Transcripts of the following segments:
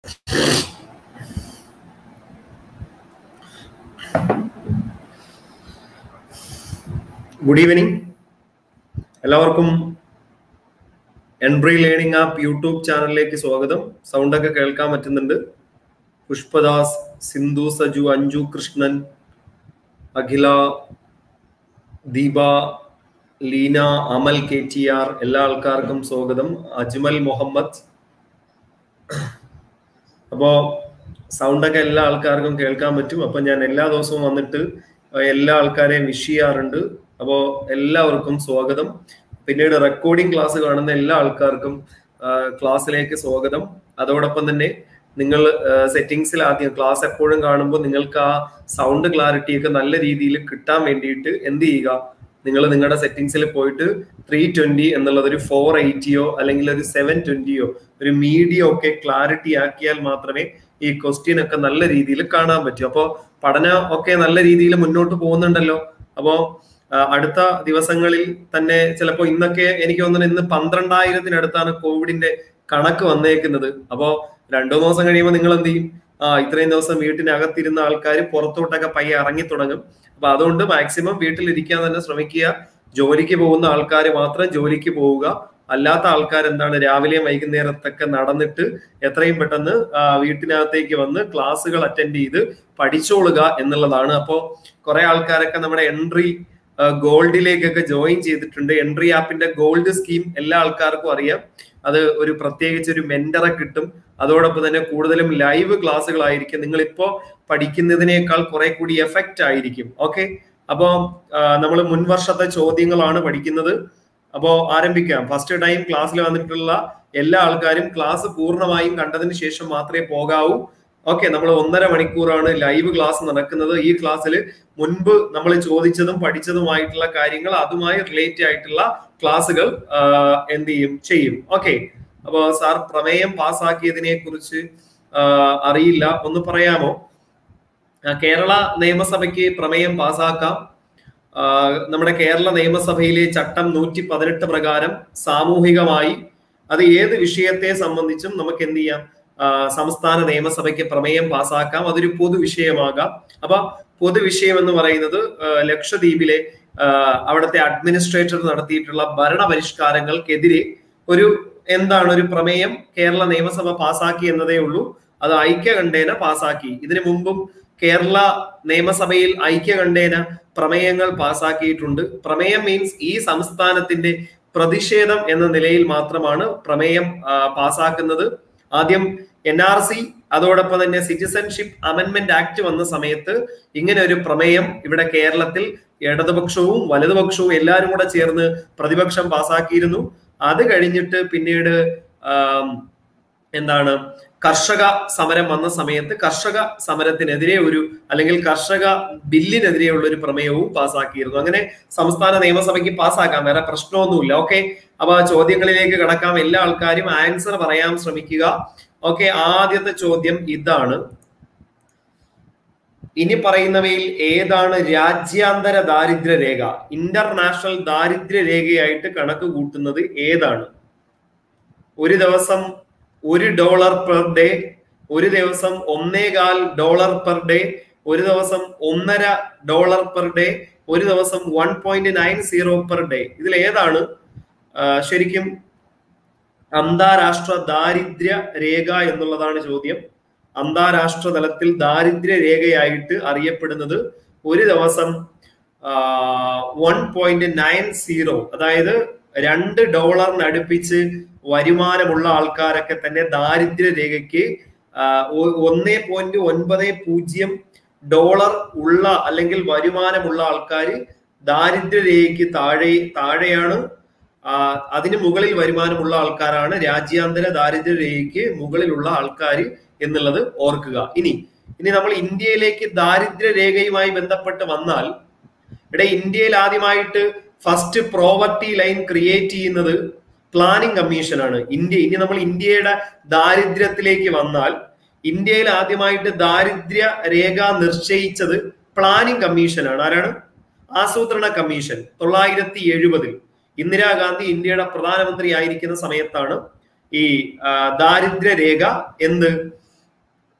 good evening എല്ലാവർക്കും Entri learning app YouTube ചാനലിലേക്ക് സ്വാഗതം സൗണ്ട് ഒക്കെ കേൾക്കാൻ പറ്റുന്നുണ്ട് Pushpadas Sindhu Saju Anju Krishnan Akhila Deepa Leena Amal K T R എല്ലാ ആൾക്കാർക്കും സ്വാഗതം അജ്മൽ മുഹമ്മദ് അപ്പോ സൗണ്ടൊക്കെ എല്ലാ ആൾക്കാർക്കും കേൾക്കാൻ പറ്റും അപ്പൊ ഞാൻ എല്ലാ ദിവസവും വന്നിട്ട് എല്ലാ ആൾക്കാരെയും വിഷ് ചെയ്യാറുണ്ട് അപ്പോ എല്ലാവർക്കും സ്വാഗതം പിന്നീട് റെക്കോർഡിംഗ് ക്ലാസ് കാണുന്ന എല്ലാ ആൾക്കാർക്കും ക്ലാസ്സിലേക്ക് സ്വാഗതം അതോടൊപ്പം തന്നെ നിങ്ങൾ സെറ്റിംഗ്സിൽ ആദ്യം ക്ലാസ് എപ്പോഴും കാണുമ്പോൾ നിങ്ങൾക്ക് ആ സൗണ്ട് ക്ലാരിറ്റി ഒക്കെ നല്ല രീതിയിൽ കിട്ടാൻ വേണ്ടിയിട്ട് എന്ത് ചെയ്യുക നിങ്ങൾ നിങ്ങളുടെ സെറ്റിംഗ്സിൽ പോയിട്ട് ത്രീ ട്വന്റി എന്നുള്ളത് ഒരു ഫോർ എയ്റ്റിയോ അല്ലെങ്കിൽ ഒരു സെവൻ ട്വന്റിയോ ഒരു മീഡിയോ ഒക്കെ ക്ലാരിറ്റി ആക്കിയാൽ മാത്രമേ ഈ ക്വസ്റ്റ്യൻ ഒക്കെ നല്ല രീതിയിൽ കാണാൻ പറ്റൂ അപ്പോൾ പഠനം ഒക്കെ നല്ല രീതിയിൽ മുന്നോട്ട് പോകുന്നുണ്ടല്ലോ അപ്പോ അടുത്ത ദിവസങ്ങളിൽ തന്നെ ചിലപ്പോൾ ഇന്നൊക്കെ എനിക്ക് തോന്നുന്നു ഇന്ന് പന്ത്രണ്ടായിരത്തിനടുത്താണ് കോവിഡിന്റെ കണക്ക് വന്നേക്കുന്നത് അപ്പോ രണ്ടു ദിവസം കഴിയുമ്പോൾ നിങ്ങൾ എന്ത് ചെയ്യും ആ ഇത്രയും ദിവസം വീട്ടിനകത്തിരുന്ന ആൾക്കാർ പുറത്തോട്ടൊക്കെ പയ്യെ ഇറങ്ങി തുടങ്ങും അപ്പൊ അതുകൊണ്ട് മാക്സിമം വീട്ടിലിരിക്കാൻ തന്നെ ശ്രമിക്കുക ജോലിക്ക് പോകുന്ന ആൾക്കാർ മാത്രം ജോലിക്ക് പോവുക അല്ലാത്ത ആൾക്കാർ എന്താണ് രാവിലെയും വൈകുന്നേരത്തൊക്കെ നടന്നിട്ട് എത്രയും പെട്ടെന്ന് വീട്ടിനകത്തേക്ക് വന്ന് ക്ലാസ്സുകൾ അറ്റൻഡ് ചെയ്ത് പഠിച്ചോളുക എന്നുള്ളതാണ് അപ്പോൾ കുറെ ആൾക്കാരൊക്കെ നമ്മുടെ എൻട്രി ഗോൾഡിലേക്കൊക്കെ ജോയിൻ ചെയ്തിട്ടുണ്ട് എൻട്രി ആപ്പിന്റെ ഗോൾഡ് സ്കീം എല്ലാ ആൾക്കാർക്കും അറിയാം അത് ഒരു പ്രത്യേകിച്ച് ഒരു മെന്ററെ കിട്ടും അതോടൊപ്പം തന്നെ കൂടുതലും ലൈവ് ക്ലാസ്സുകളായിരിക്കും നിങ്ങൾ ഇപ്പോ പഠിക്കുന്നതിനേക്കാൾ കുറെ കൂടി എഫക്റ്റ് ആയിരിക്കും ഓക്കെ അപ്പോൾ നമ്മൾ മുൻ വർഷത്തെ ചോദ്യങ്ങളാണ് പഠിക്കുന്നത് അപ്പോ ആരംഭിക്കാം ഫസ്റ്റ് ടൈം ക്ലാസ്സിൽ വന്നിട്ടുള്ള എല്ലാ ആൾക്കാരും ക്ലാസ് പൂർണ്ണമായും കണ്ടതിന് ശേഷം മാത്രമേ പോകാവൂ ഓക്കെ നമ്മൾ ഒന്നര മണിക്കൂറാണ് ലൈവ് ക്ലാസ് നടക്കുന്നത് ഈ ക്ലാസ്സിൽ മുൻപ് നമ്മൾ ചോദിച്ചതും പഠിച്ചതുമായിട്ടുള്ള കാര്യങ്ങൾ അതുമായി റിലേറ്റ് ആയിട്ടുള്ള ക്ലാസ്സുകൾ എന്ത് ചെയ്യും ചെയ്യും ഓക്കെ അപ്പോ സാർ പ്രമേയം പാസ്സാക്കിയതിനെ കുറിച്ച് അറിയില്ല ഒന്ന് പറയാമോ കേരള നിയമസഭയ്ക്ക് പ്രമേയം പാസ്സാക്കാം നമ്മുടെ കേരള നിയമസഭയിലെ ചട്ടം നൂറ്റി പതിനെട്ട് പ്രകാരം സാമൂഹികമായി അത് ഏത് വിഷയത്തെ സംബന്ധിച്ചും നമുക്ക് എന്ത് ചെയ്യാം സംസ്ഥാന നിയമസഭയ്ക്ക് പ്രമേയം പാസ്സാക്കാം അതൊരു പൊതുവിഷയമാകാം അപ്പൊ പൊതുവിഷയം എന്ന് പറയുന്നത് ലക്ഷദ്വീപിലെ അവിടുത്തെ അഡ്മിനിസ്ട്രേറ്റർ നടത്തിയിട്ടുള്ള ഭരണപരിഷ്കാരങ്ങൾക്കെതിരെ ഒരു എന്താണ് ഒരു പ്രമേയം കേരള നിയമസഭ പാസാക്കി എന്നതേ ഉള്ളൂ അത് ഐക്യകണ്ഠേന പാസാക്കി ഇതിനു മുമ്പും കേരള നിയമസഭയിൽ ഐക്യകണ്ഠേന പ്രമേയങ്ങൾ പാസാക്കിയിട്ടുണ്ട് പ്രമേയം മീൻസ് ഈ സംസ്ഥാനത്തിന്റെ പ്രതിഷേധം എന്ന നിലയിൽ മാത്രമാണ് പ്രമേയം പാസാക്കുന്നത് ആദ്യം എൻ ആർ സി അതോടൊപ്പം തന്നെ സിറ്റിസൺഷിപ്പ് അമെന്റ്മെന്റ് ആക്ട് വന്ന സമയത്ത് ഇങ്ങനെ ഒരു പ്രമേയം ഇവിടെ കേരളത്തിൽ ഇടതുപക്ഷവും വലതുപക്ഷവും എല്ലാവരും കൂടെ ചേർന്ന് പ്രതിപക്ഷം പാസാക്കിയിരുന്നു അത് കഴിഞ്ഞിട്ട് പിന്നീട് എന്താണ് കർഷക സമരം വന്ന സമയത്ത് കർഷക സമരത്തിനെതിരെ ഒരു അല്ലെങ്കിൽ കർഷക ബില്ലിനെതിരെയുള്ള ഒരു പ്രമേയവും പാസ്സാക്കിയിരുന്നു അങ്ങനെ സംസ്ഥാന നിയമസഭയ്ക്ക് പാസ്സാക്കാം വേറെ പ്രശ്നമൊന്നുമില്ല ഓക്കെ അപ്പൊ ചോദ്യങ്ങളിലേക്ക് കടക്കാം എല്ലാ ആൾക്കാരും ആൻസർ പറയാൻ ശ്രമിക്കുക ഓക്കെ ആദ്യത്തെ ചോദ്യം ഇതാണ് ഇനി പറയുന്നവയിൽ ഏതാണ് രാജ്യാന്തര ദാരിദ്ര്യ രേഖ ഇന്റർനാഷണൽ ദാരിദ്ര്യ രേഖയായിട്ട് കണക്ക് കൂട്ടുന്നത് ഏതാണ് ഒരു ദിവസം ഒരു ഡോളർ പെർ ഡേ ഒരു ദിവസം ഒന്നേകാൽ ഡോളർ പെർ ഡേ ഒരു ദിവസം ഒന്നര ഡോളർ പെർ ഡേ ഒരു ദിവസം one point nine zero per day ഇതിൽ ഏതാണ് ശരിക്കും അന്താരാഷ്ട്ര ദാരിദ്ര്യ രേഖ എന്നുള്ളതാണ് ചോദ്യം അന്താരാഷ്ട്ര തലത്തിൽ ദാരിദ്ര്യ രേഖയായിട്ട് അറിയപ്പെടുന്നത് ഒരു ദിവസം വൺ പോയിന്റ് നയൻ സീറോ അതായത് രണ്ട് ഡോളറിന് അടുപ്പിച്ച് വരുമാനമുള്ള ആൾക്കാരൊക്കെ തന്നെ ദാരിദ്ര്യ രേഖയ്ക്ക് ഒന്നേ പോയിന്റ് ഒൻപത് പൂജ്യം ഡോളർ ഉള്ള അല്ലെങ്കിൽ വരുമാനമുള്ള ആൾക്കാർ ദാരിദ്ര്യ രേഖയ്ക്ക് താഴെ താഴെയാണ് അതിന് മുകളിൽ വരുമാനമുള്ള ആൾക്കാരാണ് രാജ്യാന്തര ദാരിദ്ര്യ രേഖയ്ക്ക് മുകളിലുള്ള ആൾക്കാർ എന്നുള്ളത് ഓർക്കുക ഇനി ഇനി നമ്മൾ ഇന്ത്യയിലേക്ക് ദാരിദ്ര്യ രേഖയുമായി ബന്ധപ്പെട്ട് വന്നാൽ ഇവിടെ ഇന്ത്യയിൽ ആദ്യമായിട്ട് ഫസ്റ്റ് പ്രോവർട്ടി ലൈൻ ക്രിയേറ്റ് ചെയ്യുന്നത് പ്ലാനിംഗ് കമ്മീഷൻ ആണ് ഇന്ത്യ ഇനി നമ്മൾ ഇന്ത്യയുടെ ദാരിദ്ര്യത്തിലേക്ക് വന്നാൽ ഇന്ത്യയിൽ ആദ്യമായിട്ട് ദാരിദ്ര്യ രേഖ നിശ്ചയിച്ചത് പ്ലാനിംഗ് കമ്മീഷനാണ് ആരാണ് ആസൂത്രണ കമ്മീഷൻ തൊള്ളായിരത്തി എഴുപതിൽ ഇന്ദിരാഗാന്ധി ഇന്ത്യയുടെ പ്രധാനമന്ത്രി ആയിരിക്കുന്ന സമയത്താണ് ഈ ദാരിദ്ര്യ രേഖ എന്ത്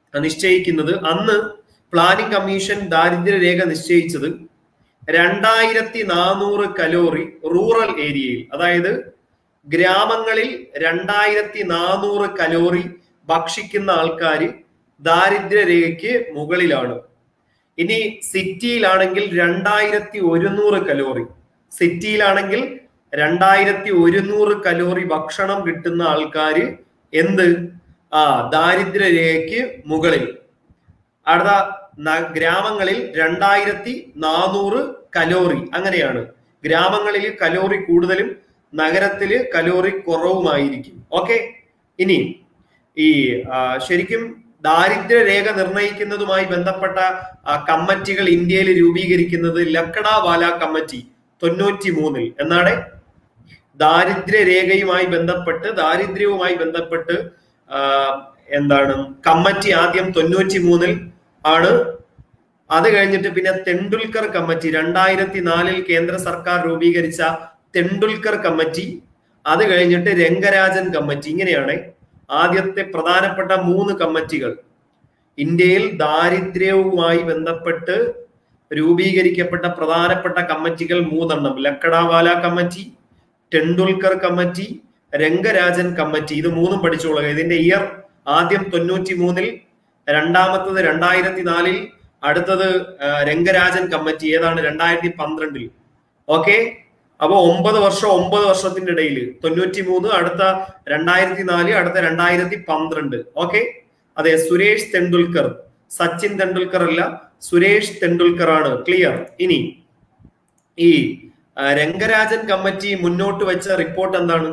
നിശ്ചയിക്കുന്നത് അന്ന് പ്ലാനിംഗ് കമ്മീഷൻ ദാരിദ്ര്യരേഖ നിശ്ചയിച്ചത് രണ്ടായിരത്തി നാനൂറ് കലോറി റൂറൽ ഏരിയയിൽ അതായത് ഗ്രാമങ്ങളിൽ രണ്ടായിരത്തി നാനൂറ് കലോറി ഭക്ഷിക്കുന്ന ആൾക്കാർ ദാരിദ്ര്യരേഖയ്ക്ക് മുകളിലാണ് ഇനി സിറ്റിയിലാണെങ്കിൽ രണ്ടായിരത്തി ഒരുന്നൂറ് കലോറി സിറ്റിയിലാണെങ്കിൽ രണ്ടായിരത്തി ഒരുന്നൂറ് കലോറി ഭക്ഷണം കിട്ടുന്ന ആൾക്കാര് എന്ത് ആ ദാരിദ്ര്യരേഖയ്ക്ക് മുകളിൽ അടുത്ത ന- ഗ്രാമങ്ങളിൽ രണ്ടായിരത്തി നാനൂറ് കലോറി അങ്ങനെയാണ് ഗ്രാമങ്ങളിൽ കലോറി കൂടുതലും നഗരത്തില് കലോറി കുറവുമായിരിക്കും ഓക്കെ ഇനി ഈ ആ, ശരിക്കും ദാരിദ്ര്യരേഖ നിർണയിക്കുന്നതുമായി ബന്ധപ്പെട്ട ആ, കമ്മിറ്റികൾ ഇന്ത്യയിൽ രൂപീകരിക്കുന്നത് ലക്കഡാവാല കമ്മിറ്റി തൊണ്ണൂറ്റി മൂന്നിൽ എന്നാണ് ദാരിദ്ര്യരേഖയുമായി ബന്ധപ്പെട്ട് ദാരിദ്ര്യവുമായി ബന്ധപ്പെട്ട് ആ, എന്താണ് കമ്മിറ്റി ആദ്യം തൊണ്ണൂറ്റി മൂന്നിൽ ആണ് അത് കഴിഞ്ഞിട്ട് പിന്നെ തെണ്ടുൽക്കർ കമ്മിറ്റി രണ്ടായിരത്തി നാലിൽ കേന്ദ്ര സർക്കാർ രൂപീകരിച്ച തെണ്ടുൽക്കർ കമ്മിറ്റി അത് കഴിഞ്ഞിട്ട് രംഗരാജൻ കമ്മിറ്റി ഇങ്ങനെയാണ് ആദ്യത്തെ പ്രധാനപ്പെട്ട മൂന്ന് കമ്മിറ്റികൾ ഇന്ത്യയിൽ ദാരിദ്ര്യവുമായി ബന്ധപ്പെട്ട് രൂപീകരിക്കപ്പെട്ട പ്രധാനപ്പെട്ട കമ്മിറ്റികൾ മൂന്നെണ്ണം Lakdawala committee Tendulkar committee Rangarajan committee ഇത് മൂന്നും പഠിച്ചോളുക ഇതിന്റെ ഇയർ ആദ്യം തൊണ്ണൂറ്റി മൂന്നിൽ രണ്ടാമത്തത് രണ്ടായിരത്തി നാലിൽ അടുത്തത് ആ, രംഗരാജൻ കമ്മിറ്റി ഏതാണ് രണ്ടായിരത്തി പന്ത്രണ്ടിൽ ഓക്കെ അപ്പൊ ഒമ്പത് വർഷം ഒമ്പത് വർഷത്തിന്റെ ഇടയിൽ തൊണ്ണൂറ്റി മൂന്ന് അടുത്ത രണ്ടായിരത്തി നാല് അടുത്ത രണ്ടായിരത്തി പന്ത്രണ്ട് ഓക്കെ അതെ സുരേഷ് തെണ്ടുൽക്കർ സച്ചിൻ തെണ്ടുൽക്കർ അല്ല സുരേഷ് തെണ്ടുൽക്കർ ആണ് ക്ലിയർ ഇനി ഈ ആ, രംഗരാജൻ കമ്മിറ്റി മുന്നോട്ട് വെച്ച റിപ്പോർട്ട് എന്താണ്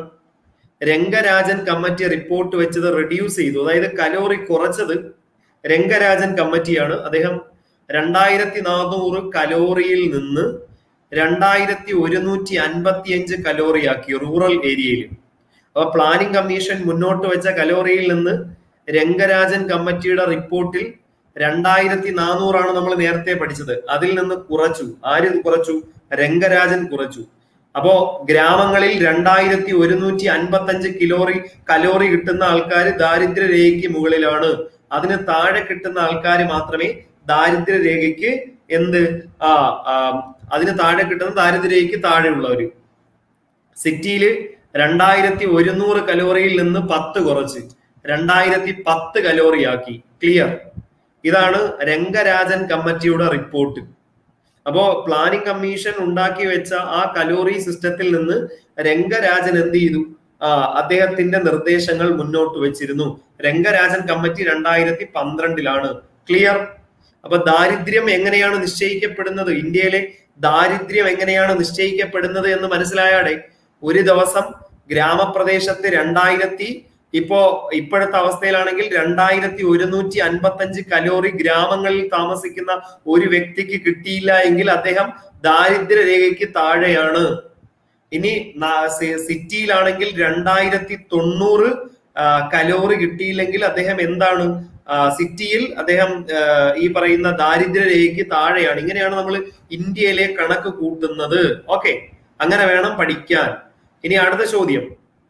രംഗരാജൻ കമ്മിറ്റി റിപ്പോർട്ട് വെച്ചത് റെഡ്യൂസ് ചെയ്തു അതായത് കലോറി കുറച്ചത് രംഗരാജൻ കമ്മിറ്റിയാണ് അദ്ദേഹം രണ്ടായിരത്തി നാനൂറ് കലോറിയിൽ നിന്ന് രണ്ടായിരത്തി ഒരുന്നൂറ്റി അൻപത്തി അഞ്ച് കലോറിയാക്കി റൂറൽ ഏരിയയിൽ അപ്പൊ പ്ലാനിംഗ് കമ്മീഷൻ മുന്നോട്ട് വെച്ച കലോറിയിൽ നിന്ന് രംഗരാജൻ കമ്മിറ്റിയുടെ റിപ്പോർട്ടിൽ രണ്ടായിരത്തി നാനൂറാണ് നമ്മൾ നേരത്തെ പഠിച്ചത് അതിൽ നിന്ന് കുറച്ചു ആര് ഇത് കുറച്ചു രംഗരാജൻ കുറച്ചു അപ്പോ ഗ്രാമങ്ങളിൽ രണ്ടായിരത്തി ഒരുന്നൂറ്റി അൻപത്തി അഞ്ച് കിലോറി കലോറി കിട്ടുന്ന ആൾക്കാർ ദാരിദ്ര്യരേഖയ്ക്ക് മുകളിലാണ് അതിന് താഴെ കിട്ടുന്ന ആൾക്കാർ മാത്രമേ ദാരിദ്ര്യരേഖയ്ക്ക് എന്ത് ആ ആ, അതിന് താഴെ കിട്ടുന്ന ദാരിദ്ര്യരേഖയ്ക്ക് താഴെയുള്ളവര് സിറ്റിയില് രണ്ടായിരത്തി ഒരുന്നൂറ് കലോറിയിൽ നിന്ന് പത്ത് കുറച്ച് രണ്ടായിരത്തി പത്ത് കലോറിയാക്കി ക്ലിയർ ഇതാണ് രംഗരാജൻ കമ്മിറ്റിയുടെ റിപ്പോർട്ട് അപ്പോ പ്ലാനിംഗ് കമ്മീഷൻ ഉണ്ടാക്കി വെച്ച ആ കലോറി സിസ്റ്റത്തിൽ നിന്ന് രംഗരാജൻ എന്ത് ചെയ്തു ആ അദ്ദേഹത്തിന്റെ നിർദ്ദേശങ്ങൾ മുന്നോട്ട് വെച്ചിരുന്നു രംഗരാജൻ കമ്മിറ്റി രണ്ടായിരത്തി പന്ത്രണ്ടിലാണ് ക്ലിയർ അപ്പൊ ദാരിദ്ര്യം എങ്ങനെയാണ് നിശ്ചയിക്കപ്പെടുന്നത് ഇന്ത്യയിലെ ദാരിദ്ര്യം എങ്ങനെയാണ് നിശ്ചയിക്കപ്പെടുന്നത് എന്ന് മനസ്സിലായാടെ ഒരു ദിവസം ഗ്രാമപ്രദേശത്ത് രണ്ടായിരത്തി ഇപ്പോ ഇപ്പോഴത്തെ അവസ്ഥയിലാണെങ്കിൽ രണ്ടായിരത്തി ഒരുന്നൂറ്റി അൻപത്തി അഞ്ച് കലോറി ഗ്രാമങ്ങളിൽ താമസിക്കുന്ന ഒരു വ്യക്തിക്ക് കിട്ടിയില്ല എങ്കിൽ അദ്ദേഹം ദാരിദ്ര്യരേഖയ്ക്ക് താഴെയാണ് ഇനി ന- സി- സിറ്റിയിലാണെങ്കിൽ രണ്ടായിരത്തി തൊണ്ണൂറ് ആ, കലോറി കിട്ടിയില്ലെങ്കിൽ അദ്ദേഹം എന്താണ് ആ, സിറ്റിയിൽ അദ്ദേഹം ആ, ഈ പറയുന്ന ദാരിദ്ര്യരേഖയ്ക്ക് താഴെയാണ് ഇങ്ങനെയാണ് നമ്മൾ ഇന്ത്യയിലെ കണക്ക് കൂട്ടുന്നത് ഓക്കെ അങ്ങനെ വേണം പഠിക്കാൻ ഇനി അടുത്ത ചോദ്യം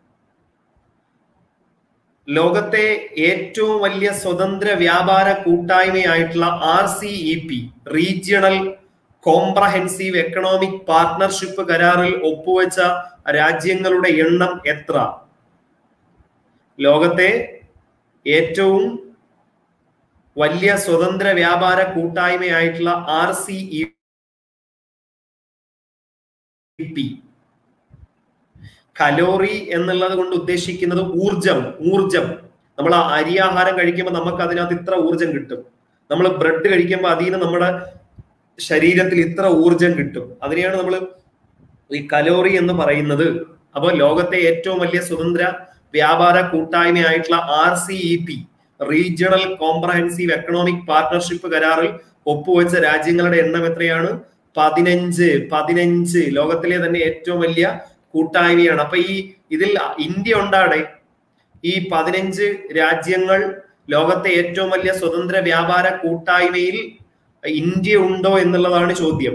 ലോകത്തെ ഏറ്റവും വലിയ സ്വതന്ത്ര വ്യാപാര കൂട്ടായ്മയായിട്ടുള്ള R C E P regional comprehensive economic partnership കരാറിൽ ഒപ്പുവെച്ച രാജ്യങ്ങളുടെ എണ്ണം എത്ര ലോകത്തെ ഏറ്റവും വലിയ സ്വതന്ത്ര വ്യാപാര കൂട്ടായ്മയായിട്ടുള്ള R C E P calorie എന്നുള്ളത് കൊണ്ട് ഉദ്ദേശിക്കുന്നത് ഊർജം ഊർജം നമ്മൾ അരി ആഹാരം കഴിക്കുമ്പോൾ നമുക്ക് അതിനകത്ത് ഇത്ര ഊർജം കിട്ടും നമ്മൾ ബ്രെഡ് കഴിക്കുമ്പോൾ അതിൽ നിന്ന് നമ്മുടെ ശരീരത്തിൽ ഇത്ര ഊർജം കിട്ടും അതിനെയാണ് നമ്മൾ ഈ കലോറി എന്ന് പറയുന്നത് അപ്പോൾ ലോകത്തെ ഏറ്റവും വലിയ സ്വതന്ത്ര വ്യാപാര കൂട്ടായ്മയായിട്ടുള്ള R C E P regional comprehensive economic partnership കരാറിൽ ഒപ്പുവെച്ച രാജ്യങ്ങളുടെ എണ്ണം എത്രയാണ് പതിനഞ്ച് പതിനഞ്ച് ലോകത്തിലെ തന്നെ ഏറ്റവും വലിയ കൂട്ടായ്മയാണ് അപ്പൊ ഈ ഇതിൽ ഇന്ത്യ ഉണ്ടാടെ ഈ പതിനഞ്ച് രാജ്യങ്ങൾ ലോകത്തെ ഏറ്റവും വലിയ സ്വതന്ത്ര വ്യാപാര കൂട്ടായ്മയിൽ ഇന്ത്യ ഉണ്ടോ എന്നുള്ളതാണ് ചോദ്യം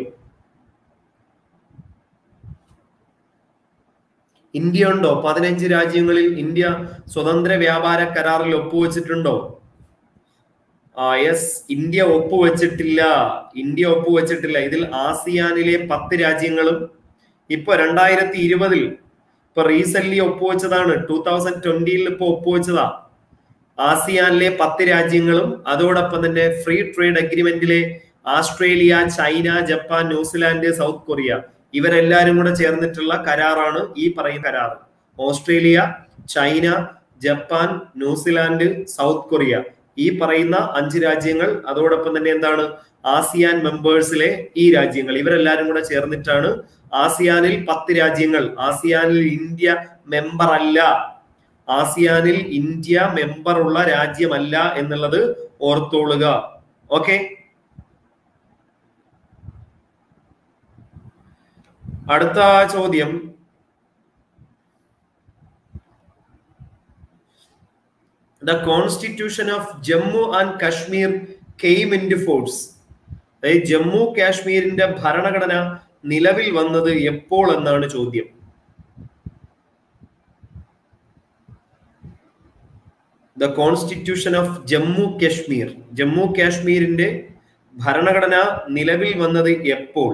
ഇന്ത്യ ഉണ്ടോ പതിനഞ്ച് രാജ്യങ്ങളിൽ ഇന്ത്യ സ്വതന്ത്ര വ്യാപാര കരാറിൽ ഒപ്പുവെച്ചിട്ടുണ്ടോ യെസ് ഇന്ത്യ ഒപ്പുവെച്ചിട്ടില്ല ഇന്ത്യ ഒപ്പുവെച്ചിട്ടില്ല ഇതിൽ ആസിയാനിലെ പത്ത് രാജ്യങ്ങളും ഇപ്പൊ രണ്ടായിരത്തി ഇരുപതിൽ ഇപ്പൊ റീസെന്റ് ഒപ്പുവെച്ചതാണ് ടൂ തൗസൻഡ് ട്വന്റിയിൽ ഇപ്പൊ ഒപ്പുവെച്ചതാ ആസിയാനിലെ പത്ത് രാജ്യങ്ങളും അതോടൊപ്പം തന്നെ ഫ്രീ ട്രേഡ് അഗ്രിമെന്റിലെ Australia China Japan New Zealand south Korea ഇവരെല്ലാരും കൂടെ ചേർന്നിട്ടുള്ള കരാറാണ് ഈ പറയുന്ന കരാർ Australia China Japan New Zealand south Korea ഈ പറയുന്ന അഞ്ച് രാജ്യങ്ങൾ അതോടൊപ്പം തന്നെ എന്താണ് ആസിയാൻ മെമ്പേഴ്സിലെ ഈ രാജ്യങ്ങൾ ഇവരെല്ലാരും കൂടെ ചേർന്നിട്ടാണ് ആസിയാനിൽ പത്ത് രാജ്യങ്ങൾ ആസിയാനിൽ ഇന്ത്യ മെമ്പർ അല്ല ആസിയാനിൽ ഇന്ത്യ മെമ്പർ ഉള്ള രാജ്യമല്ല എന്നുള്ളത് ഓർത്തോളുക ഓക്കെ അടുത്ത ചോദ്യം the constitution of Jammu and Kashmir came in force അതായത് ജമ്മു കാശ്മീരിന്റെ ഭരണഘടന നിലവിൽ വന്നത് എപ്പോൾ എന്നാണ് ചോദ്യം the constitution of Jammu Kashmir Jammu കാശ്മീരിന്റെ ഭരണഘടന നിലവിൽ വന്നത് എപ്പോൾ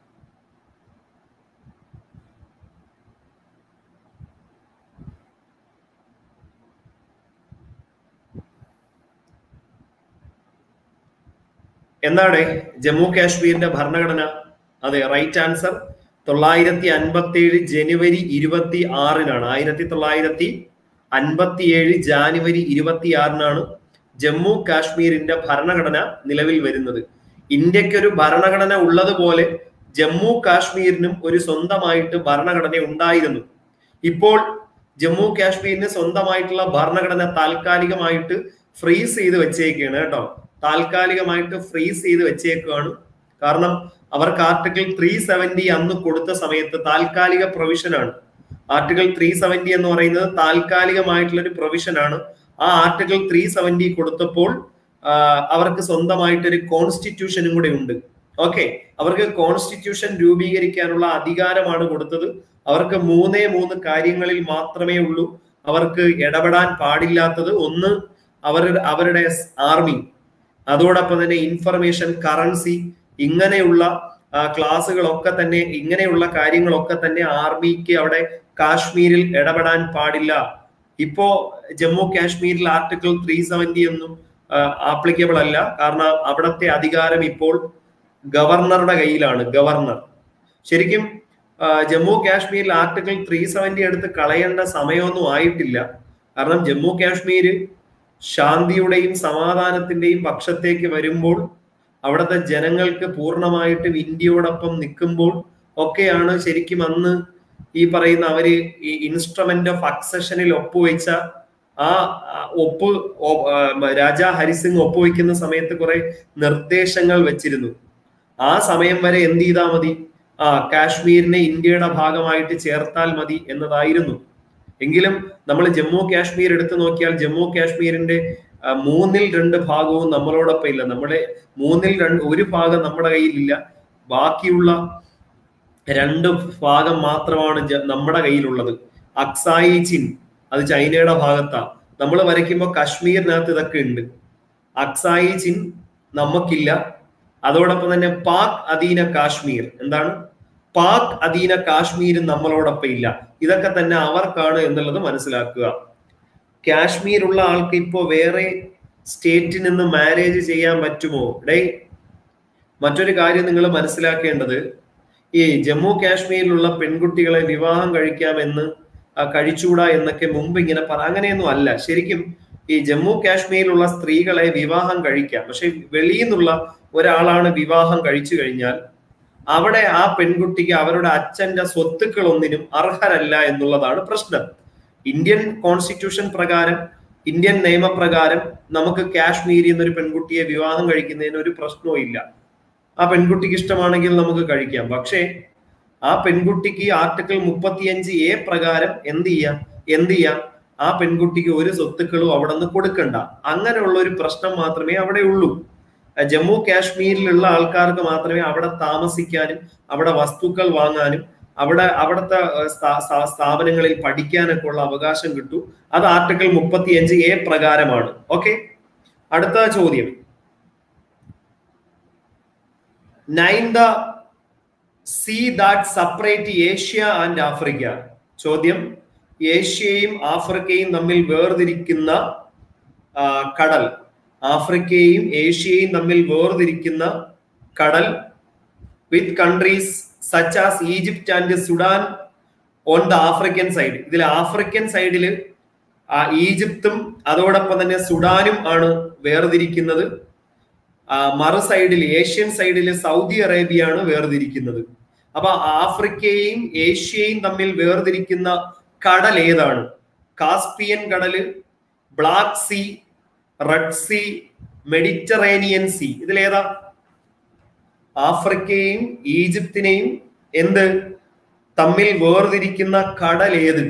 എന്താണ് ജമ്മു കാശ്മീരിന്റെ ഭരണഘടന അതെ റൈറ്റ് ആൻസർ തൊള്ളായിരത്തി അൻപത്തി ഏഴ് ജനുവരി ഇരുപത്തി ആറിനാണ് ആയിരത്തി തൊള്ളായിരത്തി അൻപത്തിയേഴ് ജാനുവരി ഇരുപത്തി ആറിനാണ് ജമ്മു കാശ്മീരിന്റെ ഭരണഘടന നിലവിൽ വരുന്നത് ഇന്ത്യക്കൊരു ഭരണഘടന ഉള്ളതുപോലെ ജമ്മു കാശ്മീരിനും ഒരു സ്വന്തമായിട്ട് ഭരണഘടന ഉണ്ടായിരുന്നു ഇപ്പോൾ ജമ്മു കാശ്മീരിന് സ്വന്തമായിട്ടുള്ള ഭരണഘടന താൽക്കാലികമായിട്ട് ഫ്രീസ് ചെയ്ത് വെച്ചേക്കാണ് കേട്ടോ താൽക്കാലികമായിട്ട് ഫ്രീസ് ചെയ്ത് വെച്ചേക്കുകയാണ് കാരണം അവർക്ക് ആർട്ടിക്കിൾ ത്രീ സെവന്റി അന്ന് കൊടുത്ത സമയത്ത് താൽക്കാലിക പ്രൊവിഷനാണ് ആർട്ടിക്കിൾ ത്രീ സെവന്റി എന്ന് പറയുന്നത് താൽക്കാലികമായിട്ടുള്ള ഒരു പ്രൊവിഷനാണ് ആ ആർട്ടിക്കിൾ ത്രീ സെവന്റി കൊടുത്തപ്പോൾ അവർക്ക് സ്വന്തമായിട്ട് ഒരു കോൺസ്റ്റിറ്റ്യൂഷനും കൂടെ ഉണ്ട് ഓക്കെ അവർക്ക് കോൺസ്റ്റിറ്റ്യൂഷൻ രൂപീകരിക്കാനുള്ള അധികാരമാണ് കൊടുത്തത് അവർക്ക് മൂന്നേ മൂന്ന് കാര്യങ്ങളിൽ മാത്രമേ ഉള്ളൂ അവർക്ക് ഇടപെടാൻ പാടില്ലാത്തത് ഒന്ന് അവർ അവരുടെ ആർമി അതോടൊപ്പം തന്നെ ഇൻഫർമേഷൻ കറൻസി ഇങ്ങനെയുള്ള ക്ലാസ്സുകളൊക്കെ തന്നെ ഇങ്ങനെയുള്ള കാര്യങ്ങളൊക്കെ തന്നെ ആർമിക്ക് അവിടെ കാശ്മീരിൽ ഇടപെടാൻ പാടില്ല ഇപ്പോ ജമ്മു കാശ്മീരിൽ ആർട്ടിക്കിൾ ത്രീ സെവന്റി ഒന്നും ആപ്ലിക്കബിൾ അല്ല കാരണം അവിടത്തെ അധികാരം ഇപ്പോൾ ഗവർണറുടെ കയ്യിലാണ് ഗവർണർ ശരിക്കും ജമ്മു കാശ്മീരിൽ ആർട്ടിക്കിൾ ത്രീ സെവന്റി എടുത്ത് കളയേണ്ട സമയമൊന്നും ആയിട്ടില്ല കാരണം ജമ്മു കാശ്മീർ ശാന്തിയുടെയും സമാധാനത്തിന്റെയും പക്ഷത്തേക്ക് വരുമ്പോൾ അവിടുത്തെ ജനങ്ങൾക്ക് പൂർണ്ണമായിട്ടും ഇന്ത്യയോടൊപ്പം നിൽക്കുമ്പോൾ ഒക്കെയാണ് ശരിക്കും അന്ന് ഈ പറയുന്ന അവര് ഈ ഇൻസ്ട്രുമെന്റ് ഓഫ് അക്സഷനിൽ ഒപ്പുവെച്ച ആ ഒപ്പ് രാജാ ഹരിസിംഗ് ഒപ്പുവെക്കുന്ന സമയത്ത് കുറെ നിർദ്ദേശങ്ങൾ വെച്ചിരുന്നു ആ സമയം വരെ എന്ത് ചെയ്താൽ മതി ആ കാശ്മീരിനെ ഇന്ത്യയുടെ ഭാഗമായിട്ട് ചേർത്താൽ മതി എന്നതായിരുന്നു എങ്കിലും നമ്മൾ ജമ്മു കാശ്മീർ എടുത്തു നോക്കിയാൽ ജമ്മു കാശ്മീരിന്റെ മൂന്നിൽ രണ്ട് ഭാഗവും നമ്മളോടൊപ്പം ഇല്ല നമ്മുടെ മൂന്നിൽ രണ്ട് ഒരു ഭാഗം നമ്മുടെ കയ്യിലില്ല ബാക്കിയുള്ള രണ്ട് ഭാഗം മാത്രമാണ് നമ്മുടെ കയ്യിലുള്ളത് അക്സായി ചിൻ അത് ചൈനയുടെ ഭാഗത്താ നമ്മൾ വരയ്ക്കുമ്പോൾ കശ്മീരിനകത്ത് ഇതൊക്കെ ഉണ്ട് അക്സായി ചിൻ നമുക്കില്ല അതോടൊപ്പം തന്നെ പാക് അധീന കാശ്മീർ എന്താണ് പാക് അധീന കാശ്മീരും നമ്മളോടൊപ്പം ഇല്ല ഇതൊക്കെ തന്നെ അവർക്കാണ് എന്നുള്ളത് മനസ്സിലാക്കുക കാശ്മീർ ഉള്ള ആൾക്ക് ഇപ്പോ വേറെ സ്റ്റേറ്റിൽ നിന്ന് മാരേജ് ചെയ്യാൻ പറ്റുമോ ഡേ മറ്റൊരു കാര്യം നിങ്ങൾ മനസ്സിലാക്കേണ്ടത് ഈ ജമ്മു കാശ്മീരിലുള്ള പെൺകുട്ടികളെ വിവാഹം കഴിക്കാമെന്ന് കഴിച്ചൂടാ എന്നൊക്കെ മുമ്പ് ഇങ്ങനെ പറ അങ്ങനെയൊന്നും അല്ല ശരിക്കും ഈ ജമ്മു കാശ്മീരിലുള്ള സ്ത്രീകളെ വിവാഹം കഴിക്കാം പക്ഷെ വെളിയിൽ നിന്നുള്ള ഒരാളാണ് വിവാഹം കഴിച്ചു കഴിഞ്ഞാൽ അവിടെ ആ പെൺകുട്ടിക്ക് അവരുടെ അച്ഛന്റെ സ്വത്തുക്കൾ ഒന്നിനും അർഹരല്ല എന്നുള്ളതാണ് പ്രശ്നം ഇന്ത്യൻ കോൺസ്റ്റിറ്റ്യൂഷൻ പ്രകാരം ഇന്ത്യൻ നിയമപ്രകാരം നമുക്ക് കാശ്മീരിൽ നിന്നൊരു പെൺകുട്ടിയെ വിവാഹം കഴിക്കുന്നതിന് ഒരു പ്രശ്നവും ഇല്ല ആ പെൺകുട്ടിക്ക് ഇഷ്ടമാണെങ്കിൽ നമുക്ക് കഴിക്കാം പക്ഷേ ആ പെൺകുട്ടിക്ക് ആർട്ടിക്കിൾ മുപ്പത്തിയഞ്ച് എ പ്രകാരം എന്ത് ചെയ്യാം എന്ത് ചെയ്യാം ആ പെൺകുട്ടിക്ക് ഒരു സ്വത്തുക്കളും അവിടെ നിന്ന് കൊടുക്കണ്ട അങ്ങനെയുള്ള ഒരു പ്രശ്നം മാത്രമേ അവിടെ ഉള്ളൂ ജമ്മു കാശ്മീരിലുള്ള ആൾക്കാർക്ക് മാത്രമേ അവിടെ താമസിക്കാനും അവിടെ വസ്തുക്കൾ വാങ്ങാനും അവിടെ അവിടുത്തെ സ്ഥാപനങ്ങളിൽ പഠിക്കാനൊക്കെ ഉള്ള അവകാശം കിട്ടൂ അത് ആർട്ടിക്കിൾ മുപ്പത്തിയഞ്ച് എ പ്രകാരമാണ് ഓക്കെ അടുത്ത ചോദ്യം name the sea that separate Asia and Africa ചോദ്യം ഏഷ്യയും ആഫ്രിക്കയും തമ്മിൽ വേർതിരിക്കുന്ന കടൽ ആഫ്രിക്കയും ഏഷ്യയും തമ്മിൽ വേർതിരിക്കുന്ന കടൽ with countries such as Egypt and Sudan on the African side ഇതിൽ ആഫ്രിക്കൻ സൈഡിൽ ഈജിപ്തും അതോടൊപ്പം തന്നെ സുഡാനും ആണ് വേർതിരിക്കുന്നത് മറു സൈഡിൽ ഏഷ്യൻ സൈഡിൽ സൗദി അറേബ്യയാണ് വേർതിരിക്കുന്നത് അപ്പൊ ആഫ്രിക്കയും ഏഷ്യയും തമ്മിൽ വേർതിരിക്കുന്ന കടൽ ഏതാണ് കാസ്പിയൻ കടല് black sea red sea Mediterranean sea ഇതിലേതാ ആഫ്രിക്കയും ഈജിപ്തിനെയും എന്ത് തമ്മിൽ വേർതിരിക്കുന്ന കടൽ ഏത്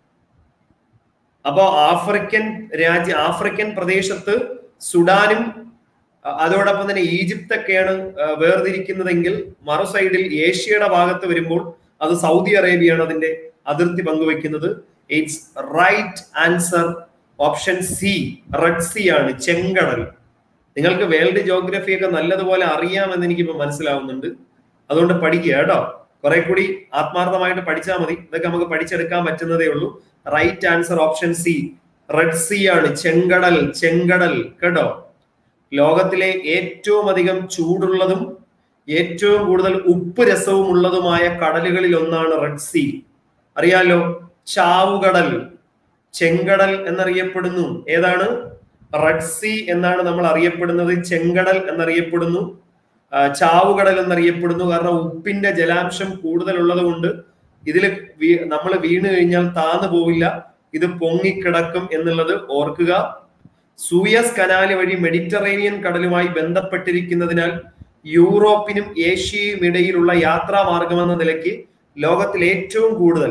അപ്പോ ആഫ്രിക്കൻ രാജ്യ ആഫ്രിക്കൻ പ്രദേശത്ത് സുഡാനും അതോടൊപ്പം തന്നെ ഈജിപ്ത് ഒക്കെയാണ് വേർതിരിക്കുന്നതെങ്കിൽ മറു സൈഡിൽ ഏഷ്യയുടെ ഭാഗത്ത് വരുമ്പോൾ അത് സൗദി അറേബ്യയാണ് അതിന്റെ അതിർത്തി പങ്കുവെക്കുന്നത് it's right answer option C red sea ആണ് ചെങ്കടൽ നിങ്ങൾക്ക് വേൾഡ് ജോഗ്രഫി ഒക്കെ നല്ലതുപോലെ അറിയാമെന്ന് എനിക്കിപ്പോ മനസ്സിലാവുന്നുണ്ട് അതുകൊണ്ട് പഠിക്കുക കേട്ടോ കുറെ കൂടി ആത്മാർത്ഥമായിട്ട് പഠിച്ചാൽ മതി ഇതൊക്കെ നമുക്ക് പഠിച്ചെടുക്കാൻ പറ്റുന്നതേ ഉള്ളൂ right answer option C red sea ആണ് ചെങ്കടൽ ചെങ്കടൽ കേട്ടോ ലോകത്തിലെ ഏറ്റവും അധികം ചൂടുള്ളതും ഏറ്റവും കൂടുതൽ ഉപ്പ് രസവും ഉള്ളതുമായ കടലുകളിൽ ഒന്നാണ് റെഡ് സീ അറിയാലോ ചാവുകടൽ ചെങ്കടൽ എന്നറിയപ്പെടുന്നു ഏതാണ് റെഡ് സീ എന്നാണ് നമ്മൾ അറിയപ്പെടുന്നത് ചെങ്കടൽ എന്നറിയപ്പെടുന്നു ചാവുകടൽ എന്നറിയപ്പെടുന്നു കാരണം ഉപ്പിന്റെ ജലാംശം കൂടുതലുള്ളത് കൊണ്ട് ഇതിൽ നമ്മൾ വീണ് കഴിഞ്ഞാൽ താന്നു പോവില്ല ഇത് പൊങ്ങിക്കിടക്കും എന്നുള്ളത് ഓർക്കുക സൂയസ് കനാല് വഴി മെഡിറ്ററേനിയൻ കടലുമായി ബന്ധപ്പെട്ടിരിക്കുന്നതിനാൽ യൂറോപ്പിനും ഏഷ്യയും ഇടയിലുള്ള യാത്രാ മാർഗമെന്ന നിലയ്ക്ക് ലോകത്തിൽ ഏറ്റവും കൂടുതൽ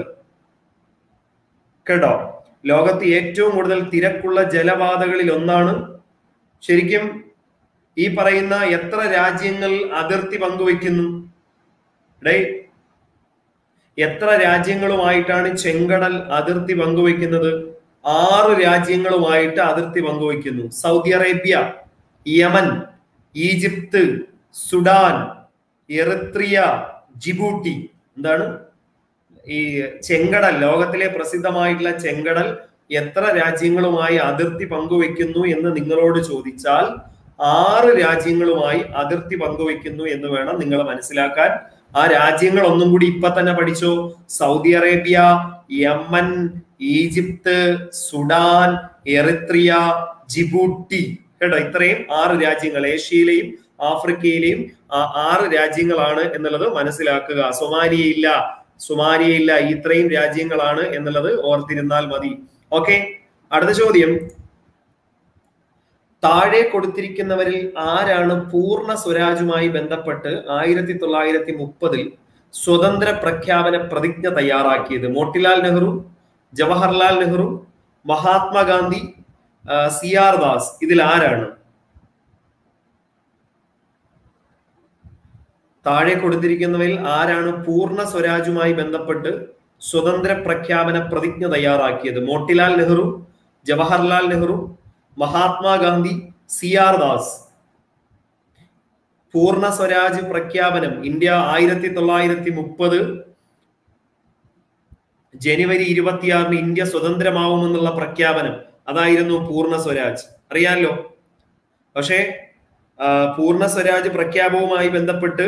കേട്ടോ ലോകത്ത് ഏറ്റവും കൂടുതൽ തിരക്കുള്ള ജലപാതകളിൽ ഒന്നാണ് ശരിക്കും ഈ പറയുന്ന എത്ര രാജ്യങ്ങൾ അതിർത്തി പങ്കുവയ്ക്കുന്നു ഡേ എത്ര രാജ്യങ്ങളുമായിട്ടാണ് ചെങ്കടൽ അതിർത്തി പങ്കുവയ്ക്കുന്നത് ആറ് രാജ്യങ്ങളുമായിട്ട് അതിർത്തി പങ്കുവയ്ക്കുന്നു Saudi Arabia Yemen Egypt Sudan Eritrea Djibouti എന്താണ് ഈ ചെങ്കടൽ ലോകത്തിലെ പ്രസിദ്ധമായിട്ടുള്ള ചെങ്കടൽ എത്ര രാജ്യങ്ങളുമായി അതിർത്തി പങ്കുവെക്കുന്നു എന്ന് നിങ്ങളോട് ചോദിച്ചാൽ ആറ് രാജ്യങ്ങളുമായി അതിർത്തി പങ്കുവെക്കുന്നു എന്ന് വേണം നിങ്ങൾ മനസ്സിലാക്കാൻ ആ രാജ്യങ്ങൾ ഒന്നും കൂടി ഇപ്പൊ തന്നെ പഠിച്ചോ Saudi Arabia Yemen Egypt Sudan Eritrea Djibouti കേട്ടോ ഇത്രയും ആറ് രാജ്യങ്ങൾ ഏഷ്യയിലെയും ആഫ്രിക്കയിലെയും ആറ് രാജ്യങ്ങളാണ് എന്നുള്ളത് മനസ്സിലാക്കുക സൊമാലിയയില്ല സുമാലിയയില്ല ഇത്രയും രാജ്യങ്ങളാണ് എന്നുള്ളത് ഓർത്തിരുന്നാൽ മതി ഓക്കെ അടുത്ത ചോദ്യം താഴെ കൊടുത്തിരിക്കുന്നവരിൽ ആരാണ് പൂർണ്ണ സ്വരാജുമായി ബന്ധപ്പെട്ട് ആയിരത്തി തൊള്ളായിരത്തി മുപ്പതിൽ സ്വതന്ത്ര പ്രഖ്യാപന പ്രതിജ്ഞ തയ്യാറാക്കിയത് മോട്ടിലാൽ നെഹ്റു ജവഹർലാൽ നെഹ്റു മഹാത്മാഗാന്ധി സി ആർ ദാസ് ഇതിൽ ആരാണ് താഴെ കൊടുത്തിരിക്കുന്നവയിൽ ആരാണ് പൂർണ്ണ സ്വരാജുമായി ബന്ധപ്പെട്ട് സ്വതന്ത്ര പ്രഖ്യാപന പ്രതിജ്ഞ തയ്യാറാക്കിയത് മോട്ടിലാൽ നെഹ്റു ജവഹർലാൽ നെഹ്റു മഹാത്മാഗാന്ധി സി ആർ ദാസ് പൂർണ്ണ സ്വരാജ് പ്രഖ്യാപനം ഇന്ത്യ ആയിരത്തി തൊള്ളായിരത്തി മുപ്പത് ജനുവരി ഇരുപത്തിയാറിന് ഇന്ത്യ സ്വതന്ത്രമാവുമെന്നുള്ള പ്രഖ്യാപനം അതായിരുന്നു പൂർണ്ണ സ്വരാജ് അറിയാലോ പക്ഷേ പൂർണ്ണ സ്വരാജ് പ്രഖ്യാപനവുമായി ബന്ധപ്പെട്ട്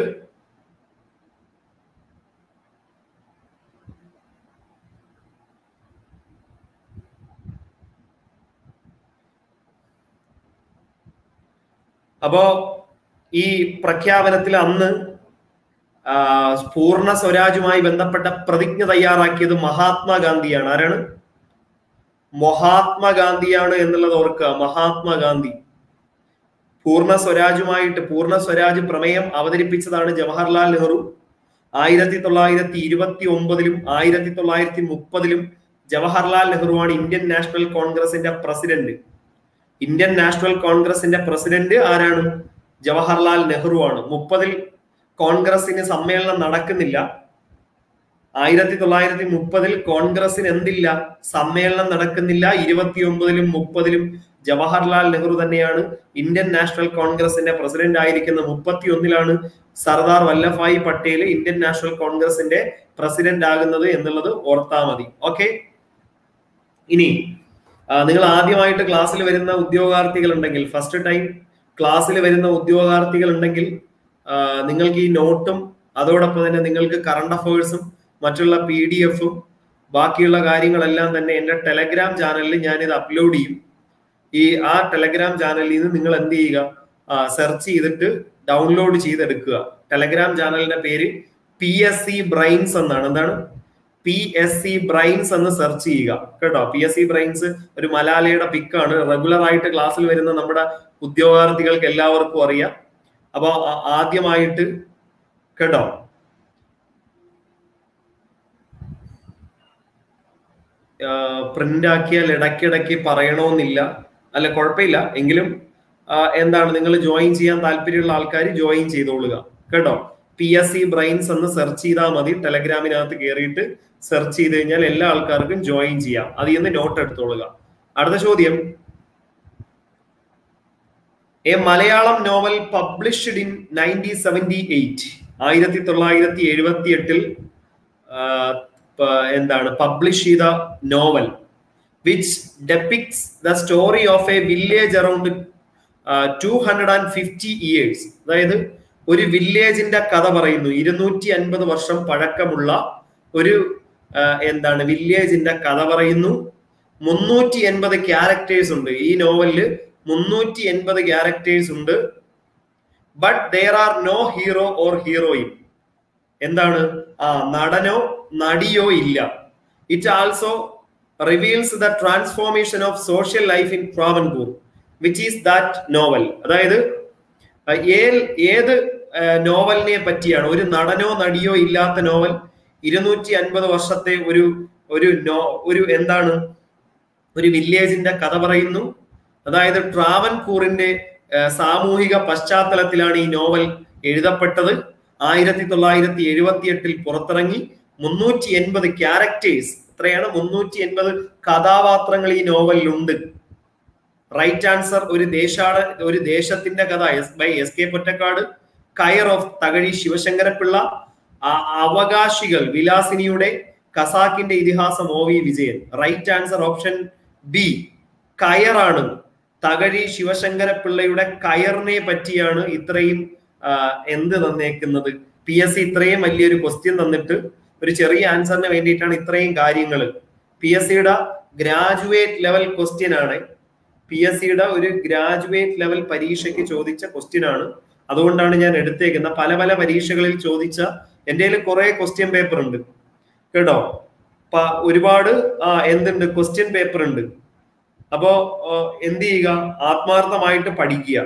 അപ്പോ ഈ പ്രഖ്യാപനത്തിൽ അന്ന് പൂർണ്ണ സ്വരാജുമായി ബന്ധപ്പെട്ട പ്രതിജ്ഞ തയ്യാറാക്കിയത് മഹാത്മാഗാന്ധിയാണ് ആരാണ് മഹാത്മാഗാന്ധിയാണ് എന്നുള്ളത് ഓർക്കുക മഹാത്മാഗാന്ധി പൂർണ്ണ സ്വരാജുമായിട്ട് പൂർണ്ണ സ്വരാജ് പ്രമേയം അവതരിപ്പിച്ചതാണ് ജവഹർലാൽ നെഹ്റു ആയിരത്തി തൊള്ളായിരത്തി ഇരുപത്തി ഒമ്പതിലും ആയിരത്തി തൊള്ളായിരത്തി മുപ്പതിലും ജവഹർലാൽ നെഹ്റുവാണ് ഇന്ത്യൻ നാഷണൽ കോൺഗ്രസിന്റെ പ്രസിഡന്റ് ഇന്ത്യൻ നാഷണൽ കോൺഗ്രസിന്റെ പ്രസിഡന്റ് ആരാണ് ജവഹർലാൽ നെഹ്റു ആണ് മുപ്പതിൽ കോൺഗ്രസിന് സമ്മേളനം നടക്കുന്നില്ല ആയിരത്തി തൊള്ളായിരത്തി മുപ്പതിൽ കോൺഗ്രസിന് എന്തില്ല സമ്മേളനം നടക്കുന്നില്ല ഇരുപത്തി ഒമ്പതിലും മുപ്പതിലും ജവഹർലാൽ നെഹ്റു തന്നെയാണ് ഇന്ത്യൻ നാഷണൽ കോൺഗ്രസിന്റെ പ്രസിഡന്റ് ആയിരിക്കുന്ന മുപ്പത്തി ഒന്നിലാണ് സർദാർ വല്ലഭായ് പട്ടേൽ ഇന്ത്യൻ നാഷണൽ കോൺഗ്രസിന്റെ പ്രസിഡന്റ് ആകുന്നത് എന്നുള്ളത് ഓർത്താ മതി ഓക്കെ ഇനി നിങ്ങൾ ആദ്യമായിട്ട് ക്ലാസ്സിൽ വരുന്ന ഉദ്യോഗാർത്ഥികൾ ഉണ്ടെങ്കിൽ ഫസ്റ്റ് ടൈം ക്ലാസ്സിൽ വരുന്ന ഉദ്യോഗാർത്ഥികൾ ഉണ്ടെങ്കിൽ നിങ്ങൾക്ക് ഈ നോട്ടും അതോടൊപ്പം തന്നെ നിങ്ങൾക്ക് കറണ്ട് അഫയേഴ്സും മറ്റുള്ള പി ഡി എഫും ബാക്കിയുള്ള കാര്യങ്ങളെല്ലാം തന്നെ എൻ്റെ ടെലഗ്രാം ചാനലിൽ ഞാനിത് അപ്ലോഡ് ചെയ്യും ഈ ആ ടെലഗ്രാം ചാനലിൽ നിന്ന് നിങ്ങൾ എന്ത് ചെയ്യുക സെർച്ച് ചെയ്തിട്ട് ഡൗൺലോഡ് ചെയ്തെടുക്കുക ടെലഗ്രാം ചാനലിന്റെ പേര് പി എസ് സി ബ്രൈൻസ് എന്നാണ് എന്താണ് പി എസ് സി ബ്രൈൻസ് എന്ന് സെർച്ച് ചെയ്യുക കേട്ടോ പി എസ് സി ബ്രൈൻസ് ഒരു മലാലയുടെ പിക്കാണ് റെഗുലർ ആയിട്ട് ക്ലാസ്സിൽ വരുന്ന നമ്മുടെ ഉദ്യോഗാർത്ഥികൾക്ക് എല്ലാവർക്കും അറിയാം അപ്പൊ ആദ്യമായിട്ട് കേട്ടോ പ്രിന്റ് ആക്കിയാൽ ഇടയ്ക്കിടയ്ക്ക് പറയണമെന്നില്ല അല്ല കുഴപ്പമില്ല എങ്കിലും എന്താണ് നിങ്ങൾ ജോയിൻ ചെയ്യാൻ താല്പര്യമുള്ള ആൾക്കാർ ജോയിൻ ചെയ്തോളുക കേട്ടോ പി എസ് സി ബ്രൈൻസ് എന്ന് സെർച്ച് ചെയ്താൽ മതി ടെലഗ്രാമിനകത്ത് കയറിയിട്ട് സെർച്ച് ചെയ്ത് കഴിഞ്ഞാൽ എല്ലാ ആൾക്കാർക്കും ജോയിൻ ചെയ്യാം അതിൽ നിന്ന് നോട്ട് എടുത്തോളുക അടുത്ത ചോദ്യം a Malayalam novel published in nineteen seventy eight ആയിരത്തി തൊള്ളായിരത്തി എഴുപത്തി എട്ടിൽ എന്താണ് പബ്ലിഷ് ചെയ്ത novel which depicts the story of a village around two hundred and fifty years അതായത് ഒരു വില്ലേജിന്റെ കഥ പറയുന്നു ഇരുന്നൂറ്റി അൻപത് വർഷം പഴക്കമുള്ള ഒരു എന്താണ് വില്ലേജിന്റെ കഥ പറയുന്നു മുന്നൂറ്റി എൺപത് ക്യാരക്ടേഴ്സ് ഉണ്ട് ഈ നോവലില് മുന്നൂറ്റി എൺപത് ക്യാരക്ടേഴ്സ് ഉണ്ട് but there are no hero or heroine എന്താണ് ആ നടനോ നടിയോ ഇല്ല it also reveals the transformation of social life in Travancore which is that novel അതായത് ഏത് നോവലിനെ പറ്റിയാണ് ഒരു നടനോ നടിയോ ഇല്ലാത്ത നോവൽ ഇരുന്നൂറ്റി അൻപത് വർഷത്തെ ഒരു ഒരു നോ ഒരു എന്താണ് ഒരു വില്ലേജിന്റെ കഥ പറയുന്നു അതായത് ട്രാവൻകൂറിന്റെ സാമൂഹിക പശ്ചാത്തലത്തിലാണ് ഈ നോവൽ എഴുതപ്പെട്ടത് ആയിരത്തി തൊള്ളായിരത്തി എഴുപത്തി എട്ടിൽ പുറത്തിറങ്ങി മുന്നൂറ്റി എൺപത് ക്യാരക്ടേഴ്സ് എത്രയാണ് മുന്നൂറ്റി എൺപത് കഥാപാത്രങ്ങൾ ഈ നോവലിലുണ്ട് റൈറ്റ് ആൻസർ ഒരു ദേശാട ഒരു ദേശത്തിന്റെ കഥ S by S K Pottekkatt കയർ ഓഫ് തകഴി ശിവശങ്കരപിള്ള അവകാശികൾ വിലാസിനിയുടെ കസാക്കിന്റെ ഇതിഹാസം O V Vijayan right answer option B കയറാണ് Thakazhi ശിവശങ്കരപിള്ളയുടെ കയറിനെ പറ്റിയാണ് ഇത്രയും എന്ത് തന്നേക്കുന്നത് പി എസ് സി ഇത്രയും വലിയൊരു ക്വസ്റ്റ്യൻ തന്നിട്ട് ഒരു ചെറിയ ആൻസറിന് വേണ്ടിയിട്ടാണ് ഇത്രയും കാര്യങ്ങൾ പി എസ് സിയുടെ ഗ്രാജുവേറ്റ് ലെവൽ ക്വസ്റ്റ്യൻ ആണ് പി എസ് സിയുടെ ഒരു ഗ്രാജുവേറ്റ് ലെവൽ പരീക്ഷയ്ക്ക് ചോദിച്ച ക്വസ്റ്റ്യൻ ആണ് അതുകൊണ്ടാണ് ഞാൻ എടുത്തേക്കുന്നത് പല പല പരീക്ഷകളിൽ ചോദിച്ച എൻ്റെ കയ്യിൽ കുറെ ക്വസ്റ്റ്യൻ പേപ്പർ ഉണ്ട് കേട്ടോ ഒരുപാട് ആ എന്തുണ്ട് ക്വസ്റ്റ്യൻ പേപ്പർ ഉണ്ട് അപ്പോ എന്ത് ചെയ്യുക ആത്മാർത്ഥമായിട്ട് പഠിക്കുക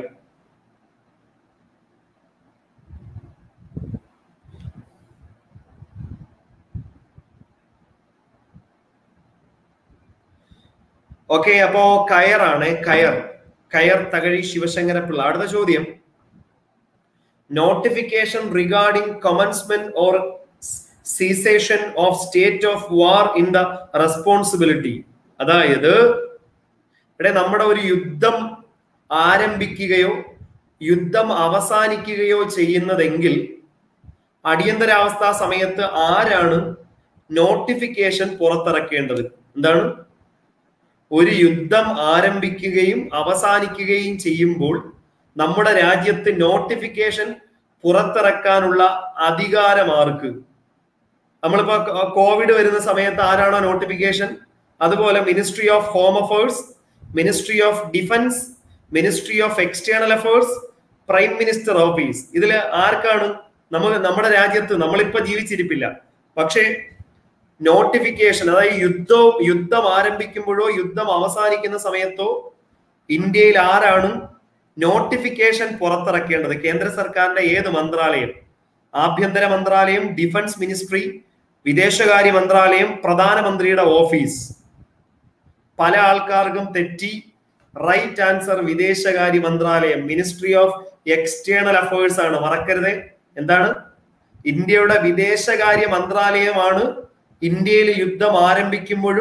ഓക്കെ അപ്പോ കയറാണ് കയർ കയർ തകഴി ശിവശങ്കരപിള്ള അടുത്ത ചോദ്യം notification regarding commencement or cessation of state of war in the responsibility അതായത് ഇവിടെ നമ്മുടെ ഒരു യുദ്ധം ആരംഭിക്കുകയോ യുദ്ധം അവസാനിക്കുകയോ ചെയ്യുന്നതെങ്കിൽ അടിയന്തരാവസ്ഥാ സമയത്ത് ആരാണ് നോട്ടിഫിക്കേഷൻ പുറത്തിറക്കേണ്ടത് എന്താണ് ഒരു യുദ്ധം ആരംഭിക്കുകയും അവസാനിക്കുകയും ചെയ്യുമ്പോൾ നമ്മുടെ രാജ്യത്ത് നോട്ടിഫിക്കേഷൻ പുറത്തിറക്കാനുള്ള അധികാരമാർക്ക് നമ്മളിപ്പോ കോവിഡ് വരുന്ന സമയത്ത് ആരാണോ നോട്ടിഫിക്കേഷൻ അതുപോലെ ministry of home affairs ministry of defence ministry of external affairs prime minister office ഇതിൽ ആർക്കാണ് നമ്മൾ നമ്മുടെ രാജ്യത്ത് നമ്മളിപ്പോ ജീവിച്ചിരിപ്പില്ല പക്ഷേ നോട്ടിഫിക്കേഷൻ അതായത് യുദ്ധവും യുദ്ധം ആരംഭിക്കുമ്പോഴോ യുദ്ധം അവസാനിക്കുന്ന സമയത്തോ ഇന്ത്യയിൽ ആരാണ് നോട്ടിഫിക്കേഷൻ പുറത്തിറക്കേണ്ടത് കേന്ദ്ര സർക്കാരിന്റെ ഏത് മന്ത്രാലയം ആഭ്യന്തര മന്ത്രാലയം ഡിഫൻസ് മിനിസ്ട്രി വിദേശകാര്യ മന്ത്രാലയം പ്രധാനമന്ത്രിയുടെ ഓഫീസ് പല ആൾക്കാർക്കും തെറ്റി റൈറ്റ് ആൻസർ വിദേശകാര്യ മന്ത്രാലയം മിനിസ്ട്രി ഓഫ് എക്സ്റ്റേണൽ അഫയേഴ്സ് ആണ് മറക്കരുത് എന്താണ് ഇന്ത്യയുടെ വിദേശകാര്യ മന്ത്രാലയമാണ് ഇന്ത്യയിൽ യുദ്ധം ആരംഭിക്കുമ്പോഴും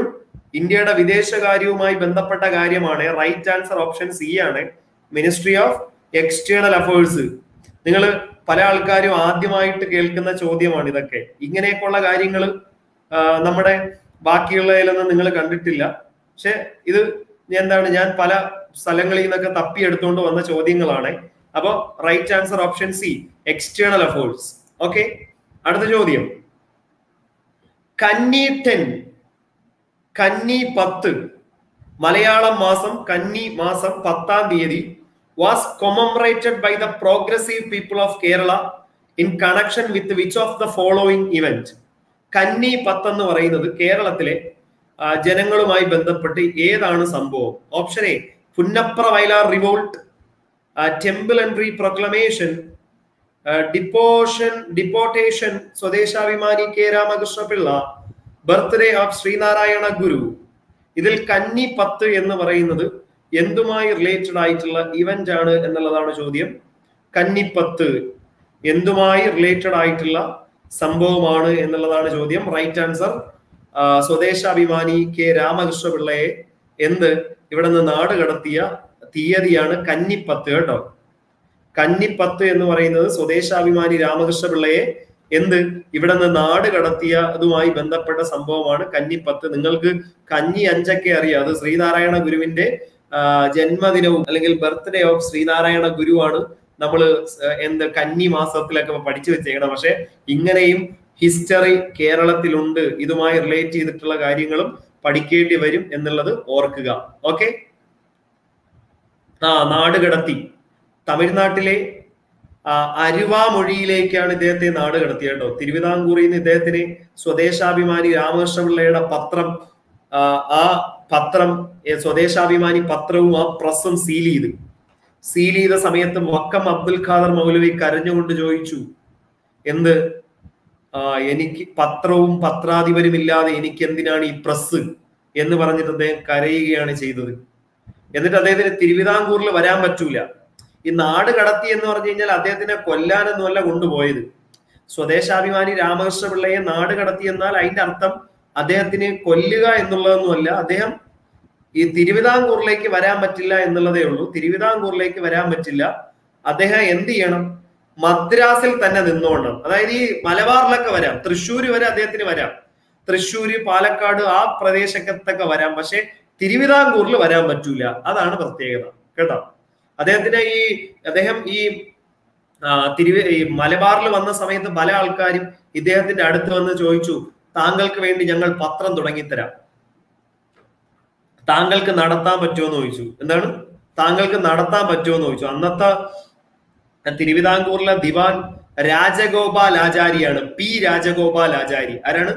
ഇന്ത്യയുടെ വിദേശകാര്യവുമായി ബന്ധപ്പെട്ട കാര്യമാണ് റൈറ്റ് ആൻസർ ഓപ്ഷൻ സി ആണ് മിനിസ്ട്രി ഓഫ് എക്സ്റ്റേണൽ അഫയേഴ്സ് നിങ്ങൾ പല ആൾക്കാരും ആദ്യമായിട്ട് കേൾക്കുന്ന ചോദ്യമാണ് ഇതൊക്കെ ഇങ്ങനെയൊക്കെയുള്ള കാര്യങ്ങൾ നമ്മുടെ ബാക്കിയുള്ളതിലൊന്നും നിങ്ങൾ കണ്ടിട്ടില്ല പക്ഷെ ഇത് എന്താണ് ഞാൻ പല സ്ഥലങ്ങളിൽ നിന്നൊക്കെ തപ്പിയെടുത്തുകൊണ്ട് വന്ന ചോദ്യങ്ങളാണ് അപ്പൊ right answer option C external affairs okay അടുത്ത ചോദ്യം കന്നി ടെൻ കന്നി പത്ത് മലയാളം മാസം കന്നി മാസം പത്താം തീയതി was commemorated by the progressive people of Kerala in connection with which of the following event കന്നി പത്ത് എന്ന് പറയുന്നത് കേരളത്തിലെ ജനങ്ങളുമായി ബന്ധപ്പെട്ട് ഏതാണ് സംഭവം option A Punnapra Vayalar revolt temple entry proclamation deposition deportation Swadeshabhimani K Ramakrishna Pillai birthday of Sree Narayana Guru ഇതിൽ കന്നി പത്ത് എന്ന് പറയുന്നത് എന്തുമായി റിലേറ്റഡ് ആയിട്ടുള്ള ഇവന്റ് ആണ് എന്നുള്ളതാണ് ചോദ്യം കന്നിപ്പത്ത് എന്തുമായി റിലേറ്റഡ് ആയിട്ടുള്ള സംഭവമാണ് എന്നുള്ളതാണ് ചോദ്യം റൈറ്റ് ആൻസർ സ്വദേശാഭിമാനി കെ രാമകൃഷ്ണപിള്ളയെ എന്ത് ഇവിടെ നിന്ന് നാട് കടത്തിയ തീയതിയാണ് കന്നിപ്പത്ത് കേട്ടോ കന്നിപ്പത്ത് എന്ന് പറയുന്നത് സ്വദേശാഭിമാനി രാമകൃഷ്ണപിള്ളയെ എന്ത് ഇവിടെ നിന്ന് നാട് കടത്തിയ അതുമായി ബന്ധപ്പെട്ട സംഭവമാണ് കന്നിപ്പത്ത് നിങ്ങൾക്ക് കന്നി അഞ്ചൊക്കെ അറിയാം അത് ശ്രീനാരായണ ഗുരുവിന്റെ ജന്മദിനവും അല്ലെങ്കിൽ ബർത്ത്ഡേ ഓഫ് ശ്രീനാരായണ ഗുരുവാണ് നമ്മൾ എന്ത് കന്നി മാസത്തിലൊക്കെ പഠിച്ചു വെച്ചേക്കണം പക്ഷെ ഇങ്ങനെയും ഹിസ്റ്ററി കേരളത്തിലുണ്ട് ഇതുമായി റിലേറ്റ് ചെയ്തിട്ടുള്ള കാര്യങ്ങളും പഠിക്കേണ്ടി വരും എന്നുള്ളത് ഓർക്കുക ഓക്കെ ആ നാട് കടത്തി തമിഴ്നാട്ടിലെ അരുവാമൊഴിയിലേക്കാണ് ഇദ്ദേഹത്തെ നാട് കടത്തിയത് കേട്ടോ തിരുവിതാംകൂറിൽ നിന്ന് ഇദ്ദേഹത്തിന് സ്വദേശാഭിമാനി രാമകൃഷ്ണപിള്ളയുടെ പത്രം ആ പത്രം സ്വദേശാഭിമാനി പത്രവും ആ പ്രസ്സും സീൽ ചെയ്ത് സീൽ ചെയ്ത സമയത്ത് വക്കം അബ്ദുൽ ഖാദർ മൗലവി കരഞ്ഞുകൊണ്ട് ചോദിച്ചു എന്ത് എനിക്ക് പത്രവും പത്രാധിപരും ഇല്ലാതെ എനിക്ക് എന്തിനാണ് ഈ പ്രസ് എന്ന് പറഞ്ഞിട്ട് അദ്ദേഹം കരയുകയാണ് ചെയ്തത് എന്നിട്ട് അദ്ദേഹത്തിന് തിരുവിതാംകൂറിൽ വരാൻ പറ്റൂല ഈ നാട് കടത്തി എന്ന് പറഞ്ഞു കഴിഞ്ഞാൽ അദ്ദേഹത്തിനെ കൊല്ലാനൊന്നുമല്ല കൊണ്ടുപോയത് സ്വദേശാഭിമാനി രാമകൃഷ്ണപിള്ളയെ നാട് കടത്തി എന്നാൽ അതിന്റെ അർത്ഥം അദ്ദേഹത്തിന് കൊല്ലുക എന്നുള്ളതൊന്നുമല്ല അദ്ദേഹം ഈ തിരുവിതാംകൂറിലേക്ക് വരാൻ പറ്റില്ല എന്നുള്ളതേ ഉള്ളൂ തിരുവിതാംകൂറിലേക്ക് വരാൻ പറ്റില്ല അദ്ദേഹം എന്ത് ചെയ്യണം മദ്രാസിൽ തന്നെ നിന്നോണം അതായത് ഈ മലബാറിലൊക്കെ വരാം തൃശ്ശൂര് വരെ അദ്ദേഹത്തിന് വരാം തൃശ്ശൂര് പാലക്കാട് ആ പ്രദേശത്തൊക്കെ വരാം പക്ഷെ തിരുവിതാംകൂറിൽ വരാൻ പറ്റൂല അതാണ് പ്രത്യേകത കേട്ടോ അദ്ദേഹത്തിന്റെ ഈ അദ്ദേഹം ഈ തിരുവ ഈ മലബാറിൽ വന്ന സമയത്ത് പല ആൾക്കാരും ഇദ്ദേഹത്തിന്റെ അടുത്ത് വന്ന് ചോദിച്ചു താങ്കൾക്ക് വേണ്ടി ഞങ്ങൾ പത്രം തുടങ്ങിത്തരാം താങ്കൾക്ക് നടത്താൻ പറ്റുമോ എന്ന് ചോദിച്ചു എന്താണ് താങ്കൾക്ക് നടത്താൻ പറ്റുമോ എന്ന് ചോദിച്ചു അന്നത്തെ തിരുവിതാംകൂറിലെ ദിവാൻ രാജഗോപാൽ ആചാരിയാണ് പി രാജഗോപാൽ ആചാരി ആരാണ്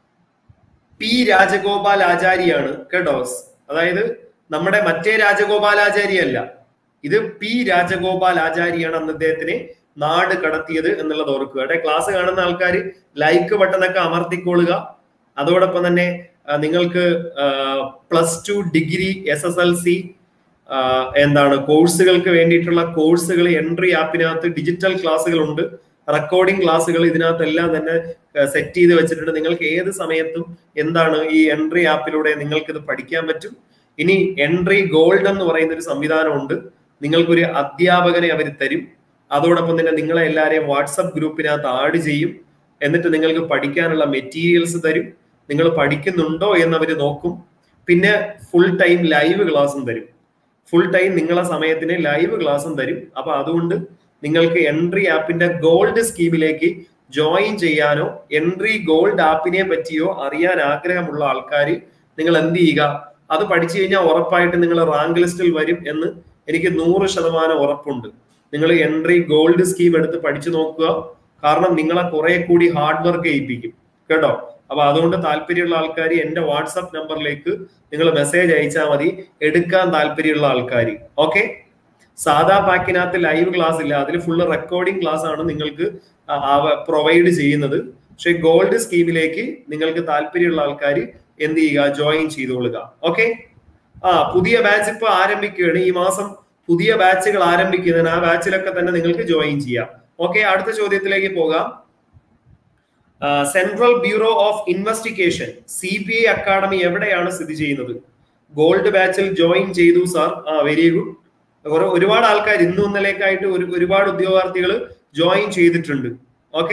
പി രാജഗോപാൽ ആചാരിയാണ് കേട്ടോ അതായത് നമ്മുടെ മറ്റേ രാജഗോപാലാചാരി അല്ല ഇത് പി രാജഗോപാൽ ആചാരിയാണ് അന്ന് ഇദ്ദേഹത്തിന് നാട് കടത്തിയത് എന്നുള്ളത് ഓർക്കുക അവിടെ ക്ലാസ് കാണുന്ന ആൾക്കാർ ലൈക്ക് ബട്ടണൊക്കെ അമർത്തിക്കൊള്ളുക അതോടൊപ്പം തന്നെ നിങ്ങൾക്ക് plus two degree S S L C എന്താണ് കോഴ്സുകൾക്ക് വേണ്ടിയിട്ടുള്ള കോഴ്സുകൾ എൻട്രി ആപ്പിനകത്ത് ഡിജിറ്റൽ ക്ലാസ്സുകൾ ഉണ്ട് റെക്കോർഡിംഗ് ക്ലാസ്സുകൾ ഇതിനകത്തെല്ലാം തന്നെ സെറ്റ് ചെയ്ത് വെച്ചിട്ടുണ്ട് നിങ്ങൾക്ക് ഏത് സമയത്തും എന്താണ് ഈ എൻട്രി ആപ്പിലൂടെ നിങ്ങൾക്ക് ഇത് പഠിക്കാൻ പറ്റും ഇനി എൻട്രി ഗോൾഡ് എന്ന് പറയുന്ന ഒരു സംവിധാനമുണ്ട് നിങ്ങൾക്കൊരു അധ്യാപകനെ അവർ തരും അതോടൊപ്പം തന്നെ നിങ്ങളെ എല്ലാവരെയും വാട്സപ്പ് ഗ്രൂപ്പിനകത്ത് ആഡ് ചെയ്യും എന്നിട്ട് നിങ്ങൾക്ക് പഠിക്കാനുള്ള മെറ്റീരിയൽസ് തരും നിങ്ങൾ പഠിക്കുന്നുണ്ടോ എന്ന് അവർ നോക്കും പിന്നെ ഫുൾ ടൈം ലൈവ് ക്ലാസ്സും തരും ഫുൾ ടൈം നിങ്ങളെ സമയത്തിന് ലൈവ് ക്ലാസ്സും തരും അപ്പൊ അതുകൊണ്ട് നിങ്ങൾക്ക് എൻട്രി ആപ്പിന്റെ ഗോൾഡ് സ്കീമിലേക്ക് ജോയിൻ ചെയ്യാനോ എൻട്രി ഗോൾഡ് ആപ്പിനെ പറ്റിയോ അറിയാൻ ആഗ്രഹമുള്ള ആൾക്കാർ നിങ്ങൾ എന്ത് ചെയ്യുക അത് പഠിച്ചു കഴിഞ്ഞാൽ ഉറപ്പായിട്ട് നിങ്ങൾ റാങ്ക് ലിസ്റ്റിൽ വരും എന്ന് എനിക്ക് നൂറ് ശതമാനം ഉറപ്പുണ്ട് നിങ്ങൾ എൻട്രി ഗോൾഡ് സ്കീം എടുത്ത് പഠിച്ചു നോക്കുക കാരണം നിങ്ങളെ കുറെ കൂടി ഹാർഡ് വർക്ക് ചെയ്യിപ്പിക്കും കേട്ടോ അപ്പൊ അതുകൊണ്ട് താല്പര്യമുള്ള ആൾക്കാർ എന്റെ വാട്സപ്പ് നമ്പറിലേക്ക് നിങ്ങൾ മെസ്സേജ് അയച്ചാൽ മതി എടുക്കാൻ താല്പര്യമുള്ള ആൾക്കാർ ഓക്കെ സാധാ പാക്കിനകത്ത് ലൈവ് ക്ലാസ് ഇല്ല അതിൽ ഫുള്ള് റെക്കോർഡിംഗ് ക്ലാസ് ആണ് നിങ്ങൾക്ക് പ്രൊവൈഡ് ചെയ്യുന്നത് പക്ഷെ ഗോൾഡ് സ്കീമിലേക്ക് നിങ്ങൾക്ക് താല്പര്യമുള്ള ആൾക്കാർ എന്ത് ചെയ്യുക ജോയിൻ ചെയ്തോളുക ഓക്കെ ആ പുതിയ ബാച്ച് ഇപ്പൊ ആരംഭിക്കുകയാണ് ഈ മാസം പുതിയ ബാച്ചുകൾ ആരംഭിക്കുന്നതിന് ആ ബാച്ചിലൊക്കെ തന്നെ നിങ്ങൾക്ക് ജോയിൻ ചെയ്യാം ഓക്കെ അടുത്ത ചോദ്യത്തിലേക്ക് പോകാം central bureau of investigation C B I academy എവിടെയാണ് സ്ഥിതി ചെയ്യുന്നത് ഗോൾഡ് ബാച്ചിൽ ജോയിൻ ചെയ്തു സാർ ആ വെരി ഗുഡ് ഒരുപാട് ആൾക്കാർ ഇന്നും ഇന്നലേക്കായിട്ട് ഒരു ഒരുപാട് ഉദ്യോഗാർത്ഥികൾ ജോയിൻ ചെയ്തിട്ടുണ്ട് ഓക്കെ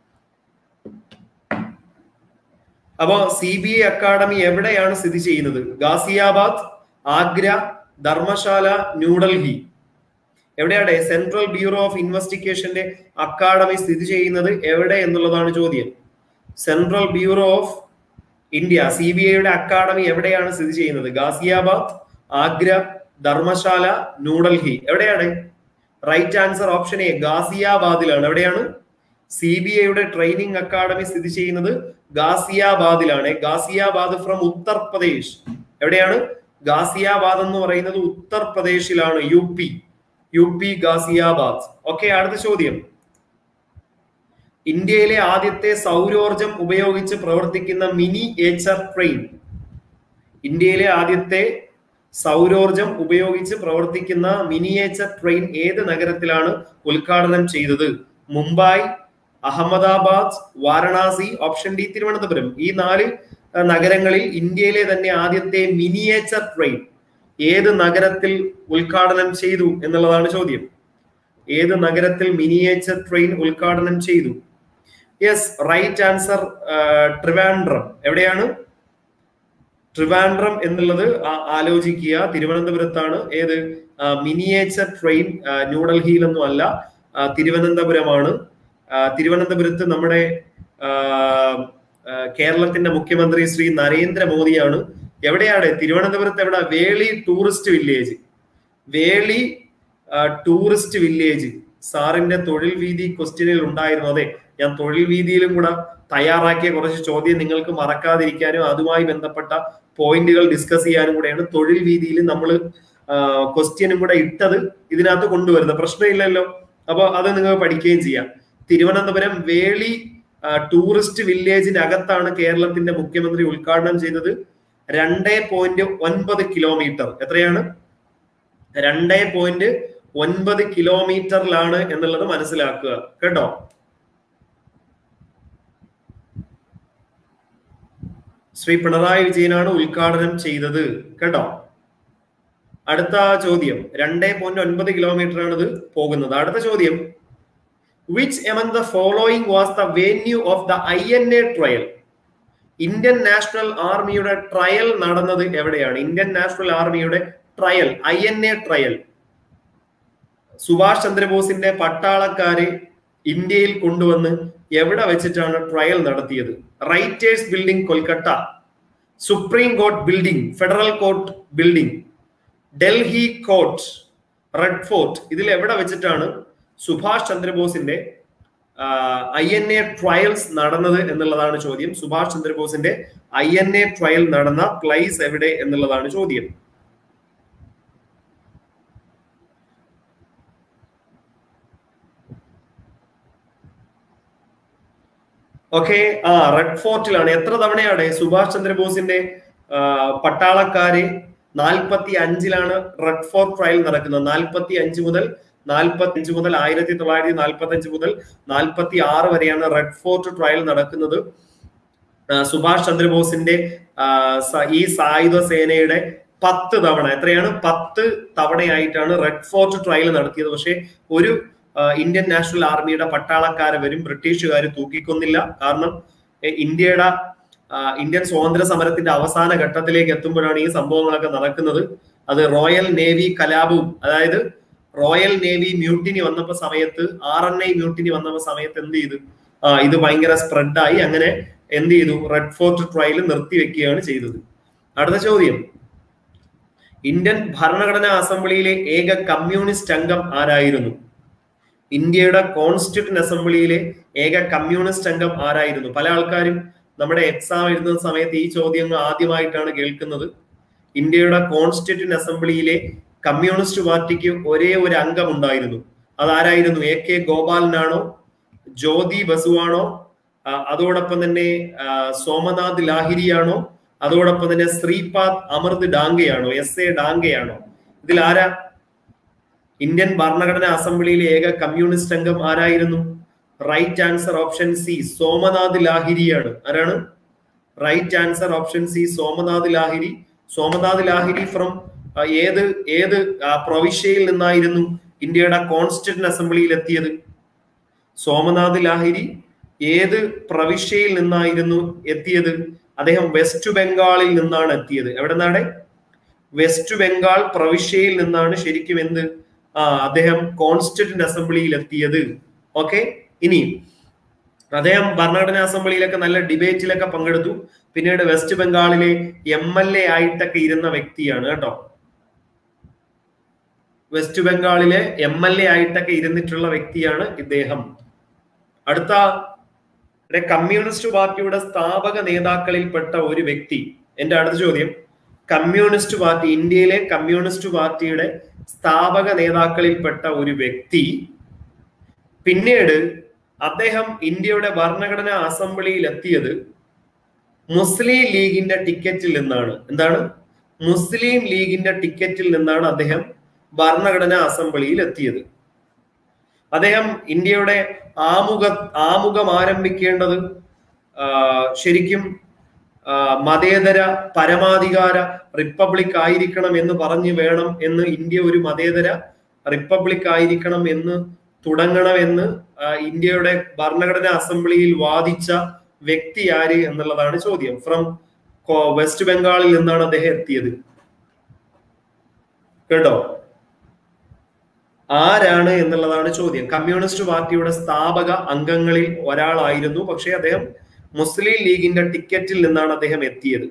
അപ്പോ സി ബി ഐ അക്കാഡമി എവിടെയാണ് സ്ഥിതി ചെയ്യുന്നത് ഗാസിയാബാദ് ആഗ്ര ധർമ്മശാല ന്യൂഡൽഹി എവിടെയാണ് സെൻട്രൽ ബ്യൂറോ ഓഫ് ഇൻവെസ്റ്റിഗേഷന്റെ അക്കാഡമി സ്ഥിതി ചെയ്യുന്നത് എവിടെ എന്നുള്ളതാണ് ചോദ്യം central bureau of India C B ഐയുടെ അക്കാഡമി എവിടെയാണ് സ്ഥിതി ചെയ്യുന്നത് ഗാസിയാബാദ് ആഗ്ര ധർമ്മശാല ന്യൂഡൽഹി എവിടെയാണ് റൈറ്റ് ആൻസർ ഓപ്ഷൻ എ ഗാസിയാബാദിലാണ് എവിടെയാണ് സി ബി ഐയുടെ ട്രെയിനിങ് അക്കാഡമി സ്ഥിതി ചെയ്യുന്നത് ഗാസിയാബാദിലാണ് ഗാസിയാബാദ് ഫ്രം ഉത്തർപ്രദേശ് എവിടെയാണ് ഗാസിയാബാദ് എന്ന് പറയുന്നത് ഉത്തർപ്രദേശിലാണ് U P U P Ghaziabad okay അടുത്ത ചോദ്യം ഇന്ത്യയിലെ ആദ്യത്തെ സൗരോർജം ഉപയോഗിച്ച് പ്രവർത്തിക്കുന്ന മിനി ഏച്ചർ ട്രെയിൻ ഇന്ത്യയിലെ ആദ്യത്തെ സൗരോർജം ഉപയോഗിച്ച് പ്രവർത്തിക്കുന്ന മിനിയേച്ചർ ട്രെയിൻ ഏത് നഗരത്തിലാണ് ഉദ്ഘാടനം ചെയ്തത് മുംബൈ അഹമ്മദാബാദ് വാരണാസി ഓപ്ഷൻ ഡി തിരുവനന്തപുരം ഈ നാല് നഗരങ്ങളിൽ ഇന്ത്യയിലെ തന്നെ ആദ്യത്തെ മിനിയേച്ചർ ട്രെയിൻ ഏത് നഗരത്തിൽ ഉദ്ഘാടനം ചെയ്തു എന്നുള്ളതാണ് ചോദ്യം ഏത് നഗരത്തിൽ മിനിയേച്ചർ ട്രെയിൻ ഉദ്ഘാടനം ചെയ്തു യെസ് റൈറ്റ് ആൻസർ ട്രിവാൻഡ്രം എവിടെയാണ് ട്രിവാൻഡ്രം എന്നുള്ളത് ആലോചിക്കുക തിരുവനന്തപുരത്താണ് ഏത് മിനിയേച്ചർ ട്രെയിൻ ന്യൂഡൽഹിയിലൊന്നും അല്ല തിരുവനന്തപുരമാണ് തിരുവനന്തപുരത്ത് നമ്മുടെ കേരളത്തിന്റെ മുഖ്യമന്ത്രി ശ്രീ നരേന്ദ്രമോദിയാണ് എവിടെയാണ് തിരുവനന്തപുരത്ത് എവിടെ Veli tourist village Veli tourist village സാറിന്റെ തൊഴിൽ വീതി ക്വസ്റ്റ്യനിൽ ഉണ്ടായിരുന്നു അതെ ഞാൻ തൊഴിൽ വീതിയിലും കൂടെ തയ്യാറാക്കിയ കുറച്ച് ചോദ്യം നിങ്ങൾക്ക് മറക്കാതിരിക്കാനും അതുമായി ബന്ധപ്പെട്ട പോയിന്റുകൾ ഡിസ്കസ് ചെയ്യാനും കൂടെയാണ് തൊഴിൽ വീതിയിൽ നമ്മൾ ക്വസ്റ്റ്യനും കൂടെ ഇട്ടത് ഇതിനകത്ത് കൊണ്ടുവരുന്നത് പ്രശ്നമില്ലല്ലോ അപ്പൊ അത് നിങ്ങൾ പഠിക്കുകയും ചെയ്യാം തിരുവനന്തപുരം വേളി ടൂറിസ്റ്റ് വില്ലേജിന്റെ അകത്താണ് കേരളത്തിന്റെ മുഖ്യമന്ത്രി ഉദ്ഘാടനം ചെയ്തത് രണ്ടേ പോയിന്റ് ഒൻപത് കിലോമീറ്റർ എത്രയാണ് രണ്ടേ പോയിന്റ് ഒൻപത് കിലോമീറ്ററിലാണ് എന്നുള്ളത് മനസ്സിലാക്കുക കേട്ടോ ശ്രീ പിണറായി വിജയനാണ് ഉദ്ഘാടനം ചെയ്തത് കേട്ടോ അടുത്ത ചോദ്യം രണ്ടേ പോയിന്റ് ഒൻപത് കിലോമീറ്റർ ആണ് ഇത് പോകുന്നത് അടുത്ത ചോദ്യം which among the following was the venue of the I N A trial Indian national ആർമിയുടെ ട്രയൽ നടന്നത് എവിടെയാണ് ഇന്ത്യൻ നാഷണൽ ആർമിയുടെ trial I N A trial Subhash ചന്ദ്രബോസിന്റെ പട്ടാളക്കാരെ ഇന്ത്യയിൽ കൊണ്ടുവന്ന് എവിടെ വെച്ചിട്ടാണ് ട്രയൽ നടത്തിയത് writers building Kolkata supreme court building federal court building Delhi court red fort ഇതിൽ എവിടെ വെച്ചിട്ടാണ് സുഭാഷ് ചന്ദ്രബോസിന്റെ ഐ എൻ എ ട്രയൽസ് നടന്നത് എന്നുള്ളതാണ് ചോദ്യം സുഭാഷ് ചന്ദ്രബോസിന്റെ ഐ എൻ എ ട്രയൽ നടന്ന പ്ലേസ് എവിടെ എന്നുള്ളതാണ് ചോദ്യം ഓക്കെ ആ റെഡ് ഫോർട്ടിലാണ് എത്ര തവണയാണ് സുഭാഷ് ചന്ദ്രബോസിന്റെ പട്ടാളക്കാരെ നാൽപ്പത്തി അഞ്ചിലാണ് റെഡ് ഫോർട്ട് ട്രയൽ നടക്കുന്നത് നാൽപ്പത്തി അഞ്ച് മുതൽ നാൽപ്പത്തി അഞ്ച് മുതൽ ആയിരത്തി തൊള്ളായിരത്തി നാൽപ്പത്തി അഞ്ച് മുതൽ നാൽപ്പത്തി ആറ് വരെയാണ് റെഡ് ഫോർട്ട് ട്രയൽ നടക്കുന്നത് സുഭാഷ് ചന്ദ്രബോസിന്റെ ഈ സായുധ സേനയുടെ പത്ത് തവണ എത്രയാണ് പത്ത് തവണയായിട്ടാണ് റെഡ് ഫോർട്ട് ട്രയൽ നടത്തിയത് പക്ഷേ ഒരു ഇന്ത്യൻ നാഷണൽ ആർമിയുടെ പട്ടാളക്കാരെ വരും ബ്രിട്ടീഷുകാർ തൂക്കിക്കൊന്നില്ല കാരണം ഇന്ത്യയുടെ ഇന്ത്യൻ സ്വാതന്ത്ര്യ സമരത്തിന്റെ അവസാന ഘട്ടത്തിലേക്ക് എത്തുമ്പോഴാണ് ഈ സംഭവങ്ങളൊക്കെ നടക്കുന്നത് അത് റോയൽ നേവി കലാപവും അതായത് റോയൽ നേവി മ്യൂട്ടിനി വന്നപ്പോ സമയത്ത് ആർ എൻ ഐ മ്യൂട്ടിനി വന്നപ്പോ സമയത്ത് എന്ത് ചെയ്തു ആ ഇത് ഭയങ്കര സ്പ്രെഡായി അങ്ങനെ എന്ത് ചെയ്തു റെഡ് ഫോർട്ട് ട്രയൽ നിർത്തിവെക്കുകയാണ് ചെയ്തത് അടുത്ത ചോദ്യം ഇന്ത്യൻ ഭരണഘടനാ അസംബ്ലിയിലെ ഏക കമ്മ്യൂണിസ്റ്റ് അംഗം ആരായിരുന്നു ഇന്ത്യയുടെ കോൺസ്റ്റിറ്റ്യൂന്റ് അസംബ്ലിയിലെ ഏക കമ്മ്യൂണിസ്റ്റ് അംഗം ആരായിരുന്നു പല ആൾക്കാരും നമ്മുടെ എക്സാം എഴുതുന്ന സമയത്ത് ഈ ചോദ്യങ്ങൾ ആദ്യമായിട്ടാണ് കേൾക്കുന്നത് ഇന്ത്യയുടെ കോൺസ്റ്റിറ്റ്യൂന്റ് അസംബ്ലിയിലെ കമ്മ്യൂണിസ്റ്റ് പാർട്ടിക്ക് ഒരേ ഒരു അംഗം ഉണ്ടായിരുന്നു അതാരായിരുന്നു എ കെ ഗോപാലനാണോ ജ്യോതി ബസുവാണോ അതോടൊപ്പം തന്നെ സോമനാഥ് ലാഹിരിയാണോ അതോടൊപ്പം തന്നെ ശ്രീപാദ് അമൃത് ഡാംഗെയാണോ എസ് എ ഡാംഗെയാണോ ഇതിൽ ആരാ ഇന്ത്യൻ ഭരണഘടനാ അസംബ്ലിയിലെ ഏക കമ്മ്യൂണിസ്റ്റ് അംഗം ആരായിരുന്നു right answer option C Somnath ലാഹിരിയാണ് ആരാണ് right answer option C Somnath Lahiri Somnath Lahiri from ഏത് ഏത് പ്രവിശ്യയിൽ നിന്നായിരുന്നു ഇന്ത്യയുടെ കോൺസ്റ്റിറ്റ്യൂന്റ് അസംബ്ലിയിൽ എത്തിയത് സോമനാഥ് ലാഹിരി ഏത് പ്രവിശ്യയിൽ നിന്നായിരുന്നു എത്തിയത് അദ്ദേഹം വെസ്റ്റ് ബംഗാളിൽ നിന്നാണ് എത്തിയത് എവിടെ നിന്നാണ് വെസ്റ്റ് ബംഗാൾ പ്രവിശ്യയിൽ നിന്നാണ് ശരിക്കും എന്ത് ആ അദ്ദേഹം കോൺസ്റ്റിറ്റ്യൂന്റ് അസംബ്ലിയിൽ എത്തിയത് ഓക്കെ ഇനി അദ്ദേഹം ഭരണഘടനാ അസംബ്ലിയിലൊക്കെ നല്ല ഡിബേറ്റിലൊക്കെ പങ്കെടുത്തു പിന്നീട് വെസ്റ്റ് ബംഗാളിലെ എം എൽ എ ആയിട്ടൊക്കെ ഇരുന്ന വ്യക്തിയാണ് കേട്ടോ വെസ്റ്റ് ബംഗാളിലെ എം എൽ എ ആയിട്ടൊക്കെ ഇരുന്നിട്ടുള്ള വ്യക്തിയാണ് ഇദ്ദേഹം അടുത്ത കമ്മ്യൂണിസ്റ്റ് പാർട്ടിയുടെ സ്ഥാപക നേതാക്കളിൽപ്പെട്ട ഒരു വ്യക്തി എന്റെ അടുത്ത ചോദ്യം കമ്മ്യൂണിസ്റ്റ് പാർട്ടി ഇന്ത്യയിലെ കമ്മ്യൂണിസ്റ്റ് പാർട്ടിയുടെ സ്ഥാപക നേതാക്കളിൽപ്പെട്ട ഒരു വ്യക്തി പിന്നീട് അദ്ദേഹം ഇന്ത്യയുടെ ഭരണഘടനാ അസംബ്ലിയിൽ എത്തിയത് മുസ്ലിം ലീഗിന്റെ ടിക്കറ്റിൽ നിന്നാണ് എന്താണ് മുസ്ലിം ലീഗിന്റെ ടിക്കറ്റിൽ നിന്നാണ് അദ്ദേഹം ഭരണഘടനാ അസംബ്ലിയിൽ എത്തിയത് അദ്ദേഹം ഇന്ത്യയുടെ ആമുഖ ആമുഖം ആരംഭിക്കേണ്ടത് ശരിക്കും മതേതര പരമാധികാര റിപ്പബ്ലിക് ആയിരിക്കണം എന്ന് പറഞ്ഞു വേണം എന്ന് ഇന്ത്യ ഒരു മതേതര റിപ്പബ്ലിക് ആയിരിക്കണം എന്ന് തുടങ്ങണമെന്ന് ഇന്ത്യയുടെ ഭരണഘടനാ അസംബ്ലിയിൽ വാദിച്ച വ്യക്തി ആര് എന്നുള്ളതാണ് ചോദ്യം ഫ്രം വെസ്റ്റ് ബംഗാളിൽ നിന്നാണ് അദ്ദേഹം എത്തിയത് കേട്ടോ ആരാണ് എന്നുള്ളതാണ് ചോദ്യം കമ്മ്യൂണിസ്റ്റ് പാർട്ടിയുടെ സ്ഥാപക അംഗങ്ങളിൽ ഒരാളായിരുന്നു പക്ഷേ അദ്ദേഹം മുസ്ലിം ലീഗിന്റെ ടിക്കറ്റിൽ നിന്നാണ് അദ്ദേഹം എത്തിയത്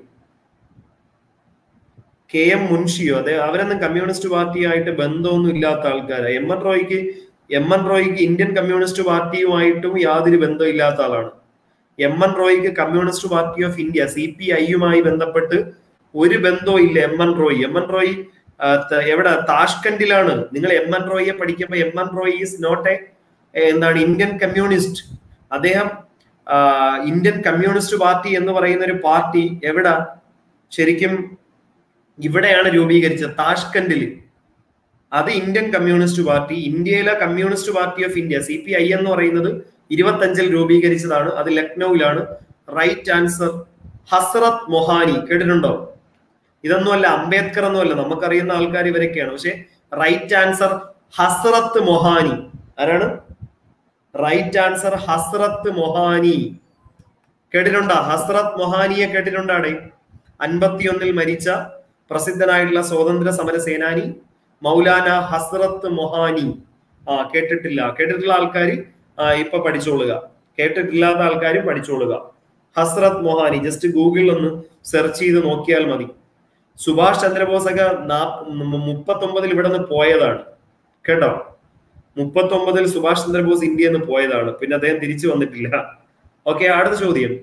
കെ എം മുൻഷിയോ അതെ അവരൊന്നും കമ്മ്യൂണിസ്റ്റ് പാർട്ടിയായിട്ട് ബന്ധമൊന്നും ഇല്ലാത്ത ആൾക്കാരാണ് എം എൻ റോയ്ക്ക് എം എൻ റോയ്ക്ക് ഇന്ത്യൻ കമ്മ്യൂണിസ്റ്റ് പാർട്ടിയുമായിട്ടും യാതൊരു ബന്ധവും ഇല്ലാത്ത ആളാണ് എം എൻ റോയ്ക്ക് communist party of India C P ഐയുമായി ബന്ധപ്പെട്ട് ഒരു ബന്ധവും ഇല്ല M N Roy M N Roy എവിടെ താഷ്കണ്ടിലാണ് നിങ്ങൾ എം എൻ റോയിയെ പഠിക്കുമ്പോൾ M N Roy is not a എന്താണ് ഇന്ത്യൻ കമ്മ്യൂണിസ്റ്റ് അദ്ദേഹം ഇന്ത്യൻ കമ്മ്യൂണിസ്റ്റ് പാർട്ടി എന്ന് പറയുന്ന ഒരു പാർട്ടി എവിടെ ശരിക്കും ഇവിടെയാണ് രൂപീകരിച്ചത് താഷ്കണ്ടിൽ അത് ഇന്ത്യൻ കമ്മ്യൂണിസ്റ്റ് പാർട്ടി ഇന്ത്യയിലെ communist party of India C P I എന്ന് പറയുന്നത് ഇരുപത്തഞ്ചിൽ രൂപീകരിച്ചതാണ് അത് ലക്നൌവിലാണ് റൈറ്റ് ആൻസർ ഹസ്രത് മൊഹാനി കേട്ടിട്ടുണ്ടോ ഇതൊന്നുമല്ല അംബേദ്കർ ഒന്നുമല്ല നമുക്കറിയുന്ന ആൾക്കാർ ഇവരൊക്കെയാണ് പക്ഷെ റൈറ്റ് ആൻസർ ഹസ്രത്ത് മൊഹാനി ആരാണ് റൈറ്റ് ആൻസർ ഹസ്രത്ത് മൊഹാനി കേട്ടിട്ടുണ്ടോ ഹസ്രത്ത് മൊഹാനിയെ കേട്ടിട്ടുണ്ടാടെ അൻപത്തിയൊന്നിൽ മരിച്ച പ്രസിദ്ധനായിട്ടുള്ള സ്വാതന്ത്ര്യ സമര സേനാനി മൗലാന ഹസ്രത്ത് മൊഹാനി ആ കേട്ടിട്ടില്ല കേട്ടിട്ടുള്ള ആൾക്കാർ ഇപ്പൊ പഠിച്ചോളുക കേട്ടിട്ടില്ലാത്ത ആൾക്കാരും പഠിച്ചോളുക ഹസ്രത് മൊഹാനി ജസ്റ്റ് ഗൂഗിളിൽ ഒന്ന് സെർച്ച് ചെയ്ത് നോക്കിയാൽ മതി സുഭാഷ് ചന്ദ്രബോസ് ഒക്കെ മുപ്പത്തൊമ്പതിൽ ഇവിടെ നിന്ന് പോയതാണ് കേട്ടോ മുപ്പത്തൊമ്പതിൽ സുഭാഷ് ചന്ദ്രബോസ് ഇന്ത്യയിൽ നിന്ന് പോയതാണ് പിന്നെ അദ്ദേഹം തിരിച്ചു വന്നിട്ടില്ല ഓക്കെ അടുത്ത ചോദ്യം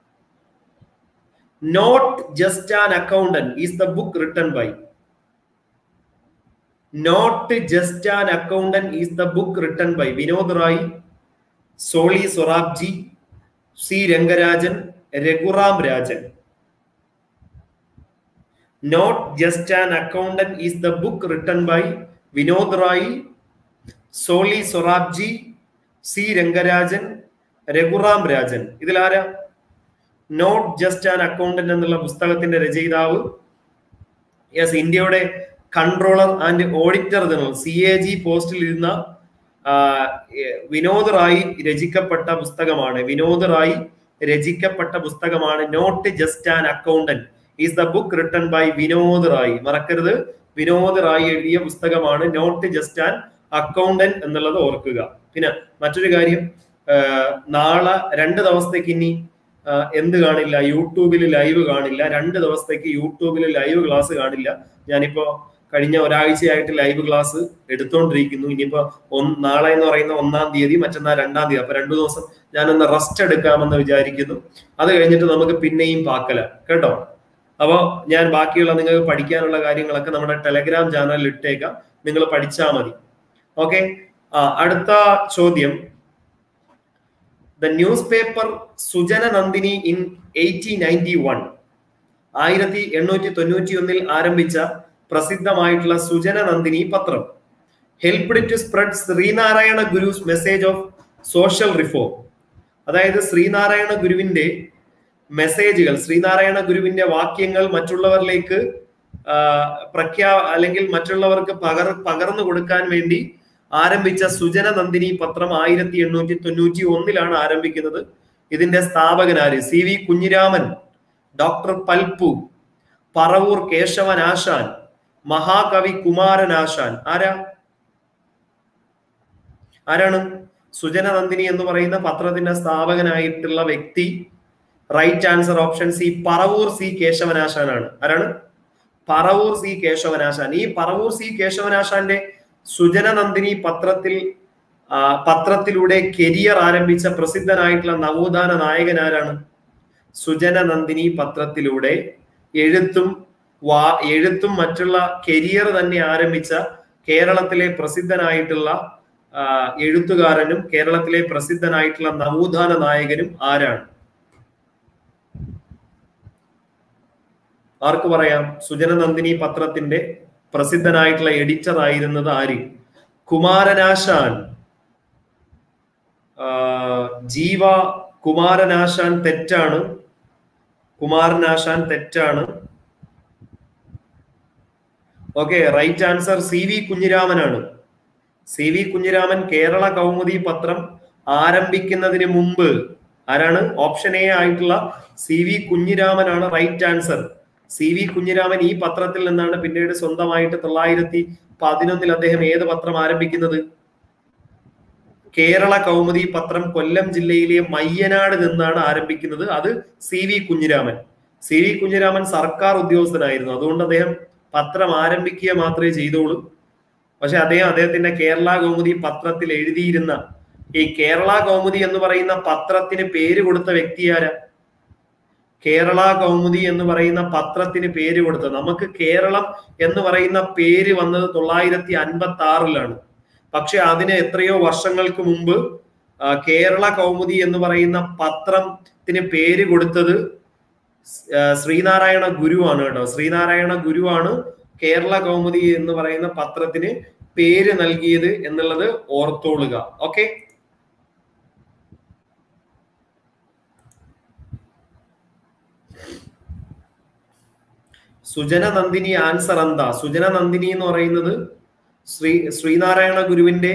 not just an accountant is the book written by not just an accountant is the book written by Vinod Rai Soli Sorabjee C Rangarajan Raghuram Rajan not just an accountant is the book written by Vinod Rai Soli Sorabjee C Rangarajan Raghuram Rajan ഇതിലാരാ നോട്ട് ജസ്റ്റ് ആൻ അക്കൗണ്ടന്റ് എന്നുള്ള പുസ്തകത്തിന്റെ രചയിതാവ് yes ഇന്ത്യയുടെ controller and auditor general C A G പോസ്റ്റിൽ ഇരുന്ന വിനോദ് റായി രചിക്കപ്പെട്ട പുസ്തകമാണ് വിനോദ് റായി രചിക്കപ്പെട്ട പുസ്തകമാണ് not just an accountant is the book written by Vinod Rai മറക്കരുത് വിനോദ് റായി എഴുതിയ പുസ്തകമാണ് നോട്ട് ജസ്റ്റ് ആൻ അക്കൗണ്ടന്റ് എന്നുള്ളത് ഓർക്കുക പിന്നെ മറ്റൊരു കാര്യം നാളെ രണ്ട് ദിവസത്തേക്ക് ഇനി എന്ത് കാണില്ല യൂട്യൂബിൽ ലൈവ് കാണില്ല രണ്ട് ദിവസത്തേക്ക് യൂട്യൂബിൽ ലൈവ് ക്ലാസ് കാണില്ല ഞാനിപ്പോ കഴിഞ്ഞ ഒരാഴ്ചയായിട്ട് ലൈവ് ക്ലാസ് എടുത്തോണ്ടിരിക്കുന്നു ഇനിയിപ്പോ ഒന്ന് നാളെ എന്ന് പറയുന്ന ഒന്നാം തീയതി മറ്റന്നാൾ രണ്ടാം തീയതി അപ്പൊ രണ്ടു ദിവസം ഞാനൊന്ന് റെസ്റ്റ് എടുക്കാമെന്ന് വിചാരിക്കുന്നു അത് കഴിഞ്ഞിട്ട് നമുക്ക് പിന്നെയും പാക്കല കേട്ടോ അപ്പോൾ ഞാൻ ബാക്കിയുള്ള നിങ്ങൾക്ക് പഠിക്കാനുള്ള കാര്യങ്ങളൊക്കെ നമ്മുടെ ടെലഗ്രാം ചാനലിൽ ഇട്ടേക്കാം നിങ്ങൾ പഠിച്ചാൽ മതി ഓക്കെ ആ അടുത്ത ചോദ്യം the news paper Sujana Nandini in eighty ninety one ആയിരത്തി എണ്ണൂറ്റി തൊണ്ണൂറ്റി ഒന്നിൽ ആരംഭിച്ച പ്രസിദ്ധമായിട്ടുള്ള സുജന നന്ദിനി പത്രം helped to spread Sree Narayana Guru's message of social reform അതായത് ശ്രീനാരായണ ഗുരുവിന്റെ മെസ്സേജുകൾ ശ്രീനാരായണ ഗുരുവിന്റെ വാക്യങ്ങൾ മറ്റുള്ളവരിലേക്ക് പ്രഖ്യാ അല്ലെങ്കിൽ മറ്റുള്ളവർക്ക് പകർ പകർന്നു കൊടുക്കാൻ വേണ്ടി ആരംഭിച്ച സുജന നന്ദിനി പത്രം ആയിരത്തി എണ്ണൂറ്റി തൊണ്ണൂറ്റി ഒന്നിലാണ് ആരംഭിക്കുന്നത് ഇതിന്റെ സ്ഥാപകനാര് C V Kunhiraman doctor Palpu Paravur Kesavan Asan മഹാകവി കുമാരൻ ആശാൻ ആരാ ആരാണ് സുജന നന്ദിനി എന്ന് പറയുന്ന പത്രത്തിന്റെ സ്ഥാപകനായിട്ടുള്ള വ്യക്തി right answer option C Paravur C കേശവനാശാനാണ് ആരാണ് പറവൂർ സി കേശവനാശാൻ ഈ പറവൂർ സി കേശവനാശാന്റെ സുജന നന്ദിനി പത്രത്തിൽ പത്രത്തിലൂടെ കരിയർ ആരംഭിച്ച പ്രസിദ്ധനായിട്ടുള്ള നവോത്ഥാന നായകൻ ആരാണ് സുജന നന്ദിനി പത്രത്തിലൂടെ എഴുത്തും വാ എഴുത്തും മറ്റുള്ള കരിയർ തന്നെ ആരംഭിച്ച കേരളത്തിലെ പ്രസിദ്ധനായിട്ടുള്ള എഴുത്തുകാരനും കേരളത്തിലെ പ്രസിദ്ധനായിട്ടുള്ള നവോത്ഥാന നായകനും ആരാണ് ആർക്ക് പറയാം സുജന നന്ദിനി പത്രത്തിന്റെ പ്രസിദ്ധനായിട്ടുള്ള എഡിറ്റർ ആയിരുന്നത് ആര് കുമാരനാശാൻ ജീവ കുമാരനാശാൻ തെറ്റാണ് കുമാരനാശാൻ തെറ്റാണ് okay right answer C V കുഞ്ഞിരാമനാണ് സി വി കുഞ്ഞിരാമൻ കേരള കൗമുദി പത്രം ആരംഭിക്കുന്നതിന് മുമ്പ് ആരാണ് ഓപ്ഷൻ എ ആയിട്ടുള്ള സി വി കുഞ്ഞിരാമനാണ് right answer C V Kunjiraman ഈ പത്രത്തിൽ നിന്നാണ് പിന്നീട് സ്വന്തമായിട്ട് തൊള്ളായിരത്തി പതിനൊന്നിൽ അദ്ദേഹം ഏത് പത്രം ആരംഭിക്കുന്നത് കേരള കൗമുദി പത്രം കൊല്ലം ജില്ലയിലെ മയ്യനാട് നിന്നാണ് ആരംഭിക്കുന്നത് അത് C V Kunhiraman C V Kunhiraman സർക്കാർ ഉദ്യോഗസ്ഥനായിരുന്നു അതുകൊണ്ട് അദ്ദേഹം പത്രം ആരംഭിക്കുക മാത്രമേ ചെയ്തോളൂ പക്ഷെ അദ്ദേഹം അദ്ദേഹത്തിന്റെ കേരള കൗമുദി പത്രത്തിൽ എഴുതിയിരുന്ന ഈ കേരള കൗമുദി എന്ന് പറയുന്ന പത്രത്തിന് പേര് കൊടുത്ത വ്യക്തി ആരാ കേരള കൗമുദി എന്ന് പറയുന്ന പത്രത്തിന് പേര് കൊടുത്തത് നമുക്ക് കേരളം എന്ന് പറയുന്ന പേര് വന്നത് തൊള്ളായിരത്തി അൻപത്തി ആറിലാണ് പക്ഷെ അതിന് എത്രയോ വർഷങ്ങൾക്ക് മുമ്പ് കേരള കൗമുദി എന്ന് പറയുന്ന പത്രത്തിന് പേര് കൊടുത്തത് ശ്രീനാരായണ ഗുരുവാണ് കേട്ടോ ശ്രീനാരായണ ഗുരുവാണ് കേരള കൗമുദി എന്ന് പറയുന്ന പത്രത്തിന് പേര് നൽകിയത് എന്നുള്ളത് ഓർത്തോളുക ഓക്കെ സുജന നന്ദിനി ആൻസർ എന്താ സുജന നന്ദിനി എന്ന് പറയുന്നത് ശ്രീ ശ്രീനാരായണ ഗുരുവിന്റെ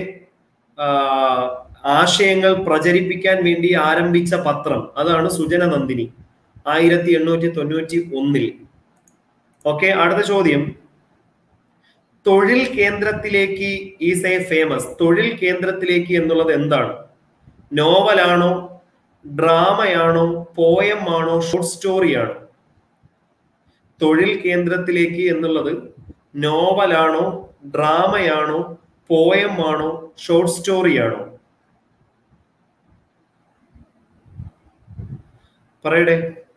ആശയങ്ങൾ പ്രചരിപ്പിക്കാൻ വേണ്ടി ആരംഭിച്ച പത്രം അതാണ് സുജന നന്ദിനി ആയിരത്തി എണ്ണൂറ്റി തൊണ്ണൂറ്റി ഒന്നിൽ ഓക്കെ അടുത്ത ചോദ്യം തൊഴിൽ കേന്ദ്രത്തിലേക്ക് ഈസ് എ ഫേമസ് തൊഴിൽ കേന്ദ്രത്തിലേക്ക് എന്നുള്ളത് എന്താണ് നോവലാണോ ഡ്രാമയാണോ പോയം ആണോ ഷോർട്ട് സ്റ്റോറിയാണോ തൊഴിൽ കേന്ദ്രത്തിലേക്ക് എന്നുള്ളത് നോവലാണോ ഡ്രാമയാണോ പോയം ആണോ ഷോർട്ട് സ്റ്റോറിയാണോ പറയടേ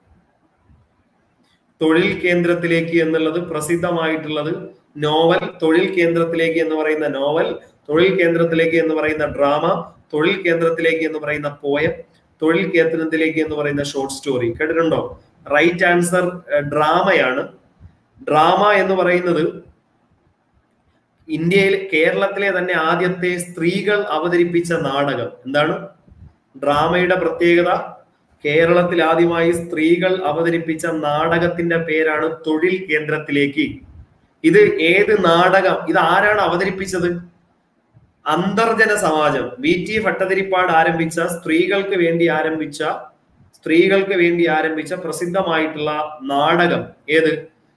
തൊഴിൽ കേന്ദ്രത്തിലേക്ക് എന്നുള്ളത് പ്രസിദ്ധമായിട്ടുള്ളത് നോവൽ തൊഴിൽ കേന്ദ്രത്തിലേക്ക് എന്ന് പറയുന്ന നോവൽ തൊഴിൽ കേന്ദ്രത്തിലേക്ക് എന്ന് പറയുന്ന ഡ്രാമ തൊഴിൽ കേന്ദ്രത്തിലേക്ക് എന്ന് പറയുന്ന പോയം തൊഴിൽ കേന്ദ്രത്തിലേക്ക് എന്ന് പറയുന്ന ഷോർട്ട് സ്റ്റോറി കേട്ടിട്ടുണ്ടോ റൈറ്റ് ആൻസർ ഡ്രാമയാണ് ഡ്രാമ എന്ന് പറയുന്നത് ഇന്ത്യയിൽ കേരളത്തിലെ തന്നെ ആദ്യത്തെ സ്ത്രീകൾ അവതരിപ്പിച്ച നാടകം എന്താണ് ഡ്രാമയുടെ പ്രത്യേകത കേരളത്തിൽ ആദ്യമായി സ്ത്രീകൾ അവതരിപ്പിച്ച നാടകത്തിന്റെ പേരാണ് തൊഴിൽ കേന്ദ്രത്തിലേക്ക് ഇത് ഏത് നാടകം ഇത് ആരാണ് അവതരിപ്പിച്ചത് അന്തർജന സമാജം വി ടി ഭട്ടതിരിപ്പാട് ആരംഭിച്ച സ്ത്രീകൾക്ക് വേണ്ടി ആരംഭിച്ച സ്ത്രീകൾക്ക് വേണ്ടി ആരംഭിച്ച പ്രസിദ്ധമായിട്ടുള്ള നാടകം ഏത്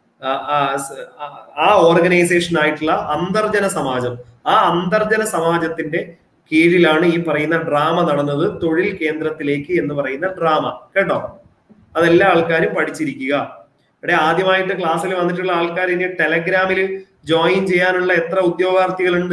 ആ ഓർഗനൈസേഷൻ ആയിട്ടുള്ള അന്തർജന സമാജം ആ അന്തർജന സമാജത്തിന്റെ കീഴിലാണ് ഈ പറയുന്ന ഡ്രാമ നടന്നത് തൊഴിൽ കേന്ദ്രത്തിലേക്ക് എന്ന് പറയുന്ന ഡ്രാമ കേട്ടോ അതെല്ലാ ആൾക്കാരും പഠിച്ചിരിക്കുക ഇവിടെ ആദ്യമായിട്ട് ക്ലാസ്സിൽ വന്നിട്ടുള്ള ആൾക്കാർ ഇനി ടെലഗ്രാമിൽ ജോയിൻ ചെയ്യാനുള്ള എത്ര ഉദ്യോഗാർത്ഥികളുണ്ട്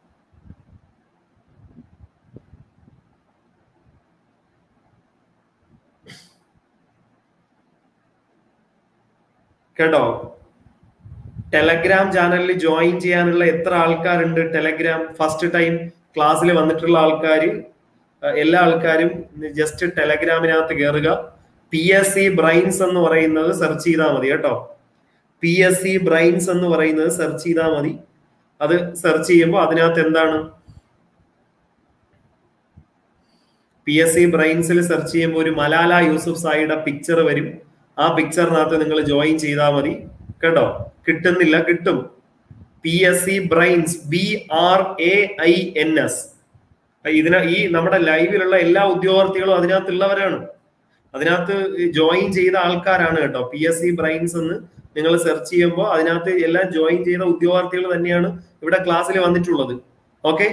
കേട്ടോ ടെലഗ്രാം ചാനലിൽ ജോയിൻ ചെയ്യാനുള്ള എത്ര ആൾക്കാരുണ്ട് ടെലഗ്രാം ഫസ്റ്റ് ടൈം ക്ലാസ്സിൽ വന്നിട്ടുള്ള ആൾക്കാർ എല്ലാ ആൾക്കാരും ജസ്റ്റ് ടെലഗ്രാമിനകത്ത് കയറുക പി എസ് സി ബ്രൈൻസ് എന്ന് പറയുന്നത് സെർച്ച് ചെയ്താൽ മതി കേട്ടോ പി എസ് സി ബ്രൈൻസ് എന്ന് പറയുന്നത് സെർച്ച് ചെയ്താൽ മതി അത് സെർച്ച് ചെയ്യുമ്പോൾ അതിനകത്ത് എന്താണ് പി എസ് സി ബ്രെയിൻസിൽ സെർച്ച് ചെയ്യുമ്പോൾ ഒരു മലാല യൂസുഫ് സായിയുടെ പിക്ചർ വരും ആ പിക്ചറിനകത്ത് നിങ്ങൾ ജോയിൻ ചെയ്താൽ മതി കേട്ടോ കിട്ടുന്നില്ല കിട്ടും P S C brains B R A I N S ഇതിന ഈ നമ്മുടെ ലൈവിലുള്ള എല്ലാ ഉദ്യോഗാർത്ഥികളും അതിനകത്തുള്ളവരാണ് അതിനകത്ത് ജോയിൻ ചെയ്ത ആൾക്കാരാണ് കേട്ടോ പി എസ് സി ബ്രെയിൻസ് എന്ന് നിങ്ങൾ സെർച്ച് ചെയ്യുമ്പോൾ അതിനകത്ത് എല്ലാം ജോയിൻ ചെയ്ത ഉദ്യോഗാർത്ഥികൾ തന്നെയാണ് ഇവിടെ ക്ലാസ്സിൽ വന്നിട്ടുള്ളത് ഓക്കെ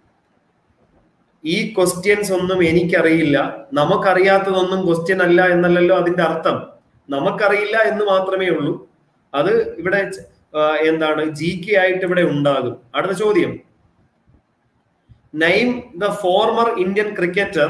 ഈ ക്വസ്റ്റ്യൻസ് ഒന്നും എനിക്കറിയില്ല നമുക്കറിയാത്തതൊന്നും ക്വസ്റ്റ്യൻ അല്ല എന്നല്ലല്ലോ അതിന്റെ അർത്ഥം നമുക്കറിയില്ല എന്ന് മാത്രമേ ഉള്ളൂ അത് ഇവിടെ എന്താണ് ജി കെ ആയിട്ട് ഇവിടെ ഉണ്ടാകും അടുത്ത ചോദ്യം name the former Indian cricketer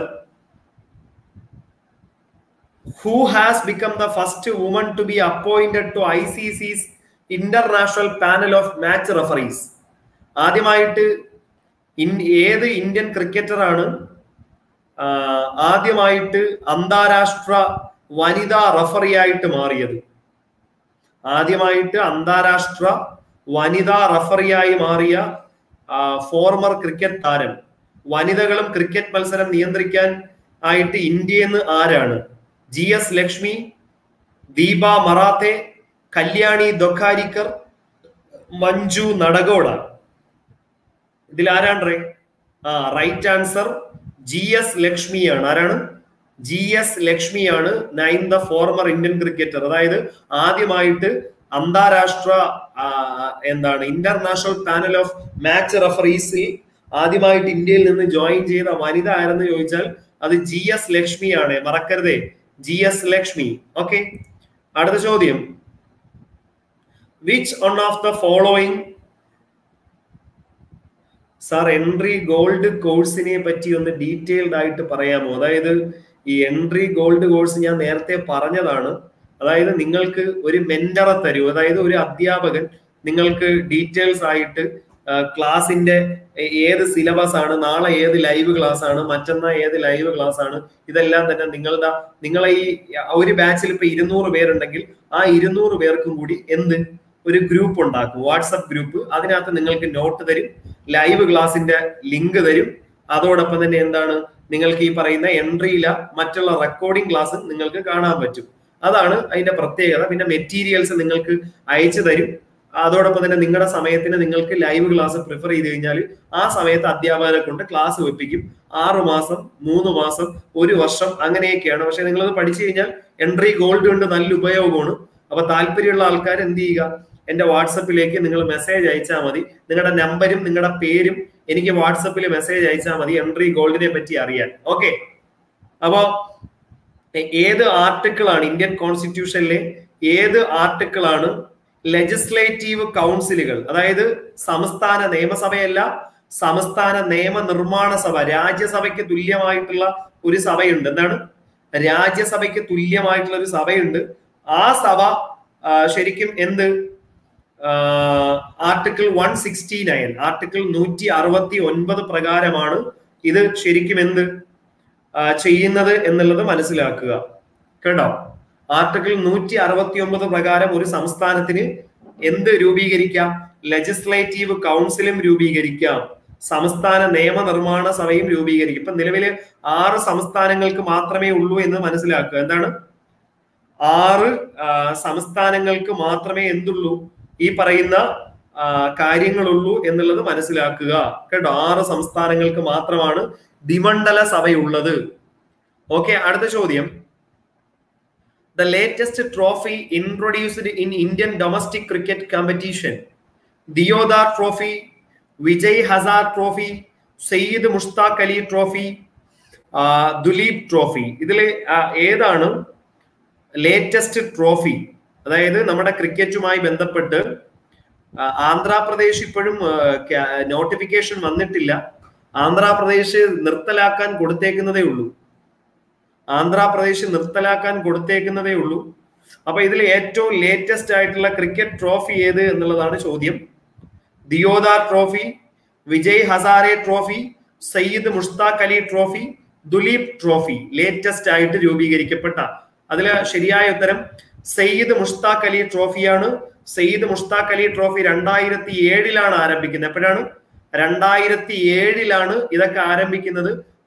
who has become the first woman to be appointed to ICC's international panel of match referees ആദ്യമായിട്ട് ഏത് ഇന്ത്യൻ ക്രിക്കറ്ററാണ് ആദ്യമായിട്ട് അന്താരാഷ്ട്ര വനിതാ റഫറിയായിട്ട് മാറിയത് ആദ്യമായിട്ട് അന്താരാഷ്ട്ര വനിതാ റഫറിയായി മാറിയ ഫോർമർ ക്രിക്കറ്റ് താരം വനിതകളും ക്രിക്കറ്റ് മത്സരം നിയന്ത്രിക്കാൻ ആയിട്ട് ഇന്ത്യയിൽ നിന്ന് ആരാണ് ജി എസ് ലക്ഷ്മി ദീപ മറാത്തെ കല്യാണി ദൊക്കാരിക്കർ മഞ്ജു നടഗോള ഇതിൽ ആരാണ് ആ റൈറ്റ് ആൻസർ ജി എസ് ലക്ഷ്മിയാണ് ആരാണ് ജി എസ് ലക്ഷ്മിയാണ് name the former Indian cricketer അതായത് ആദ്യമായിട്ട് അന്താരാഷ്ട്ര എന്താണ് ഇന്റർനാഷണൽ പാനൽ ഓഫ് മാച്ച് റഫറീസിൽ ആദ്യമായിട്ട് ഇന്ത്യയിൽ നിന്ന് ജോയിൻ ചെയ്ത വനിത ആരെന്ന് ചോദിച്ചാൽ അത് ജി എസ് ലക്ഷ്മിയാണ് മറക്കരുതേ ജി എസ് ലക്ഷ്മി ഓക്കെ അടുത്ത ചോദ്യം which one of the following sir Entri gold കോഴ്സിനെ പറ്റി ഒന്ന് ഡീറ്റെയിൽഡ് ആയിട്ട് പറയാമോ അതായത് ഈ എൻട്രി ഗോൾഡ് കോഴ്സ് ഞാൻ നേരത്തെ പറഞ്ഞതാണ് അതായത് നിങ്ങൾക്ക് ഒരു മെന്ററെ തരൂ അതായത് ഒരു അധ്യാപകൻ നിങ്ങൾക്ക് ഡീറ്റെയിൽസ് ആയിട്ട് ക്ലാസിന്റെ ഏത് സിലബസ് ആണ് നാളെ ഏത് ലൈവ് ക്ലാസ് ആണ് മറ്റന്നാൾ ഏത് ലൈവ് ക്ലാസ് ആണ് ഇതെല്ലാം തന്നെ നിങ്ങളുടെ നിങ്ങളെ ഈ ഒരു ബാച്ചിൽ ഇപ്പൊ ഇരുന്നൂറ് പേരുണ്ടെങ്കിൽ ആ ഇരുന്നൂറ് പേർക്കും കൂടി എന്ത് ഒരു ഗ്രൂപ്പ് ഉണ്ടാക്കും വാട്സപ്പ് ഗ്രൂപ്പ് അതിനകത്ത് നിങ്ങൾക്ക് നോട്ട് തരും ലൈവ് ക്ലാസിന്റെ ലിങ്ക് തരും അതോടൊപ്പം തന്നെ എന്താണ് നിങ്ങൾക്ക് ഈ പറയുന്ന എൻട്രിയില മറ്റുള്ള റെക്കോർഡിംഗ് ക്ലാസ് നിങ്ങൾക്ക് കാണാൻ പറ്റും അതാണ് അതിന്റെ പ്രത്യേകത പിന്നെ മെറ്റീരിയൽസ് നിങ്ങൾക്ക് അയച്ചു തരും അതോടൊപ്പം തന്നെ നിങ്ങളുടെ സമയത്തിന് നിങ്ങൾക്ക് ലൈവ് ക്ലാസ് പ്രിഫർ ചെയ്ത് കഴിഞ്ഞാൽ ആ സമയത്ത് അധ്യാപകരെ കൊണ്ട് ക്ലാസ് വെപ്പിക്കും ആറു മാസം മൂന്ന് മാസം ഒരു വർഷം അങ്ങനെയൊക്കെയാണ് പക്ഷെ നിങ്ങളത് പഠിച്ചു കഴിഞ്ഞാൽ എൻട്രി ഗോൾഡ് കൊണ്ട് നല്ല ഉപയോഗമാണ് അപ്പൊ താല്പര്യമുള്ള ആൾക്കാർ എന്ത് ചെയ്യുക എന്റെ വാട്സപ്പിലേക്ക് നിങ്ങൾ മെസ്സേജ് അയച്ചാൽ മതി നിങ്ങളുടെ നമ്പരും നിങ്ങളുടെ പേരും എനിക്ക് വാട്സപ്പിൽ മെസ്സേജ് അയച്ചാൽ മതി എൻട്രി ഗോൾഡിനെ പറ്റി അറിയാൻ ഓക്കെ അപ്പോ ഏത് ആർട്ടിക്കിളാണ് ഇന്ത്യൻ കോൺസ്റ്റിറ്റ്യൂഷനിലെ ഏത് ആർട്ടിക്കിളാണ് ലെജിസ്ലേറ്റീവ് കൗൺസിലുകൾ അതായത് സംസ്ഥാന നിയമസഭയല്ല സംസ്ഥാന നിയമനിർമ്മാണ സഭ രാജ്യസഭയ്ക്ക് തുല്യമായിട്ടുള്ള ഒരു സഭയുണ്ട് എന്താണ് രാജ്യസഭയ്ക്ക് തുല്യമായിട്ടുള്ള ഒരു സഭയുണ്ട് ആ സഭ ശരിക്കും എന്ത് article one sixty nine article നൂറ്റി അറുപത്തി ഒൻപത് പ്രകാരമാണ് ഇത് ശരിക്കും എന്ത് ചെയ്യുന്നത് എന്നുള്ളത് മനസ്സിലാക്കുക കേട്ടോ ആർട്ടിക്കിൾ നൂറ്റി അറുപത്തി ഒമ്പത് പ്രകാരം ഒരു സംസ്ഥാനത്തിന് എന്ത് രൂപീകരിക്കാം ലെജിസ്ലേറ്റീവ് കൗൺസിലും രൂപീകരിക്കാം സംസ്ഥാന നിയമനിർമ്മാണ സഭയും രൂപീകരിക്കും ഇപ്പൊ നിലവില് ആറ് സംസ്ഥാനങ്ങൾക്ക് മാത്രമേ ഉള്ളൂ എന്ന് മനസ്സിലാക്കുക എന്താണ് ആറ് സംസ്ഥാനങ്ങൾക്ക് മാത്രമേ എന്തുള്ളൂ ഈ പറയുന്ന കാര്യങ്ങളുള്ളൂ എന്നുള്ളത് മനസ്സിലാക്കുക കേട്ടോ ആറ് സംസ്ഥാനങ്ങൾക്ക് മാത്രമാണ് ദ്വിമണ്ഡല സഭയുള്ളത് ഓക്കെ അടുത്ത ചോദ്യം the latest trophy introduced in Indian domestic cricket competition Deodhar trophy Vijay Hazare trophy Syed Mushtaq Ali trophy Duleep trophy ഇതിൽ ഏതാണ് ലേറ്റസ്റ്റ് ട്രോഫി അതായത് നമ്മുടെ ക്രിക്കറ്റുമായി ബന്ധപ്പെട്ട് ആന്ധ്രാപ്രദേശ് ഇപ്പോഴും നോട്ടിഫിക്കേഷൻ വന്നിട്ടില്ല ആന്ധ്രാപ്രദേശ് നിർത്തലാക്കാൻ കൊടുത്തേക്കുന്നതേ ഉള്ളൂ ആന്ധ്രാപ്രദേശ് നിർത്തലാക്കാൻ കൊടുത്തേക്കുന്നതേ ഉള്ളൂ അപ്പൊ ഇതിൽ ഏറ്റവും ലേറ്റസ്റ്റ് ആയിട്ടുള്ള ക്രിക്കറ്റ് ട്രോഫി ഏത് എന്നുള്ളതാണ് ചോദ്യം Deodhar trophy Vijay Hazare trophy Syed Mushtaq Ali trophy Duleep trophy latest ആയിട്ട് രൂപീകരിക്കപ്പെട്ട അതിൽ ശരിയായ ഉത്തരം സയ്യിദ് മുഷ്താഖ് അലി ട്രോഫിയാണ് സയ്യിദ് മുഷ്താഖ് അലി ട്രോഫി രണ്ടായിരത്തി ഏഴിലാണ് ആരംഭിക്കുന്നത് എപ്പോഴാണ് രണ്ടായിരത്തി ഏഴിലാണ് ഇതൊക്കെ ആരംഭിക്കുന്നത്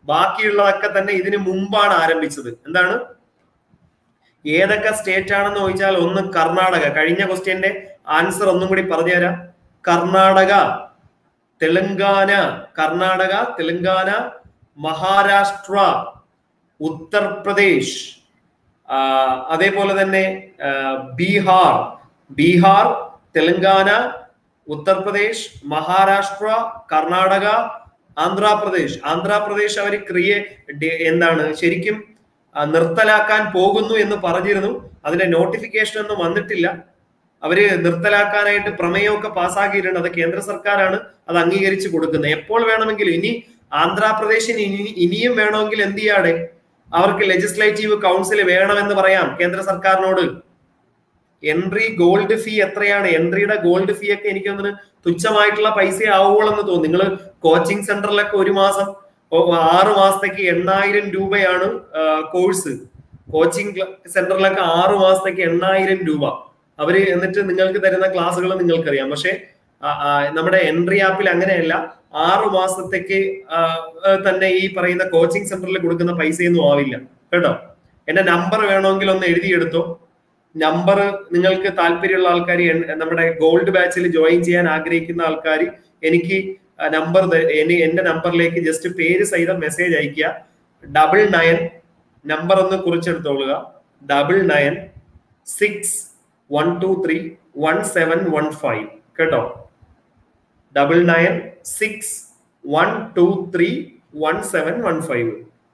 ബാക്കിയുള്ളതൊക്കെ തന്നെ ഇതിന് മുമ്പാണ് ആരംഭിച്ചത് എന്താണ് ഏതൊക്കെ സ്റ്റേറ്റ് ആണെന്ന് ചോദിച്ചാൽ ഒന്ന് കർണാടക കഴിഞ്ഞ ക്വസ്റ്റ്യന്റെ ആൻസർ ഒന്നും കൂടി പറഞ്ഞുതരാം കർണാടക തെലങ്കാന കർണാടക തെലങ്കാന മഹാരാഷ്ട്ര ഉത്തർപ്രദേശ് ആ, അതേപോലെ തന്നെ ആ, ബീഹാർ ബീഹാർ തെലങ്കാന ഉത്തർപ്രദേശ് മഹാരാഷ്ട്ര കർണാടക ആന്ധ്രാപ്രദേശ് ആന്ധ്രാപ്രദേശ് അവർ ക്രിയ ഡെ- എന്താണ് ശരിക്കും ആ, നിർത്തലാക്കാൻ പോകുന്നു എന്ന് പറഞ്ഞിരുന്നു അതിന്റെ നോട്ടിഫിക്കേഷൻ ഒന്നും വന്നിട്ടില്ല അവര് നിർത്തലാക്കാനായിട്ട് പ്രമേയമൊക്കെ പാസ്സാക്കിയിട്ടുണ്ട് അത് കേന്ദ്ര സർക്കാരാണ് അത് അംഗീകരിച്ച് കൊടുക്കുന്നത് എപ്പോൾ വേണമെങ്കിലും ഇനി ആന്ധ്രാപ്രദേശിന് ഇനി ഇനിയും വേണമെങ്കിൽ എന്ത് ചെയ്യാടെ അവർക്ക് ലെജിസ്ലേറ്റീവ് കൗൺസിൽ വേണമെന്ന് പറയാം കേന്ദ്ര സർക്കാരിനോട് എൻട്രി ഗോൾഡ് ഫീ എത്രയാണ് എൻട്രിയുടെ ഗോൾഡ് ഫീ ഒക്കെ എനിക്ക് തോന്നുന്നു തുച്ഛമായിട്ടുള്ള പൈസ ആവുള്ളെന്ന് തോന്നുന്നു നിങ്ങൾ കോച്ചിങ് സെന്ററിലൊക്കെ ഒരു മാസം ഓ, ആറ് മാസത്തേക്ക് എണ്ണായിരം രൂപയാണ് കോഴ്സ് കോച്ചിങ് സെന്ററിലൊക്കെ ആറ് മാസത്തേക്ക് എണ്ണായിരം രൂപ അവര് എന്നിട്ട് നിങ്ങൾക്ക് തരുന്ന ക്ലാസ്സുകൾ നിങ്ങൾക്കറിയാം പക്ഷെ ആ, ആ, നമ്മുടെ എൻട്രി ആപ്പിൽ അങ്ങനെയല്ല ആറ് മാസത്തേക്ക് ആ, ആ, തന്നെ ഈ പറയുന്ന കോച്ചിങ് സെന്ററിൽ കൊടുക്കുന്ന പൈസയൊന്നും ആവില്ല കേട്ടോ എന്റെ നമ്പർ വേണമെങ്കിൽ ഒന്ന് എഴുതിയെടുത്തോ നമ്പർ നിങ്ങൾക്ക് താല്പര്യമുള്ള ആൾക്കാർ നമ്മുടെ ഗോൾഡ് ബാച്ചിൽ ജോയിൻ ചെയ്യാൻ ആഗ്രഹിക്കുന്ന ആൾക്കാർ എനിക്ക് നമ്പർ എന്റെ നമ്പറിലേക്ക് ജസ്റ്റ് പേര് സഹിതം മെസ്സേജ് അയക്കുക ഡബിൾ നയൻ നമ്പർ ഒന്ന് കുറിച്ചെടുത്തോളുക double nine six one two three one seven one five കേട്ടോ double nine six one two three one seven one five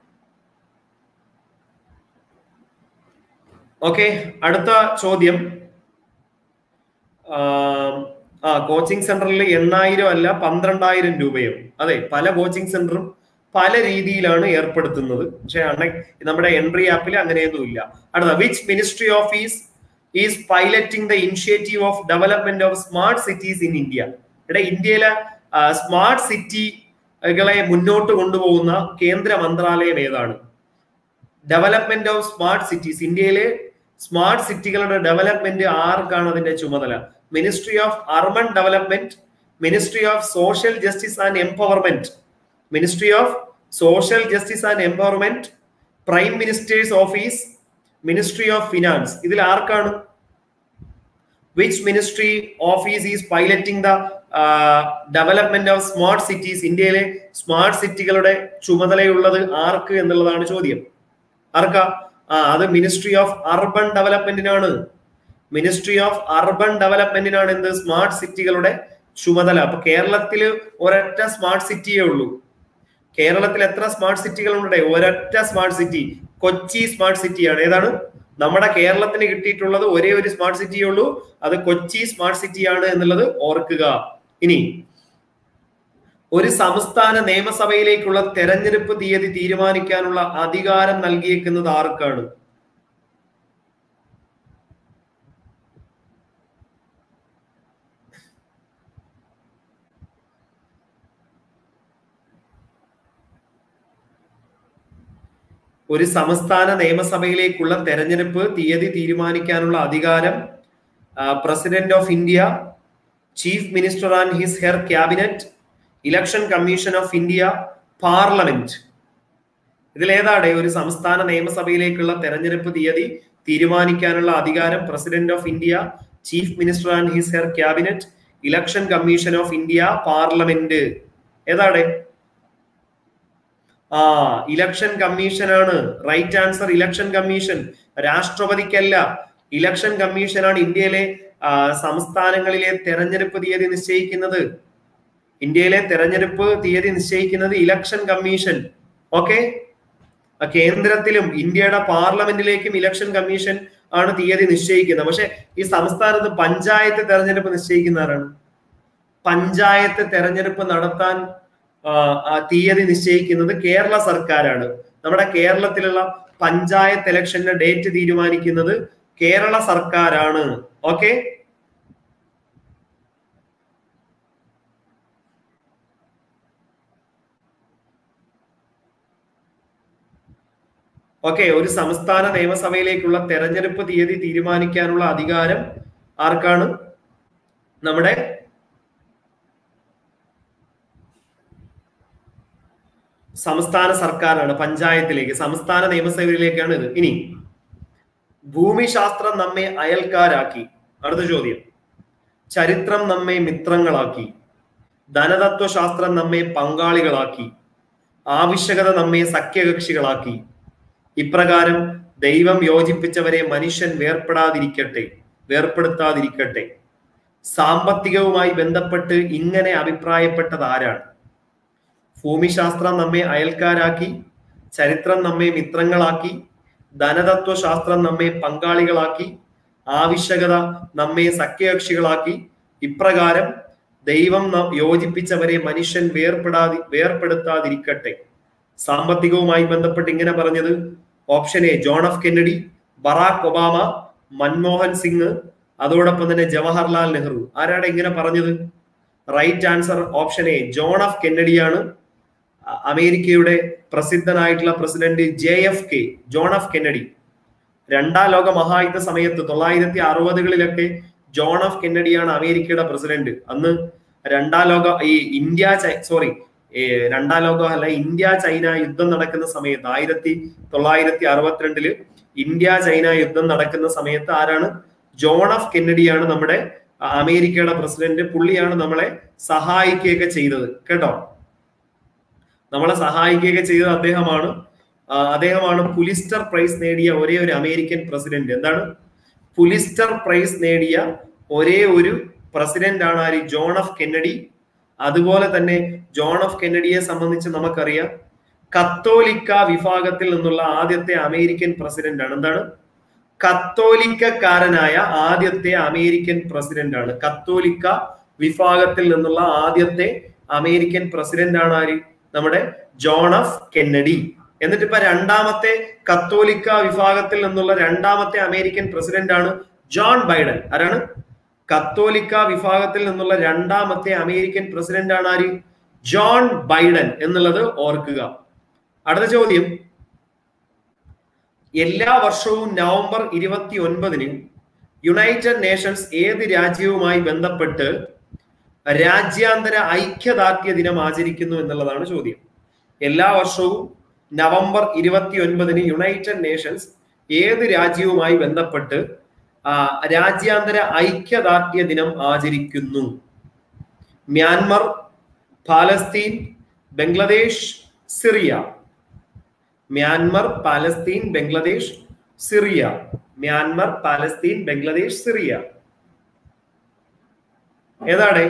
okay അടുത്ത ചോദ്യം ആം, ആ കോച്ചിങ് സെന്ററിൽ എണ്ണായിരം അല്ല പന്ത്രണ്ടായിരം രൂപയോ അതെ പല കോച്ചിങ് സെന്ററും പല രീതിയിലാണ് ഏർപ്പെടുത്തുന്നത് പക്ഷെ അണ്ണ- നമ്മുടെ എൻട്രി ആപ്പിൽ അങ്ങനെയൊന്നുമില്ല അടുത്ത which ministry office is piloting the initiative of development of smart cities in India ഇവിടെ ഇന്ത്യയിലെ സ്മാർട്ട് സിറ്റികളെ മുന്നോട്ട് കൊണ്ടുപോകുന്ന കേന്ദ്ര മന്ത്രാലയം ഏതാണ് ഡെവലപ്മെന്റ് ഓഫ് സ്മാർട്ട് സിറ്റീസ് ഇന്ത്യയിലെ സ്മാർട്ട് സിറ്റികളുടെ ഡെവലപ്മെന്റ് ആർക്കാണ് അതിന്റെ ചുമതല ministry of urban development ministry of social justice and empowerment ministry of social justice and empowerment prime minister's office ministry of finance ഇതിൽ ആർക്കാണ് which ministry office is piloting the development of smart cities ഇന്ത്യയിലെ smart സിറ്റികളുടെ ചുമതലയുള്ളത് ആർക്ക് എന്നുള്ളതാണ് ചോദ്യം ആർക്കാ ആ അത് മിനിസ്ട്രി ഓഫ് അർബൻ ഡെവലപ്മെന്റിനാണ് മിനിസ്ട്രി ഓഫ് അർബൻ ഡെവലപ്മെന്റിനാണ് എന്ത് സ്മാർട്ട് സിറ്റികളുടെ ചുമതല അപ്പൊ കേരളത്തില് ഒരൊറ്റ സ്മാർട്ട് സിറ്റിയേ ഉള്ളൂ കേരളത്തിൽ എത്ര സ്മാർട്ട് സിറ്റികളുണ്ട് ഒരൊറ്റ സ്മാർട്ട് സിറ്റി കൊച്ചി സ്മാർട്ട് സിറ്റിയാണ് ഏതാണ് നമ്മുടെ കേരളത്തിന് കിട്ടിയിട്ടുള്ളത് ഒരേ ഒരു സ്മാർട്ട് സിറ്റിയേ ഉള്ളൂ അത് കൊച്ചി സ്മാർട്ട് സിറ്റിയാണ് എന്നുള്ളത് ഓർക്കുക ഇനി ഒരു സംസ്ഥാന നിയമസഭയിലേക്കുള്ള തെരഞ്ഞെടുപ്പ് തീയതി തീരുമാനിക്കാനുള്ള അധികാരം നൽകിയേക്കുന്നത് ആർക്കാണ് ഒരു സംസ്ഥാന നിയമസഭയിലേക്കുള്ള തെരഞ്ഞെടുപ്പ് തീയതി തീരുമാനിക്കാനുള്ള അധികാരം president of India chief minister and his her cabinet election commission of India parliament ഇതിലേതാണ് ഒരു സംസ്ഥാന നിയമസഭയിലേക്കുള്ള തെരഞ്ഞെടുപ്പ് തീയതി തീരുമാനിക്കാനുള്ള അധികാരം president of India chief minister and his her cabinet election commission of India parliament ഏതാണ് ആ ഇലക്ഷൻ കമ്മീഷൻ ആണ് റൈറ്റ് ആൻസർ ഇലക്ഷൻ കമ്മീഷൻ രാഷ്ട്രപതിക്കല്ല ഇലക്ഷൻ കമ്മീഷനാണ് ഇന്ത്യയിലെ ആ, സംസ്ഥാനങ്ങളിലെ തെരഞ്ഞെടുപ്പ് തീയതി നിശ്ചയിക്കുന്നത് ഇന്ത്യയിലെ തെരഞ്ഞെടുപ്പ് തീയതി നിശ്ചയിക്കുന്നത് ഇലക്ഷൻ കമ്മീഷൻ ഓക്കെ കേന്ദ്രത്തിലും ഇന്ത്യയുടെ പാർലമെന്റിലേക്കും ഇലക്ഷൻ കമ്മീഷൻ ആണ് തീയതി നിശ്ചയിക്കുന്നത് പക്ഷെ ഈ സംസ്ഥാനത്ത് പഞ്ചായത്ത് തെരഞ്ഞെടുപ്പ് നിശ്ചയിക്കുന്ന ആരാണ് പഞ്ചായത്ത് തെരഞ്ഞെടുപ്പ് നടത്താൻ ആ, ആ തീയതി നിശ്ചയിക്കുന്നത് കേരള സർക്കാരാണ് നമ്മുടെ കേരളത്തിലുള്ള പഞ്ചായത്ത് ഇലക്ഷന്റെ ഡേറ്റ് തീരുമാനിക്കുന്നത് കേരള സർക്കാരാണ് ഓക്കെ ഓക്കെ ഒരു സംസ്ഥാന നിയമസഭയിലേക്കുള്ള തെരഞ്ഞെടുപ്പ് തീയതി തീരുമാനിക്കാനുള്ള അധികാരം ആർക്കാണ് നമ്മുടെ സംസ്ഥാന സർക്കാരാണ് പഞ്ചായത്തിലേക്ക് സംസ്ഥാന നിയമസഭയിലേക്കാണ് ഇത് ഇനി ഭൂമിശാസ്ത്രം നമ്മെ അയൽക്കാരാക്കി അടുത്ത ചോദ്യം ചരിത്രം നമ്മെ മിത്രങ്ങളാക്കി ധനതത്വശാസ്ത്രം നമ്മെ പങ്കാളികളാക്കി ആവശ്യകത നമ്മെ സഖ്യകക്ഷികളാക്കി ഇപ്രകാരം ദൈവം യോജിപ്പിച്ചവരെ മനുഷ്യൻ വേർപ്പെടാതിരിക്കട്ടെ വേർപ്പെടുത്താതിരിക്കട്ടെ സാമ്പത്തികവുമായി ബന്ധപ്പെട്ട് ഇങ്ങനെ അഭിപ്രായപ്പെട്ടത് ആരാണ് ഭൂമിശാസ്ത്രം നമ്മെ അയൽക്കാരാക്കി ചരിത്രം നമ്മെ മിത്രങ്ങളാക്കി ധനതത്വശാസ്ത്രം നമ്മെ പങ്കാളികളാക്കി ആവശ്യകത നമ്മെ സഖ്യകക്ഷികളാക്കി ഇപ്രകാരം ദൈവം ന- യോജിപ്പിച്ചവരെ മനുഷ്യൻ വേർപ്പെടാതി വേർപ്പെടുത്താതിരിക്കട്ടെ സാമ്പത്തികവുമായി ബന്ധപ്പെട്ട് ഇങ്ങനെ പറഞ്ഞത് option A John F Kennedy Barack Obama Manmohan Singh അതോടൊപ്പം തന്നെ ജവഹർലാൽ നെഹ്റു ആരാണ് ഇങ്ങനെ പറഞ്ഞത് right answer option A John F കെന്നഡിയാണ് അ- അമേരിക്കയുടെ പ്രസിദ്ധനായിട്ടുള്ള president J F K John F Kennedy രണ്ടാം ലോക മഹായുദ്ധ സമയത്ത് തൊള്ളായിരത്തി അറുപതുകളിലൊക്കെ ജോൺ എഫ് കെന്നഡിയാണ് അമേരിക്കയുടെ പ്രസിഡന്റ് അന്ന് രണ്ടാം ലോക ഈ ഇന്ത്യ സോറി രണ്ടാം ലോക അല്ല ഇന്ത്യ ചൈന യുദ്ധം നടക്കുന്ന സമയത്ത് ആയിരത്തി തൊള്ളായിരത്തി അറുപത്തിരണ്ടില് ഇന്ത്യ ചൈന യുദ്ധം നടക്കുന്ന സമയത്ത് ആരാണ് ജോൺ എഫ് കെന്നഡിയാണ് നമ്മുടെ അമേരിക്കയുടെ പ്രസിഡന്റ് പുള്ളിയാണ് നമ്മളെ സഹായിക്കുകയൊക്കെ ചെയ്തത് കേട്ടോ നമ്മളെ സഹായിക്കുകയൊക്കെ ചെയ്തത് അദ്ദേഹമാണ് ആ, അദ്ദേഹമാണ് പുലിസ്റ്റർ പ്രൈസ് നേടിയ ഒരേ ഒരു അമേരിക്കൻ പ്രസിഡന്റ് എന്താണ് പുലിസ്റ്റർ പ്രൈസ് നേടിയ ഒരേ ഒരു പ്രസിഡന്റ് ആണ് ആര് ജോൺ എഫ് കെന്നഡി അതുപോലെ തന്നെ ജോൺ എഫ് കെന്നഡിയെ സംബന്ധിച്ച് നമുക്കറിയാം കത്തോലിക്ക വിഭാഗത്തിൽ നിന്നുള്ള ആദ്യത്തെ അമേരിക്കൻ പ്രസിഡന്റ് ആണ് എന്താണ് കത്തോലിക്കക്കാരനായ ആദ്യത്തെ അമേരിക്കൻ പ്രസിഡന്റ് ആണ് കത്തോലിക്ക വിഭാഗത്തിൽ നിന്നുള്ള ആദ്യത്തെ അമേരിക്കൻ പ്രസിഡന്റ് ആണ് ആര് നമ്മുടെ ജോൺ എഫ് കെന്നഡി എന്നിട്ട് ഇപ്പൊ രണ്ടാമത്തെ കത്തോലിക്ക വിഭാഗത്തിൽ നിന്നുള്ള രണ്ടാമത്തെ അമേരിക്കൻ പ്രസിഡന്റ് ആണ് ജോൺ ബൈഡൻ ആരാണ് കത്തോലിക്ക വിഭാഗത്തിൽ നിന്നുള്ള രണ്ടാമത്തെ അമേരിക്കൻ പ്രസിഡന്റ് ആണ് ആര് ജോൺ ബൈഡൻ എന്നുള്ളത് ഓർക്കുക അടുത്ത ചോദ്യം എല്ലാ വർഷവും നവംബർ ഇരുപത്തി ഒൻപതിന് യുണൈറ്റഡ് നേഷൻസ് ഏത് രാജ്യവുമായി ബന്ധപ്പെട്ട് രാജ്യാന്തര ഐക്യദാർഢ്യ ദിനം ആചരിക്കുന്നു എന്നുള്ളതാണ് ചോദ്യം എല്ലാ വർഷവും നവംബർ ഇരുപത്തി ഒൻപതിന് യുണൈറ്റഡ് നേഷൻസ് ഏത് രാജ്യവുമായി ബന്ധപ്പെട്ട് ആ, രാജ്യാന്തര ഐക്യദാർഢ്യ ദിനം ആചരിക്കുന്നു Myanmar Palestine Bangladesh Syria Myanmar Palestine Bangladesh Syria Myanmar Palestine Bangladesh Syria ഏതാണ്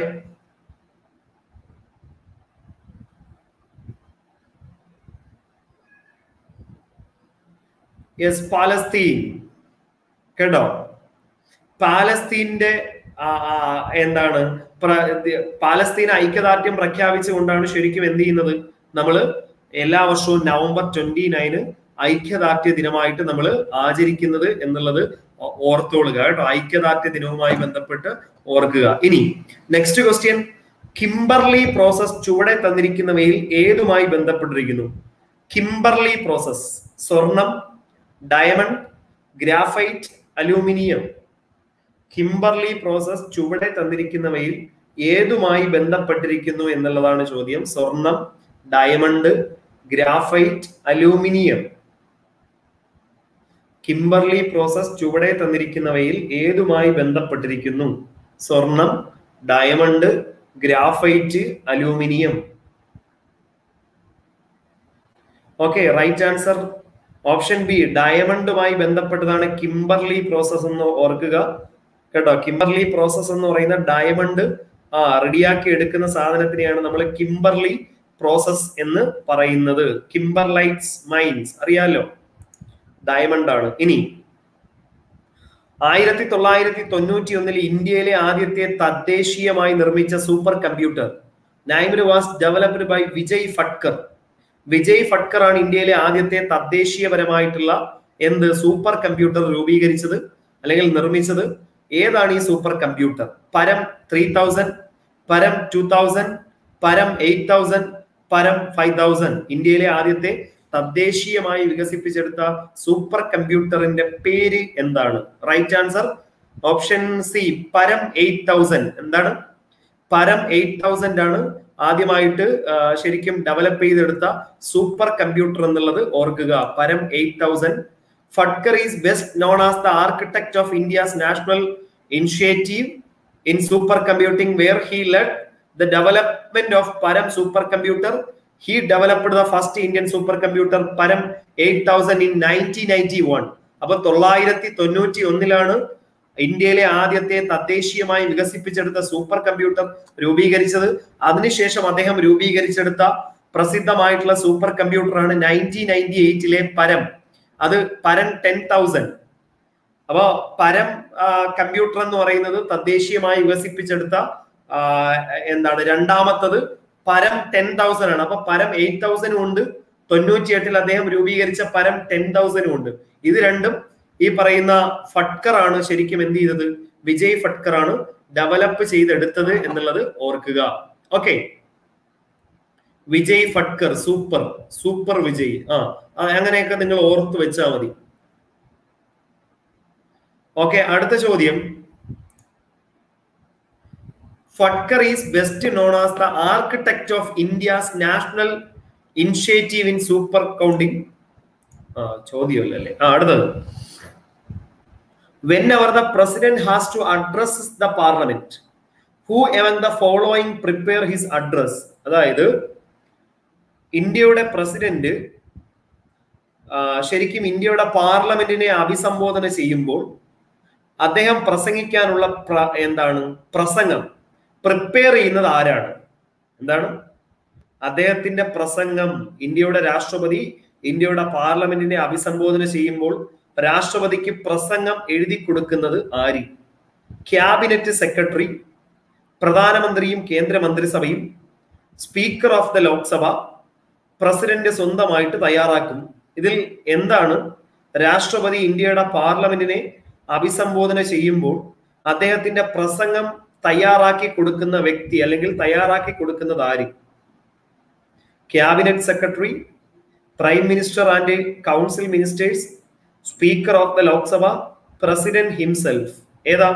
യെസ് പാലസ്തീൻ കേട്ടോ പാലസ്തീന്റെ ആ, ആ, എന്താണ് പ്ര- ഇത് പാലസ്തീൻ ഐക്യദാർഢ്യം പ്രഖ്യാപിച്ചുകൊണ്ടാണ് ശരിക്കും എന്ത് ചെയ്യുന്നത് നമ്മൾ എല്ലാ വർഷവും നവംബർ ട്വന്റി നയന് ഐക്യദാർഢ്യ ദിനമായിട്ട് നമ്മൾ ആചരിക്കുന്നത് എന്നുള്ളത് ഓ- ഓർത്തോളുക കേട്ടോ ഐക്യദാർഢ്യ ദിനവുമായി ബന്ധപ്പെട്ട് ഓർക്കുക ഇനി നെക്സ്റ്റ് ക്വസ്റ്റ്യൻ കിംബർലി പ്രോസസ് ചുവടെ തന്നിരിക്കുന്നവയിൽ ഏതുമായി ബന്ധപ്പെട്ടിരിക്കുന്നു കിംബർലി പ്രോസസ് സ്വർണം diamond graphite aluminium Kimberley process ചുവടെ തന്നിരിക്കുന്നവയിൽ ഏതുമായി ബന്ധപ്പെട്ടിരിക്കുന്നു എന്നുള്ളതാണ് ചോദ്യം സ്വർണം diamond graphite aluminium Kimberley process ചുവടെ തന്നിരിക്കുന്നവയിൽ ഏതുമായി ബന്ധപ്പെട്ടിരിക്കുന്നു സ്വർണം diamond graphite aluminium okay right answer option B ഡയമണ്ടുമായി ബന്ധപ്പെട്ടതാണ് കിംബർലി പ്രോസസ് എന്ന് ഓർക്കുക കേട്ടോ കിംബർലി പ്രോസസ് എന്ന് പറയുന്ന ഡയമണ്ട് ആ റെഡിയാക്കി എടുക്കുന്ന സാധനത്തിനെയാണ് നമ്മൾ കിംബർലി പ്രോസസ് എന്ന് പറയുന്നത് കിംബർലൈറ്റ്സ് മൈൻസ് അറിയാലോ ഡയമണ്ട് ആണ് ഇനി ആയിരത്തി തൊള്ളായിരത്തി തൊണ്ണൂറ്റി ഒന്നിൽ ഇന്ത്യയിലെ ആദ്യത്തെ തദ്ദേശീയമായി നിർമ്മിച്ച സൂപ്പർ കമ്പ്യൂട്ടർ നൈമർ was developed by Vijay Bhatkar Vijay Bhatkar ആണ് ഇന്ത്യയിലെ ആദ്യത്തെ തദ്ദേശീയപരമായിട്ടുള്ള എന്ത് സൂപ്പർ കമ്പ്യൂട്ടർ രൂപീകരിച്ചത് അല്ലെങ്കിൽ നിർമ്മിച്ചത് ഏതാണ് ഈ super computer Param three thousand Param two thousand Param eight thousand Param five thousand ഇന്ത്യയിലെ ആദ്യത്തെ തദ്ദേശീയമായി വികസിപ്പിച്ചെടുത്ത സൂപ്പർ കമ്പ്യൂട്ടറിന്റെ പേര് എന്താണ് right answer option C Param eight thousand എന്താണ് പരം എയ്റ്റ് തൗസൻഡ് ആണ് ആദ്യമായിട്ട് ശരിക്കും ഡെവലപ്പ് ചെയ്തെടുത്ത സൂപ്പർ കമ്പ്യൂട്ടർ എന്നുള്ളത് ഓർക്കുക Param eight thousand Bhatkar is best known as the architect of India's national initiative in super computing where he led the development of Param super computer he developed the first Indian super computer Param eight thousand in nineteen ninety one അപ്പൊ തൊള്ളായിരത്തി തൊണ്ണൂറ്റി ഒന്നിലാണ് ഇന്ത്യയിലെ ആദ്യത്തെ തദ്ദേശീയമായി വികസിപ്പിച്ചെടുത്ത super computer രൂപീകരിച്ചത് അതിനുശേഷം അദ്ദേഹം രൂപീകരിച്ചെടുത്ത പ്രസിദ്ധമായിട്ടുള്ള സൂപ്പർ കമ്പ്യൂട്ടറാണ് നയൻറ്റീൻ നയൻറ്റി എയ്റ്റിലെ പരം അത് പരം ടെൻ തൗസൻഡ് അപ്പോ പരം കമ്പ്യൂട്ടർ എന്ന് പറയുന്നത് തദ്ദേശീയമായി വികസിപ്പിച്ചെടുത്ത എന്താണ് രണ്ടാമത്തത് പരം ടെൻ തൗസൻഡ് ആണ് അപ്പൊ പരം എയ്റ്റ് തൗസൻഡും ഉണ്ട് തൊണ്ണൂറ്റി എട്ടിൽ അദ്ദേഹം രൂപീകരിച്ച പരം ടെൻ തൗസൻഡും ഉണ്ട് ഇത് രണ്ടും ഈ പറയുന്ന ഫട്കർ ആണ് ശരിക്കും എന്ത് ചെയ്തത് വിജയ് ഫട്കർ ആണ് ഡെവലപ്പ് ചെയ്തെടുത്തത് എന്നുള്ളത് ഓർക്കുക okay Vijay Bhatkar super super Vijay ആ അങ്ങനെയൊക്കെ നിങ്ങൾ ഓർത്ത് വെച്ചാൽ മതി ഓക്കെ അടുത്ത ചോദ്യം Bhatkar is best known as the architect of India's national initiative in super counting ആ ചോദ്യമല്ലേ ആ അടുത്തത് whenever the president has to address the parliament who among the following prepare his address അതായത് ഇന്ത്യയുടെ പ്രസിഡന്റ് ശരിക്കും ഇന്ത്യയുടെ പാർലമെന്റിനെ അഭിസംബോധന ചെയ്യുമ്പോൾ അദ്ദേഹം പ്രസംഗിക്കാനുള്ള എന്താണ് പ്രസംഗം പ്രിപ്പയർ ചെയ്യുന്നത് ആരാണ് എന്താണ് അദ്ദേഹത്തിന്റെ പ്രസംഗം ഇന്ത്യയുടെ രാഷ്ട്രപതി ഇന്ത്യയുടെ പാർലമെന്റിനെ അഭിസംബോധന ചെയ്യുമ്പോൾ രാഷ്ട്രപതിക്ക് പ്രസംഗം എഴുതി കൊടുക്കുന്നത് ആര് ക്യാബിനറ്റ് സെക്രട്ടറി പ്രധാനമന്ത്രിയും കേന്ദ്രമന്ത്രിസഭയും speaker of the Lok Sabha president സ്വന്തമായിട്ട് തയ്യാറാക്കും ഇതിൽ എന്താണ് രാഷ്ട്രപതി ഇന്ത്യയുടെ പാർലമെന്റിനെ അഭിസംബോധന ചെയ്യുമ്പോൾ അദ്ദേഹത്തിന്റെ പ്രസംഗം തയ്യാറാക്കി കൊടുക്കുന്ന വ്യക്തി അല്ലെങ്കിൽ തയ്യാറാക്കി കൊടുക്കുന്നത് ആര് cabinet secretary prime minister and council ministers speaker of the Lok Sabha president himself ഏതാ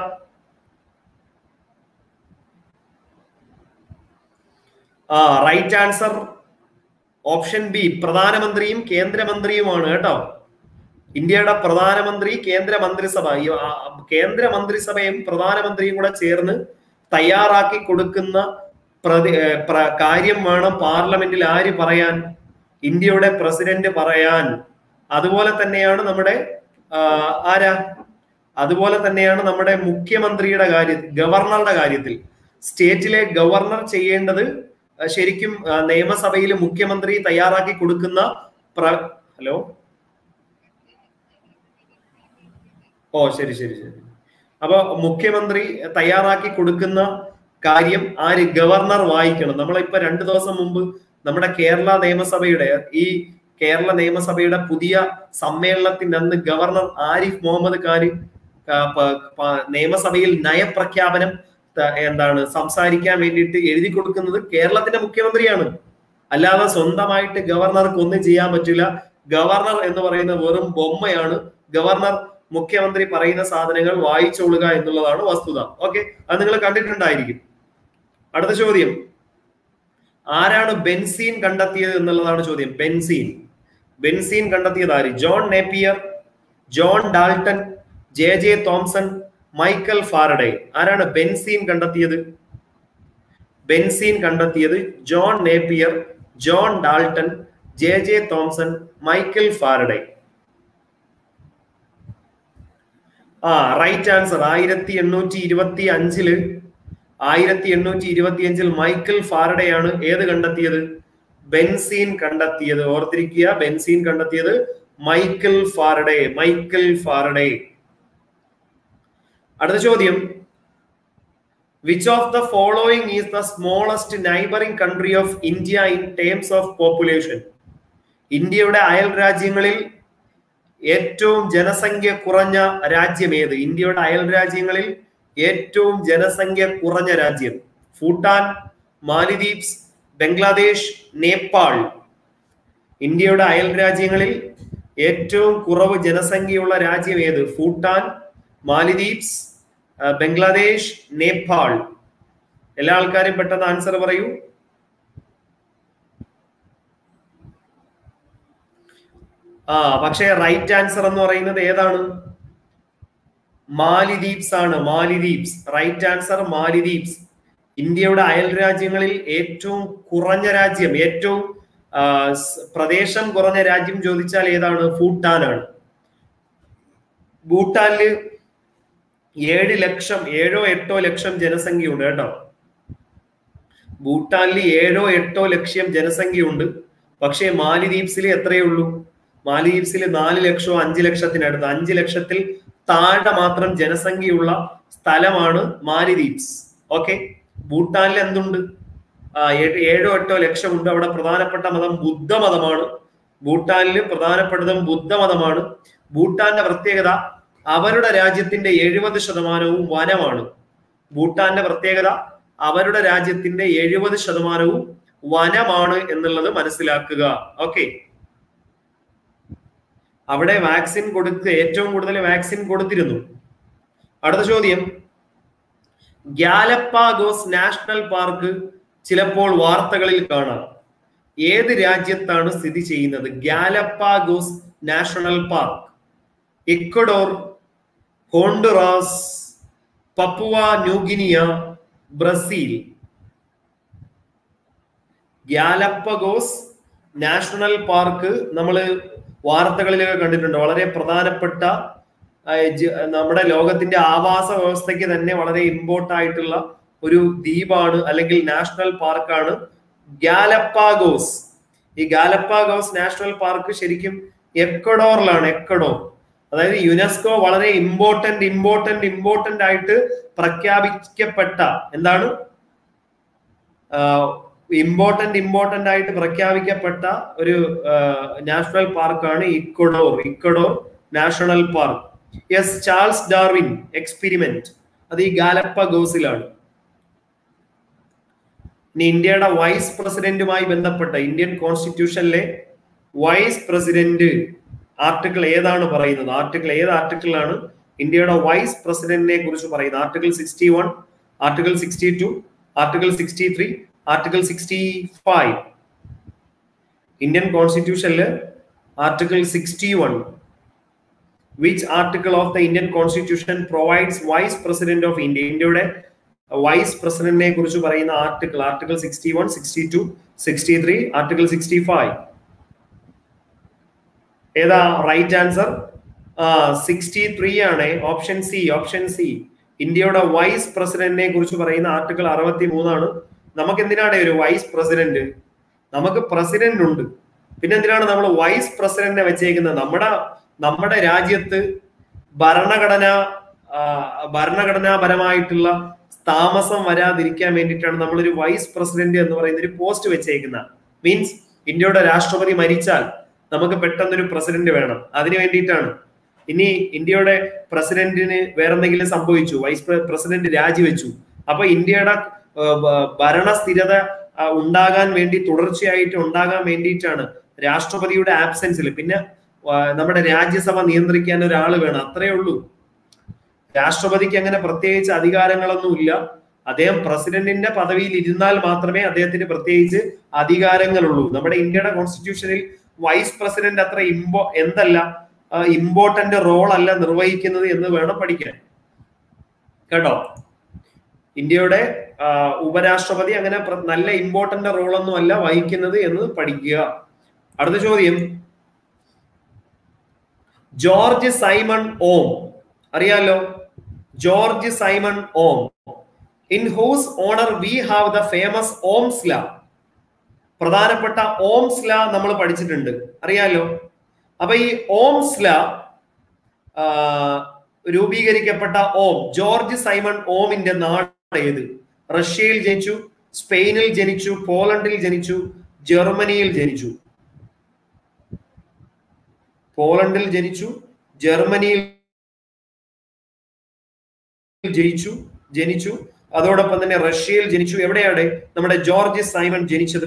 ആ റൈറ്റ് ആൻസർ ഓപ്ഷൻ ബി പ്രധാനമന്ത്രിയും കേന്ദ്രമന്ത്രിയുമാണ് കേട്ടോ ഇന്ത്യയുടെ പ്രധാനമന്ത്രി കേന്ദ്ര മന്ത്രിസഭ ഈ കേന്ദ്ര മന്ത്രിസഭയും പ്രധാനമന്ത്രിയും കൂടെ ചേർന്ന് തയ്യാറാക്കി കൊടുക്കുന്ന പ്രതി കാര്യം വേണം പാർലമെന്റിൽ ആര് പറയാൻ ഇന്ത്യയുടെ പ്രസിഡന്റ് പറയാൻ അതുപോലെ തന്നെയാണ് നമ്മുടെ ആരാ അതുപോലെ തന്നെയാണ് നമ്മുടെ മുഖ്യമന്ത്രിയുടെ കാര്യം ഗവർണറുടെ കാര്യത്തിൽ സ്റ്റേറ്റിലെ ഗവർണർ ചെയ്യേണ്ടത് ശരിക്കും നിയമസഭയിൽ മുഖ്യമന്ത്രി തയ്യാറാക്കി കൊടുക്കുന്ന ഹലോ ഓ ശരി ശരി ശരി അപ്പൊ മുഖ്യമന്ത്രി തയ്യാറാക്കി കൊടുക്കുന്ന കാര്യം ആര് ഗവർണർ വായിക്കണം നമ്മളിപ്പോ രണ്ടു ദിവസം മുമ്പ് നമ്മുടെ കേരള നിയമസഭയുടെ ഈ കേരള നിയമസഭയുടെ പുതിയ സമ്മേളനത്തിന്റെ അന്ന് ഗവർണർ ആരിഫ് മുഹമ്മദ് ഖാൻ നിയമസഭയിൽ നയപ്രഖ്യാപനം എന്താണ് സംസാരിക്കാൻ വേണ്ടിയിട്ട് എഴുതി കൊടുക്കുന്നത് കേരളത്തിന്റെ മുഖ്യമന്ത്രിയാണ് അല്ലാതെ സ്വന്തമായിട്ട് ഗവർണർക്ക് ഒന്നും ചെയ്യാൻ പറ്റില്ല ഗവർണർ എന്ന് പറയുന്ന വെറും ബൊമ്മയാണ് ഗവർണർ മുഖ്യമന്ത്രി പറയുന്ന സാധനങ്ങൾ വായിച്ചോളുക എന്നുള്ളതാണ് വസ്തുത ഓക്കെ അത് നിങ്ങൾ കണ്ടിട്ടുണ്ടായിരിക്കും അടുത്ത ചോദ്യം ആരാണ് ബെൻസീൻ കണ്ടെത്തിയത് എന്നുള്ളതാണ് ചോദ്യം ബെൻസീൻ ബെൻസീൻ കണ്ടെത്തിയത് ആര് John Napier John Dalton J J Thomson Michael Faraday ആരാണ് ബെൻസീൻ കണ്ടെത്തിയത് ബെൻസീൻ കണ്ടെത്തിയത് John Napier John Dalton J J Thomson Michael Faraday ആ റൈറ്റ് ആൻസർ ആയിരത്തി എണ്ണൂറ്റി ഇരുപത്തി അഞ്ചില് ആയിരത്തി എണ്ണൂറ്റി ഇരുപത്തി അഞ്ചിൽ മൈക്കൽ ഫാരഡേ ആണ് ഏത് കണ്ടെത്തിയത് ബെൻസീൻ കണ്ടെത്തിയത് ഓർത്തിരിക്കുക ബെൻസീൻ കണ്ടെത്തിയത് മൈക്കൽ ഫാരഡേ മൈക്കൽ ഫാരഡേ അടുത്ത ചോദ്യം which of the following is the smallest neighbouring country of India in terms of population ഇന്ത്യയുടെ അയൽ രാജ്യങ്ങളിൽ ഏറ്റവും ജനസംഖ്യ കുറഞ്ഞ രാജ്യം ഏത് ഇന്ത്യയുടെ അയൽ രാജ്യങ്ങളിൽ ഏറ്റവും ജനസംഖ്യ കുറഞ്ഞ രാജ്യം ഭൂട്ടാൻ മാലിദ്വീപ്സ് ബംഗ്ലാദേശ് നേപ്പാൾ ഇന്ത്യയുടെ അയൽ രാജ്യങ്ങളിൽ ഏറ്റവും കുറവ് ജനസംഖ്യയുള്ള രാജ്യം ഏത് ഭൂട്ടാൻ മാലിദ്വീപ്സ് ബംഗ്ലാദേശ് നേപ്പാൾ എല്ലാ ആൾക്കാരും പെട്ടെന്ന് ആൻസർ പറയൂ ആ പക്ഷേ റൈറ്റ് ആൻസർ എന്ന് പറയുന്നത് ഏതാണ് മാലിദ്വീപ്സ് ആണ് മാലിദ്വീപ്സ് റൈറ്റ് ആൻസർ മാലിദ്വീപ്സ് ഇന്ത്യയുടെ അയൽ രാജ്യങ്ങളിൽ ഏറ്റവും കുറഞ്ഞ രാജ്യം ഏറ്റവും ആ, സ് പ്രദേശം കുറഞ്ഞ രാജ്യം ചോദിച്ചാൽ ഏതാണ് ഭൂട്ടാനാണ് ഭൂട്ടാനില് ഏഴ് ലക്ഷം ഏഴോ എട്ടോ ലക്ഷം ജനസംഖ്യയുണ്ട് കേട്ടോ ഭൂട്ടാനിൽ ഏഴോ എട്ടോ ലക്ഷം ജനസംഖ്യയുണ്ട് പക്ഷേ മാലിദ്വീപ്സിൽ എത്രയേ ഉള്ളൂ മാലിദ്വീപ്സിൽ നാല് ലക്ഷമോ അഞ്ച് ലക്ഷത്തിനടുത്ത് അഞ്ച് ലക്ഷത്തിൽ താഴെ മാത്രം ജനസംഖ്യയുള്ള സ്ഥലമാണ് മാലിദ്വീപ്സ് ഓക്കെ ഭൂട്ടാനിൽ എന്തുണ്ട് ആ, ഏഴ്- ഏഴോ എട്ടോ ലക്ഷമുണ്ട് അവിടെ പ്രധാനപ്പെട്ട മതം ബുദ്ധമതമാണ് ഭൂട്ടാനിൽ പ്രധാനപ്പെട്ടതും ബുദ്ധമതമാണ് ഭൂട്ടാന്റെ പ്രത്യേകത അവരുടെ രാജ്യത്തിന്റെ എഴുപത് ശതമാനവും വനമാണ് ഭൂട്ടാന്റെ പ്രത്യേകത അവരുടെ രാജ്യത്തിന്റെ എഴുപത് ശതമാനവും വനമാണ് എന്നുള്ളത് മനസ്സിലാക്കുക ഓക്കെ അവിടെ വാക്സിൻ കൊടുത്ത് ഏറ്റവും കൂടുതൽ വാക്സിൻ കൊടുത്തിരുന്നു അടുത്ത ചോദ്യം ഗാലപ്പാഗോസ് നാഷണൽ പാർക്ക് ചിലപ്പോൾ വാർത്തകളിൽ കാണാം ഏത് രാജ്യത്താണ് സ്ഥിതി ചെയ്യുന്നത് Galapagos national park Ecuador Honduras Papua New Guinea Brazil Galapagos national park നമ്മൾ വാർത്തകളിലൊക്കെ കണ്ടിട്ടുണ്ട് വളരെ പ്രധാനപ്പെട്ട ആ, ജ- നമ്മുടെ ലോകത്തിന്റെ ആവാസ വ്യവസ്ഥയ്ക്ക് തന്നെ വളരെ ഇമ്പോർട്ട് ആയിട്ടുള്ള ഒരു ദ്വീപാണ് അല്ലെങ്കിൽ നാഷണൽ പാർക്കാണ് ഗാലപ്പാഗോസ് ഈ ഗാലപ്പാഗോസ് നാഷണൽ പാർക്ക് ശരിക്കും എക്വഡോറിലാണ് എക്വഡോർ അതായത് യുനെസ്കോ വളരെ ഇമ്പോർട്ടന്റ് ഇമ്പോർട്ടന്റ് ഇമ്പോർട്ടന്റ് ആയിട്ട് പ്രഖ്യാപിക്കപ്പെട്ട എന്താണ് ഇമ്പോർട്ടന്റ് ഇമ്പോർട്ടന്റ് ആയിട്ട് പ്രഖ്യാപിക്കപ്പെട്ട ഒരു നാഷണൽ പാർക്കാണ് Ecuador Ecuador national park yes Charles Darwin experiment അത് ഈ ഗാലപ്പഗോസിലാണ് ഇനി ഇന്ത്യയുടെ വൈസ് പ്രസിഡന്റുമായി ബന്ധപ്പെട്ട ഇന്ത്യൻ കോൺസ്റ്റിറ്റ്യൂഷനിലെ വൈസ് പ്രസിഡന്റ് ആർട്ടിക്കിൾ ഏതാണ് പറയുന്നത് ആർട്ടിക്കിൾ ഏത് ആർട്ടിക്കിളാണ് ഇന്ത്യയുടെ വൈസ് പ്രസിഡന്റിനെ കുറിച്ച് പറയുന്നത് article sixty one article sixty two article sixty three article sixty five Indian കോൺസ്റ്റിറ്റ്യൂഷനിൽ article sixty one which article of the Indian constitution provides vice president of India ഇന്ത്യയുടെ vice പ്രസിഡന്റിനെ കുറിച്ച് പറയുന്ന article article sixty one sixty two sixty three article sixty five ഏതാ right answer sixty three ആണ് option C option C ഇന്ത്യയുടെ vice പ്രസിഡന്റിനെ കുറിച്ച് പറയുന്ന ആർട്ടിക്കിൾ അറുപത്തി മൂന്നാണ് നമുക്ക് എന്തിനാണ് ഒരു വൈസ് പ്രസിഡന്റ് നമുക്ക് പ്രസിഡന്റ് ഉണ്ട് പിന്നെ എന്തിനാണ് നമ്മൾ വൈസ് പ്രസിഡന്റിനെ വെച്ചേക്കുന്നത് നമ്മുടെ നമ്മുടെ രാജ്യത്ത് ഭരണഘടന ആ, ഭരണഘടനാപരമായിട്ടുള്ള താമസം വരാതിരിക്കാൻ വേണ്ടിയിട്ടാണ് നമ്മളൊരു വൈസ് പ്രസിഡന്റ് എന്ന് പറയുന്ന ഒരു പോസ്റ്റ് വെച്ചേക്കുന്നത് മീൻസ് ഇന്ത്യയുടെ രാഷ്ട്രപതി മരിച്ചാൽ നമുക്ക് പെട്ടെന്നൊരു പ്രസിഡന്റ് വേണം അതിനു വേണ്ടിയിട്ടാണ് ഇനി ഇന്ത്യയുടെ പ്രസിഡന്റിന് വേറെന്തെങ്കിലും സംഭവിച്ചു വൈസ് പ്ര- പ്രസിഡന്റ് രാജിവെച്ചു അപ്പൊ ഇന്ത്യയുടെ ആ, ഭ- ഭരണസ്ഥിരത ആ, ഉണ്ടാകാൻ വേണ്ടി തുടർച്ചയായിട്ട് ഉണ്ടാകാൻ വേണ്ടിയിട്ടാണ് രാഷ്ട്രപതിയുടെ ആബ്സെൻസിൽ പിന്നെ ആ, നമ്മുടെ രാജ്യസഭ നിയന്ത്രിക്കാൻ ഒരാൾ വേണം അത്രേ ഉള്ളൂ രാഷ്ട്രപതിക്ക് അങ്ങനെ പ്രത്യേകിച്ച് അധികാരങ്ങളൊന്നുമില്ല അദ്ദേഹം പ്രസിഡന്റിന്റെ പദവിയിൽ ഇരുന്നാൽ മാത്രമേ അദ്ദേഹത്തിന് പ്രത്യേകിച്ച് അധികാരങ്ങളുള്ളൂ നമ്മുടെ ഇന്ത്യയുടെ കോൺസ്റ്റിറ്റ്യൂഷനിൽ വൈസ് പ്രസിഡന്റ് അത്ര ഇമ്പോ എന്തല്ല ഇമ്പോർട്ടന്റ് റോൾ അല്ല നിർവഹിക്കുന്നത് എന്ന് വേണം പഠിക്കാൻ കേട്ടോ ഇന്ത്യയുടെ ആ, ഉപരാഷ്ട്രപതി അങ്ങനെ പ്ര- നല്ല ഇമ്പോർട്ടന്റ് റോളൊന്നും അല്ല വഹിക്കുന്നത് എന്ന് പഠിക്കുക അടുത്ത ചോദ്യം ജോർജ് സൈമൺ ഓം അറിയാലോ George Simon Ohm in whose honour we have the famous Ohm's law പ്രധാനപ്പെട്ട ഓംസ് ലാ നമ്മൾ പഠിച്ചിട്ടുണ്ട് അറിയാലോ അപ്പൊ ഈ ഓംസ് ലാ ആ, രൂപീകരിക്കപ്പെട്ട ഓം ജോർജ് സൈമൺ ഓമിന്റെ നാട് ഏത് റഷ്യയിൽ ജനിച്ചു സ്പെയിനിൽ ജനിച്ചു പോളണ്ടിൽ ജനിച്ചു ജർമ്മനിയിൽ ജനിച്ചു പോളണ്ടിൽ ജനിച്ചു ജർമ്മനിയിൽ ജനിച്ചു ജനിച്ചു അതോടൊപ്പം തന്നെ റഷ്യയിൽ ജനിച്ചു എവിടെയാണ് നമ്മുടെ ജോർജ് സൈമൺ ജനിച്ചത്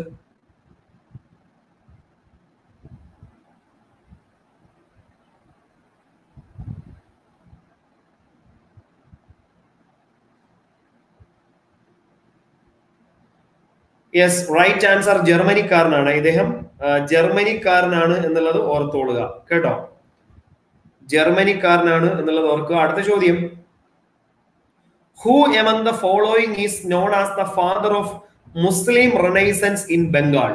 യെസ് റൈറ്റ് ആൻസർ ജർമ്മനിക്കാരനാണ് ഇദ്ദേഹം ആ, ജർമ്മനിക്കാരനാണ് എന്നുള്ളത് ഓർത്തോളുക കേട്ടോ ജർമ്മനിക്കാരനാണ് എന്നുള്ളത് ഓർക്കുക അടുത്ത ചോദ്യം who among the following is known as the father of Muslim renaissance in Bengal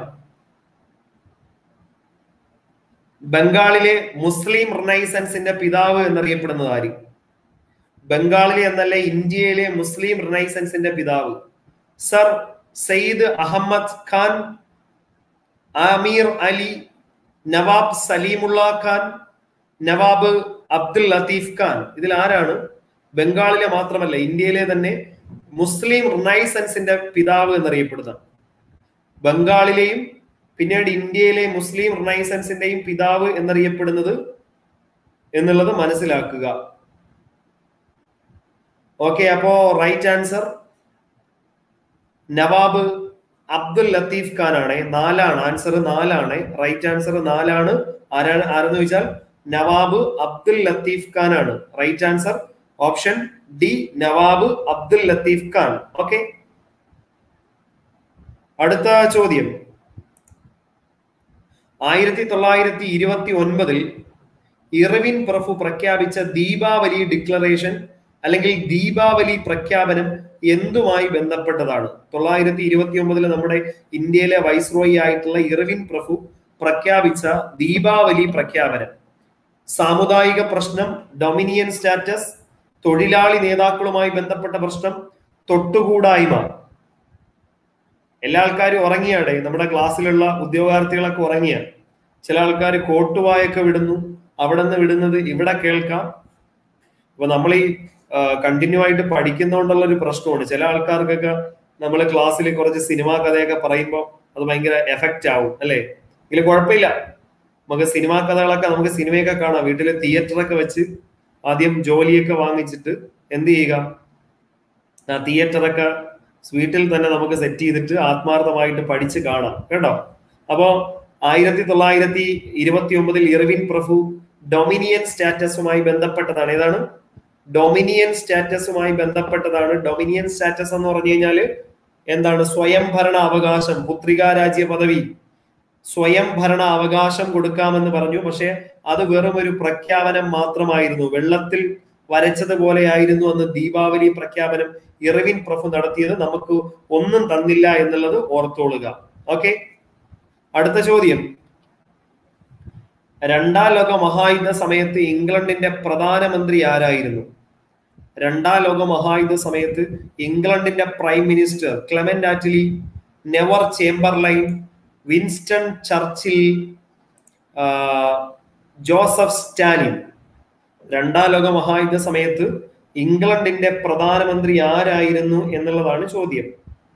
ബംഗാളിലെ മുസ്ലിം റിനൈസൻസിന്റെ പിതാവ് എന്നറിയപ്പെടുന്നത് ആര് ബംഗാളിലെ എന്നല്ല ഇന്ത്യയിലെ മുസ്ലിം റിനൈസൻസിന്റെ പിതാവ് സർ സയ്യിദ് അഹമ്മദ് ഖാൻ ആമീർ അലി നവാബ് സലീമുള്ള ഖാൻ നവാബ് അബ്ദുൽ ലത്തീഫ് ഖാൻ ഇതിൽ ആരാണ് ബംഗാളിലെ മാത്രമല്ല ഇന്ത്യയിലെ തന്നെ മുസ്ലിം റിനൈസൻസിന്റെ പിതാവ് എന്നറിയപ്പെടുന്ന ബംഗാളിലെയും പിന്നീട് ഇന്ത്യയിലെ മുസ്ലിം റിനൈസൻസിന്റെയും പിതാവ് എന്നറിയപ്പെടുന്നത് എന്നുള്ളത് മനസ്സിലാക്കുക ഓക്കെ അപ്പോ റൈറ്റ് ആൻസർ നവാബ് അബ്ദുൽ ലത്തീഫ് ഖാൻ ആണ് നാലാണ് ആൻസർ നാലാണ് റൈറ്റ് ആൻസർ നാലാണ് ആരാണ് ആരെന്ന് ചോദിച്ചാൽ നവാബ് അബ്ദുൽ ലത്തീഫ് ഖാൻ ആണ് right answer option D Nawab Abdul Latif Khan okay അടുത്ത ചോദ്യം ആയിരത്തി തൊള്ളായിരത്തി ഇരുപത്തി ഒൻപതിൽ ഇറവിൻ പ്രഭു പ്രഖ്യാപിച്ച ദീപാവലി ഡിക്ലറേഷൻ അല്ലെങ്കിൽ ദീപാവലി പ്രഖ്യാപനം എന്തുമായി ബന്ധപ്പെട്ടതാണ് തൊള്ളായിരത്തി ഇരുപത്തി ഒമ്പതിൽ നമ്മുടെ ഇന്ത്യയിലെ വൈസ്രോയി ആയിട്ടുള്ള ഇറവിൻ പ്രഭു പ്രഖ്യാപിച്ച ദീപാവലി പ്രഖ്യാപനം സാമുദായിക പ്രശ്നം ഡൊമിനിയൻ സ്റ്റാറ്റസ് തൊഴിലാളി നേതാക്കളുമായി ബന്ധപ്പെട്ട പ്രശ്നം തൊട്ടുകൂടായ്മ എല്ലാ ആൾക്കാരും ഉറങ്ങിയാടെ നമ്മുടെ ക്ലാസ്സിലുള്ള ഉദ്യോഗാർത്ഥികളൊക്കെ ഉറങ്ങിയ ചില ആൾക്കാർ കോട്ടുവായൊക്കെ വിടുന്നു അവിടെ നിന്ന് വിടുന്നത് ഇവിടെ കേൾക്കാം അപ്പൊ നമ്മൾ ഈ കണ്ടിന്യൂ ആയിട്ട് പഠിക്കുന്നതുകൊണ്ടുള്ള ഒരു പ്രശ്നമാണ് ചില ആൾക്കാർക്കൊക്കെ നമ്മൾ ക്ലാസ്സിൽ കുറച്ച് സിനിമാ കഥയൊക്കെ പറയുമ്പോൾ അത് ഭയങ്കര എഫക്റ്റ് ആവും അല്ലേ ഇതിൽ കുഴപ്പമില്ല നമുക്ക് സിനിമാ കഥകളൊക്കെ നമുക്ക് സിനിമയൊക്കെ കാണാം വീട്ടിലെ തിയേറ്ററൊക്കെ വെച്ച് ആദ്യം ജോലിയൊക്കെ വാങ്ങിച്ചിട്ട് എന്ത് ചെയ്യുക ആ തിയേറ്ററൊക്കെ വീട്ടിൽ തന്നെ നമുക്ക് സെറ്റ് ചെയ്തിട്ട് ആത്മാർത്ഥമായിട്ട് പഠിച്ച് കാണാം കേട്ടോ അപ്പോ ആയിരത്തി തൊള്ളായിരത്തി ഇരുപത്തി ഒമ്പതിൽ ഇർവിൻ പ്രഭു ഡൊമിനിയൻ സ്റ്റാറ്റസുമായി ബന്ധപ്പെട്ടതാണ് ഏതാണ് ഡൊമിനിയൻ സ്റ്റാറ്റസുമായി ബന്ധപ്പെട്ടതാണ് ഡൊമിനിയൻ സ്റ്റാറ്റസ് എന്ന് പറഞ്ഞു കഴിഞ്ഞാല് എന്താണ് സ്വയം ഭരണ അവകാശം പുത്രികാ രാജ്യ പദവി സ്വയം ഭരണ അവകാശം കൊടുക്കാമെന്ന് പറഞ്ഞു പക്ഷെ അത് വെറും ഒരു പ്രഖ്യാപനം മാത്രമായിരുന്നു വെള്ളത്തിൽ വരച്ചതുപോലെയായിരുന്നു അന്ന് ദീപാവലി പ്രഖ്യാപനം ഇറവിൻ പ്രഭു നടത്തിയത് നമുക്ക് ഒന്നും തന്നില്ല എന്നുള്ളത് ഓർത്തോളുക ഓക്കെ അടുത്ത ചോദ്യം രണ്ടാം ലോക മഹായുദ്ധ സമയത്ത് ഇംഗ്ലണ്ടിന്റെ പ്രധാനമന്ത്രി ആരായിരുന്നു രണ്ടാം ലോക മഹായുദ്ധ സമയത്ത് ഇംഗ്ലണ്ടിന്റെ prime minister Clement Attlee Neville Chamberlain Winston Churchill Joseph Stalin രണ്ടാം ലോക മഹായുദ്ധ സമയത്ത് ഇംഗ്ലണ്ടിന്റെ പ്രധാനമന്ത്രി ആരായിരുന്നു എന്നുള്ളതാണ് ചോദ്യം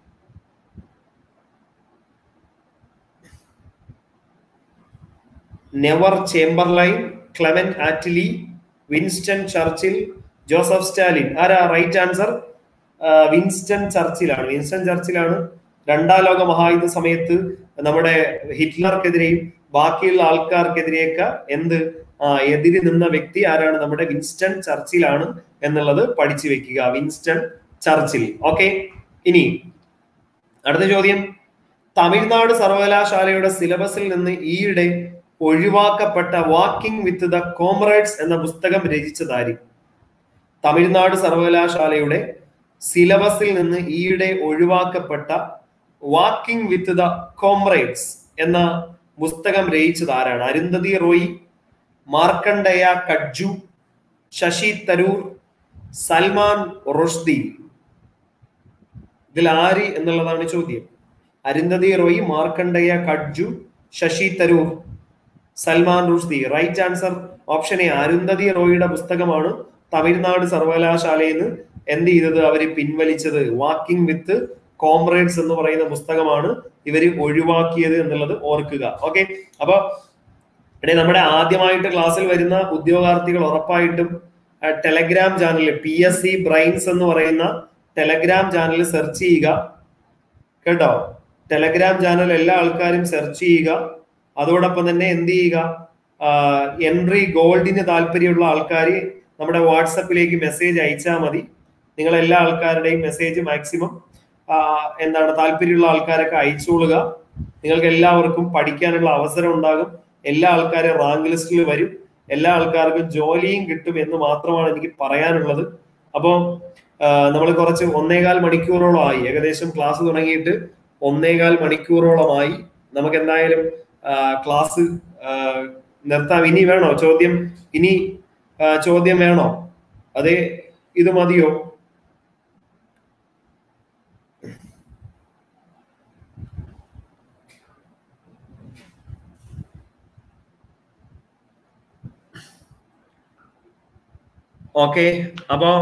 Neville Chamberlain Clement Attlee Winston Churchill Joseph Stalin ആരാ റൈറ്റ് ആൻസർ വിൻസ്റ്റൺ ചർച്ചിലാണ് വിൻസ്റ്റൺ ചർച്ചിലാണ് രണ്ടാം ലോക മഹായുദ്ധ സമയത്ത് നമ്മുടെ ഹിറ്റ്ലർക്കെതിരെയും ബാക്കിയുള്ള ആൾക്കാർക്കെതിരെയൊക്കെ എന്ത് ആ എതിരി നിന്ന വ്യക്തി ആരാണ് നമ്മുടെ വിൻസ്റ്റൺ ചർച്ചിലാണ് എന്നുള്ളത് പഠിച്ചു വെക്കുക വിൻസ്റ്റൺ ചർച്ചിൽ ഓക്കെ ഇനി അടുത്ത ചോദ്യം തമിഴ്നാട് സർവകലാശാലയുടെ സിലബസിൽ നിന്ന് ഈയിടെ ഒഴിവാക്കപ്പെട്ട വാക്കിംഗ് വിത്ത് ദ കോമറേഡ്സ് എന്ന പുസ്തകം രചിച്ചതാരി തമിഴ്നാട് സർവകലാശാലയുടെ സിലബസിൽ നിന്ന് ഈയിടെ ഒഴിവാക്കപ്പെട്ട വാക്കിംഗ് വിത്ത് ദ കോംറേഡ്സ് എന്ന പുസ്തകം രചിച്ചത് ആരാണ് അരുന്ധതി റോയി മാർക്കണ്ടയ കഡ്ജു ശശി തരൂർ സൽമാൻ റുഷ്ദി ഇതിൽ ആര് എന്നുള്ളതാണ് ചോദ്യം Arundhati Roy Markandey Katju Shashi Tharoor Salman Rushdie right answer option A Arundhati റോയിയുടെ പുസ്തകമാണ് തമിഴ്നാട് സർവകലാശാലയിൽ നിന്ന് എന്ത് ചെയ്തത് അവര് പിൻവലിച്ചത് വാക്കിംഗ് വിത്ത് കോംറേഡ്സ് എന്ന് പറയുന്ന പുസ്തകമാണ് ഇവര് ഒഴിവാക്കിയത് എന്നുള്ളത് ഓർക്കുക ഓക്കെ അപ്പൊ ഇവിടെ നമ്മുടെ ആദ്യമായിട്ട് ക്ലാസ്സിൽ വരുന്ന ഉദ്യോഗാർത്ഥികൾ ഉറപ്പായിട്ടും ടെലഗ്രാം ചാനലിൽ പി എസ് സി ബ്രൈൻസ് എന്ന് പറയുന്ന ടെലഗ്രാം ചാനൽ സെർച്ച് ചെയ്യുക കേട്ടോ ടെലഗ്രാം ചാനൽ എല്ലാ ആൾക്കാരും സെർച്ച് ചെയ്യുക അതോടൊപ്പം തന്നെ എന്ത് ചെയ്യുക എൻട്രി ഗോൾഡിന് താല്പര്യമുള്ള ആൾക്കാർ നമ്മുടെ വാട്സപ്പിലേക്ക് മെസ്സേജ് അയച്ചാൽ മതി നിങ്ങൾ എല്ലാ ആൾക്കാരുടെയും മെസ്സേജ് മാക്സിമം എന്താണ് താല്പര്യമുള്ള ആൾക്കാരൊക്കെ അയച്ചോളുക നിങ്ങൾക്ക് എല്ലാവർക്കും പഠിക്കാനുള്ള അവസരം ഉണ്ടാകും എല്ലാ ആൾക്കാരും റാങ്ക് ലിസ്റ്റിൽ വരും എല്ലാ ആൾക്കാർക്കും ജോലിയും കിട്ടും എന്ന് മാത്രമാണ് എനിക്ക് പറയാനുള്ളത് അപ്പോൾ നമ്മൾ കുറച്ച് ഒന്നേകാൽ മണിക്കൂറോളമായി ഏകദേശം ക്ലാസ് തുടങ്ങിയിട്ട് ഒന്നേകാൽ മണിക്കൂറോളമായി നമുക്ക് എന്തായാലും ക്ലാസ് നിർത്താം ഇനി വേണോ ചോദ്യം ഇനി ചോദ്യം വേണോ അതെ ഇത് മതിയോ ഓക്കെ അപ്പോ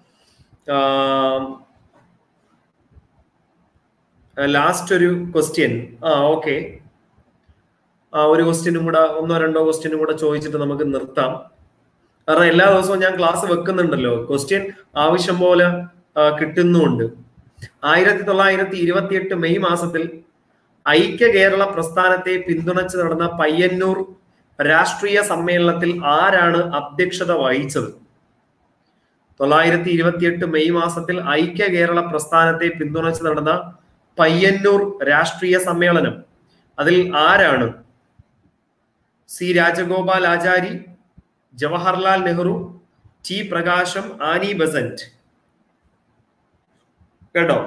ലാസ്റ്റ് ഒരു ക്വസ്റ്റ്യൻ ആ ഓക്കെ ആ ഒരു ക്വസ്റ്റ്യനും കൂടെ ഒന്നോ രണ്ടോ ക്വസ്റ്റ്യനും കൂടെ ചോദിച്ചിട്ട് നമുക്ക് നിർത്താം കാരണം എല്ലാ ദിവസവും ഞാൻ ക്ലാസ് വെക്കുന്നുണ്ടല്ലോ ക്വസ്റ്റ്യൻ ആവശ്യം പോലെ കിട്ടുന്നുമുണ്ട് ആയിരത്തി തൊള്ളായിരത്തി ഇരുപത്തിയെട്ട് മെയ് മാസത്തിൽ ഐക്യ കേരള പ്രസ്ഥാനത്തെ പിന്തുണച്ച് നടന്ന പയ്യന്നൂർ രാഷ്ട്രീയ സമ്മേളനത്തിൽ ആരാണ് അധ്യക്ഷത വഹിച്ചത് തൊള്ളായിരത്തി ഇരുപത്തിയെട്ട് മെയ് മാസത്തിൽ ഐക്യ കേരള പ്രസ്ഥാനത്തെ പിന്തുണച്ച് നടന്ന പയ്യന്നൂർ രാഷ്ട്രീയ സമ്മേളനം അതിൽ ആരാണ് C Rajagopalachari Jawaharlal Nehru T Prakasam Annie Besant കേട്ടോ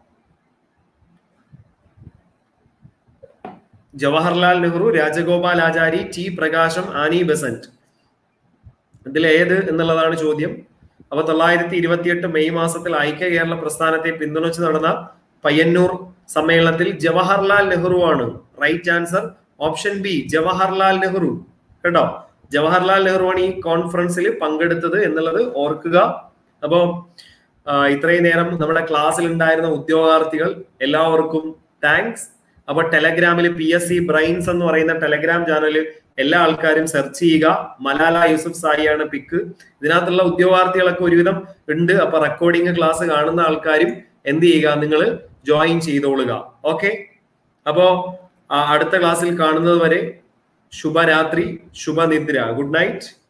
Jawaharlal Nehru Rajagopalachari T Prakasam Annie Besant ഇതിൽ ഏത് എന്നുള്ളതാണ് ചോദ്യം അപ്പൊ തൊള്ളായിരത്തി ഇരുപത്തിയെട്ട് മെയ് മാസത്തിൽ ഐക്യ കേരള പ്രസ്ഥാനത്തെ പിന്തുണച്ച് നടന്ന പയ്യന്നൂർ സമ്മേളനത്തിൽ ജവഹർലാൽ നെഹ്റു ആണ് right answer option B Jawaharlal Nehru കേട്ടോ ജവഹർലാൽ നെഹ്റു ആണ് ഈ കോൺഫറൻസിൽ പങ്കെടുത്തത് എന്നുള്ളത് ഓർക്കുക അപ്പോ ഇത്രയും നേരം നമ്മുടെ ക്ലാസ്സിൽ ഉണ്ടായിരുന്ന ഉദ്യോഗാർത്ഥികൾ എല്ലാവർക്കും താങ്ക്സ് അപ്പൊ ടെലഗ്രാമിൽ പി എസ് സി ബ്രൈൻസ് എന്ന് പറയുന്ന ടെലഗ്രാം ചാനൽ എല്ലാ ആൾക്കാരും സെർച്ച് ചെയ്യുക മലാല യൂസുഫ് സായിയാണ് പിക്ക് ഇതിനകത്തുള്ള ഉദ്യോഗാർത്ഥികളൊക്കെ ഒരുവിധം ഉണ്ട് അപ്പൊ റെക്കോർഡിംഗ് ക്ലാസ് കാണുന്ന ആൾക്കാരും എന്ത് ചെയ്യുക നിങ്ങൾ ജോയിൻ ചെയ്തോളുക ഓക്കെ അപ്പോ അടുത്ത ക്ലാസ്സിൽ കാണുന്നത് വരെ ശുഭരാത്രി ശുഭനിദ്ര ഗുഡ് നൈറ്റ്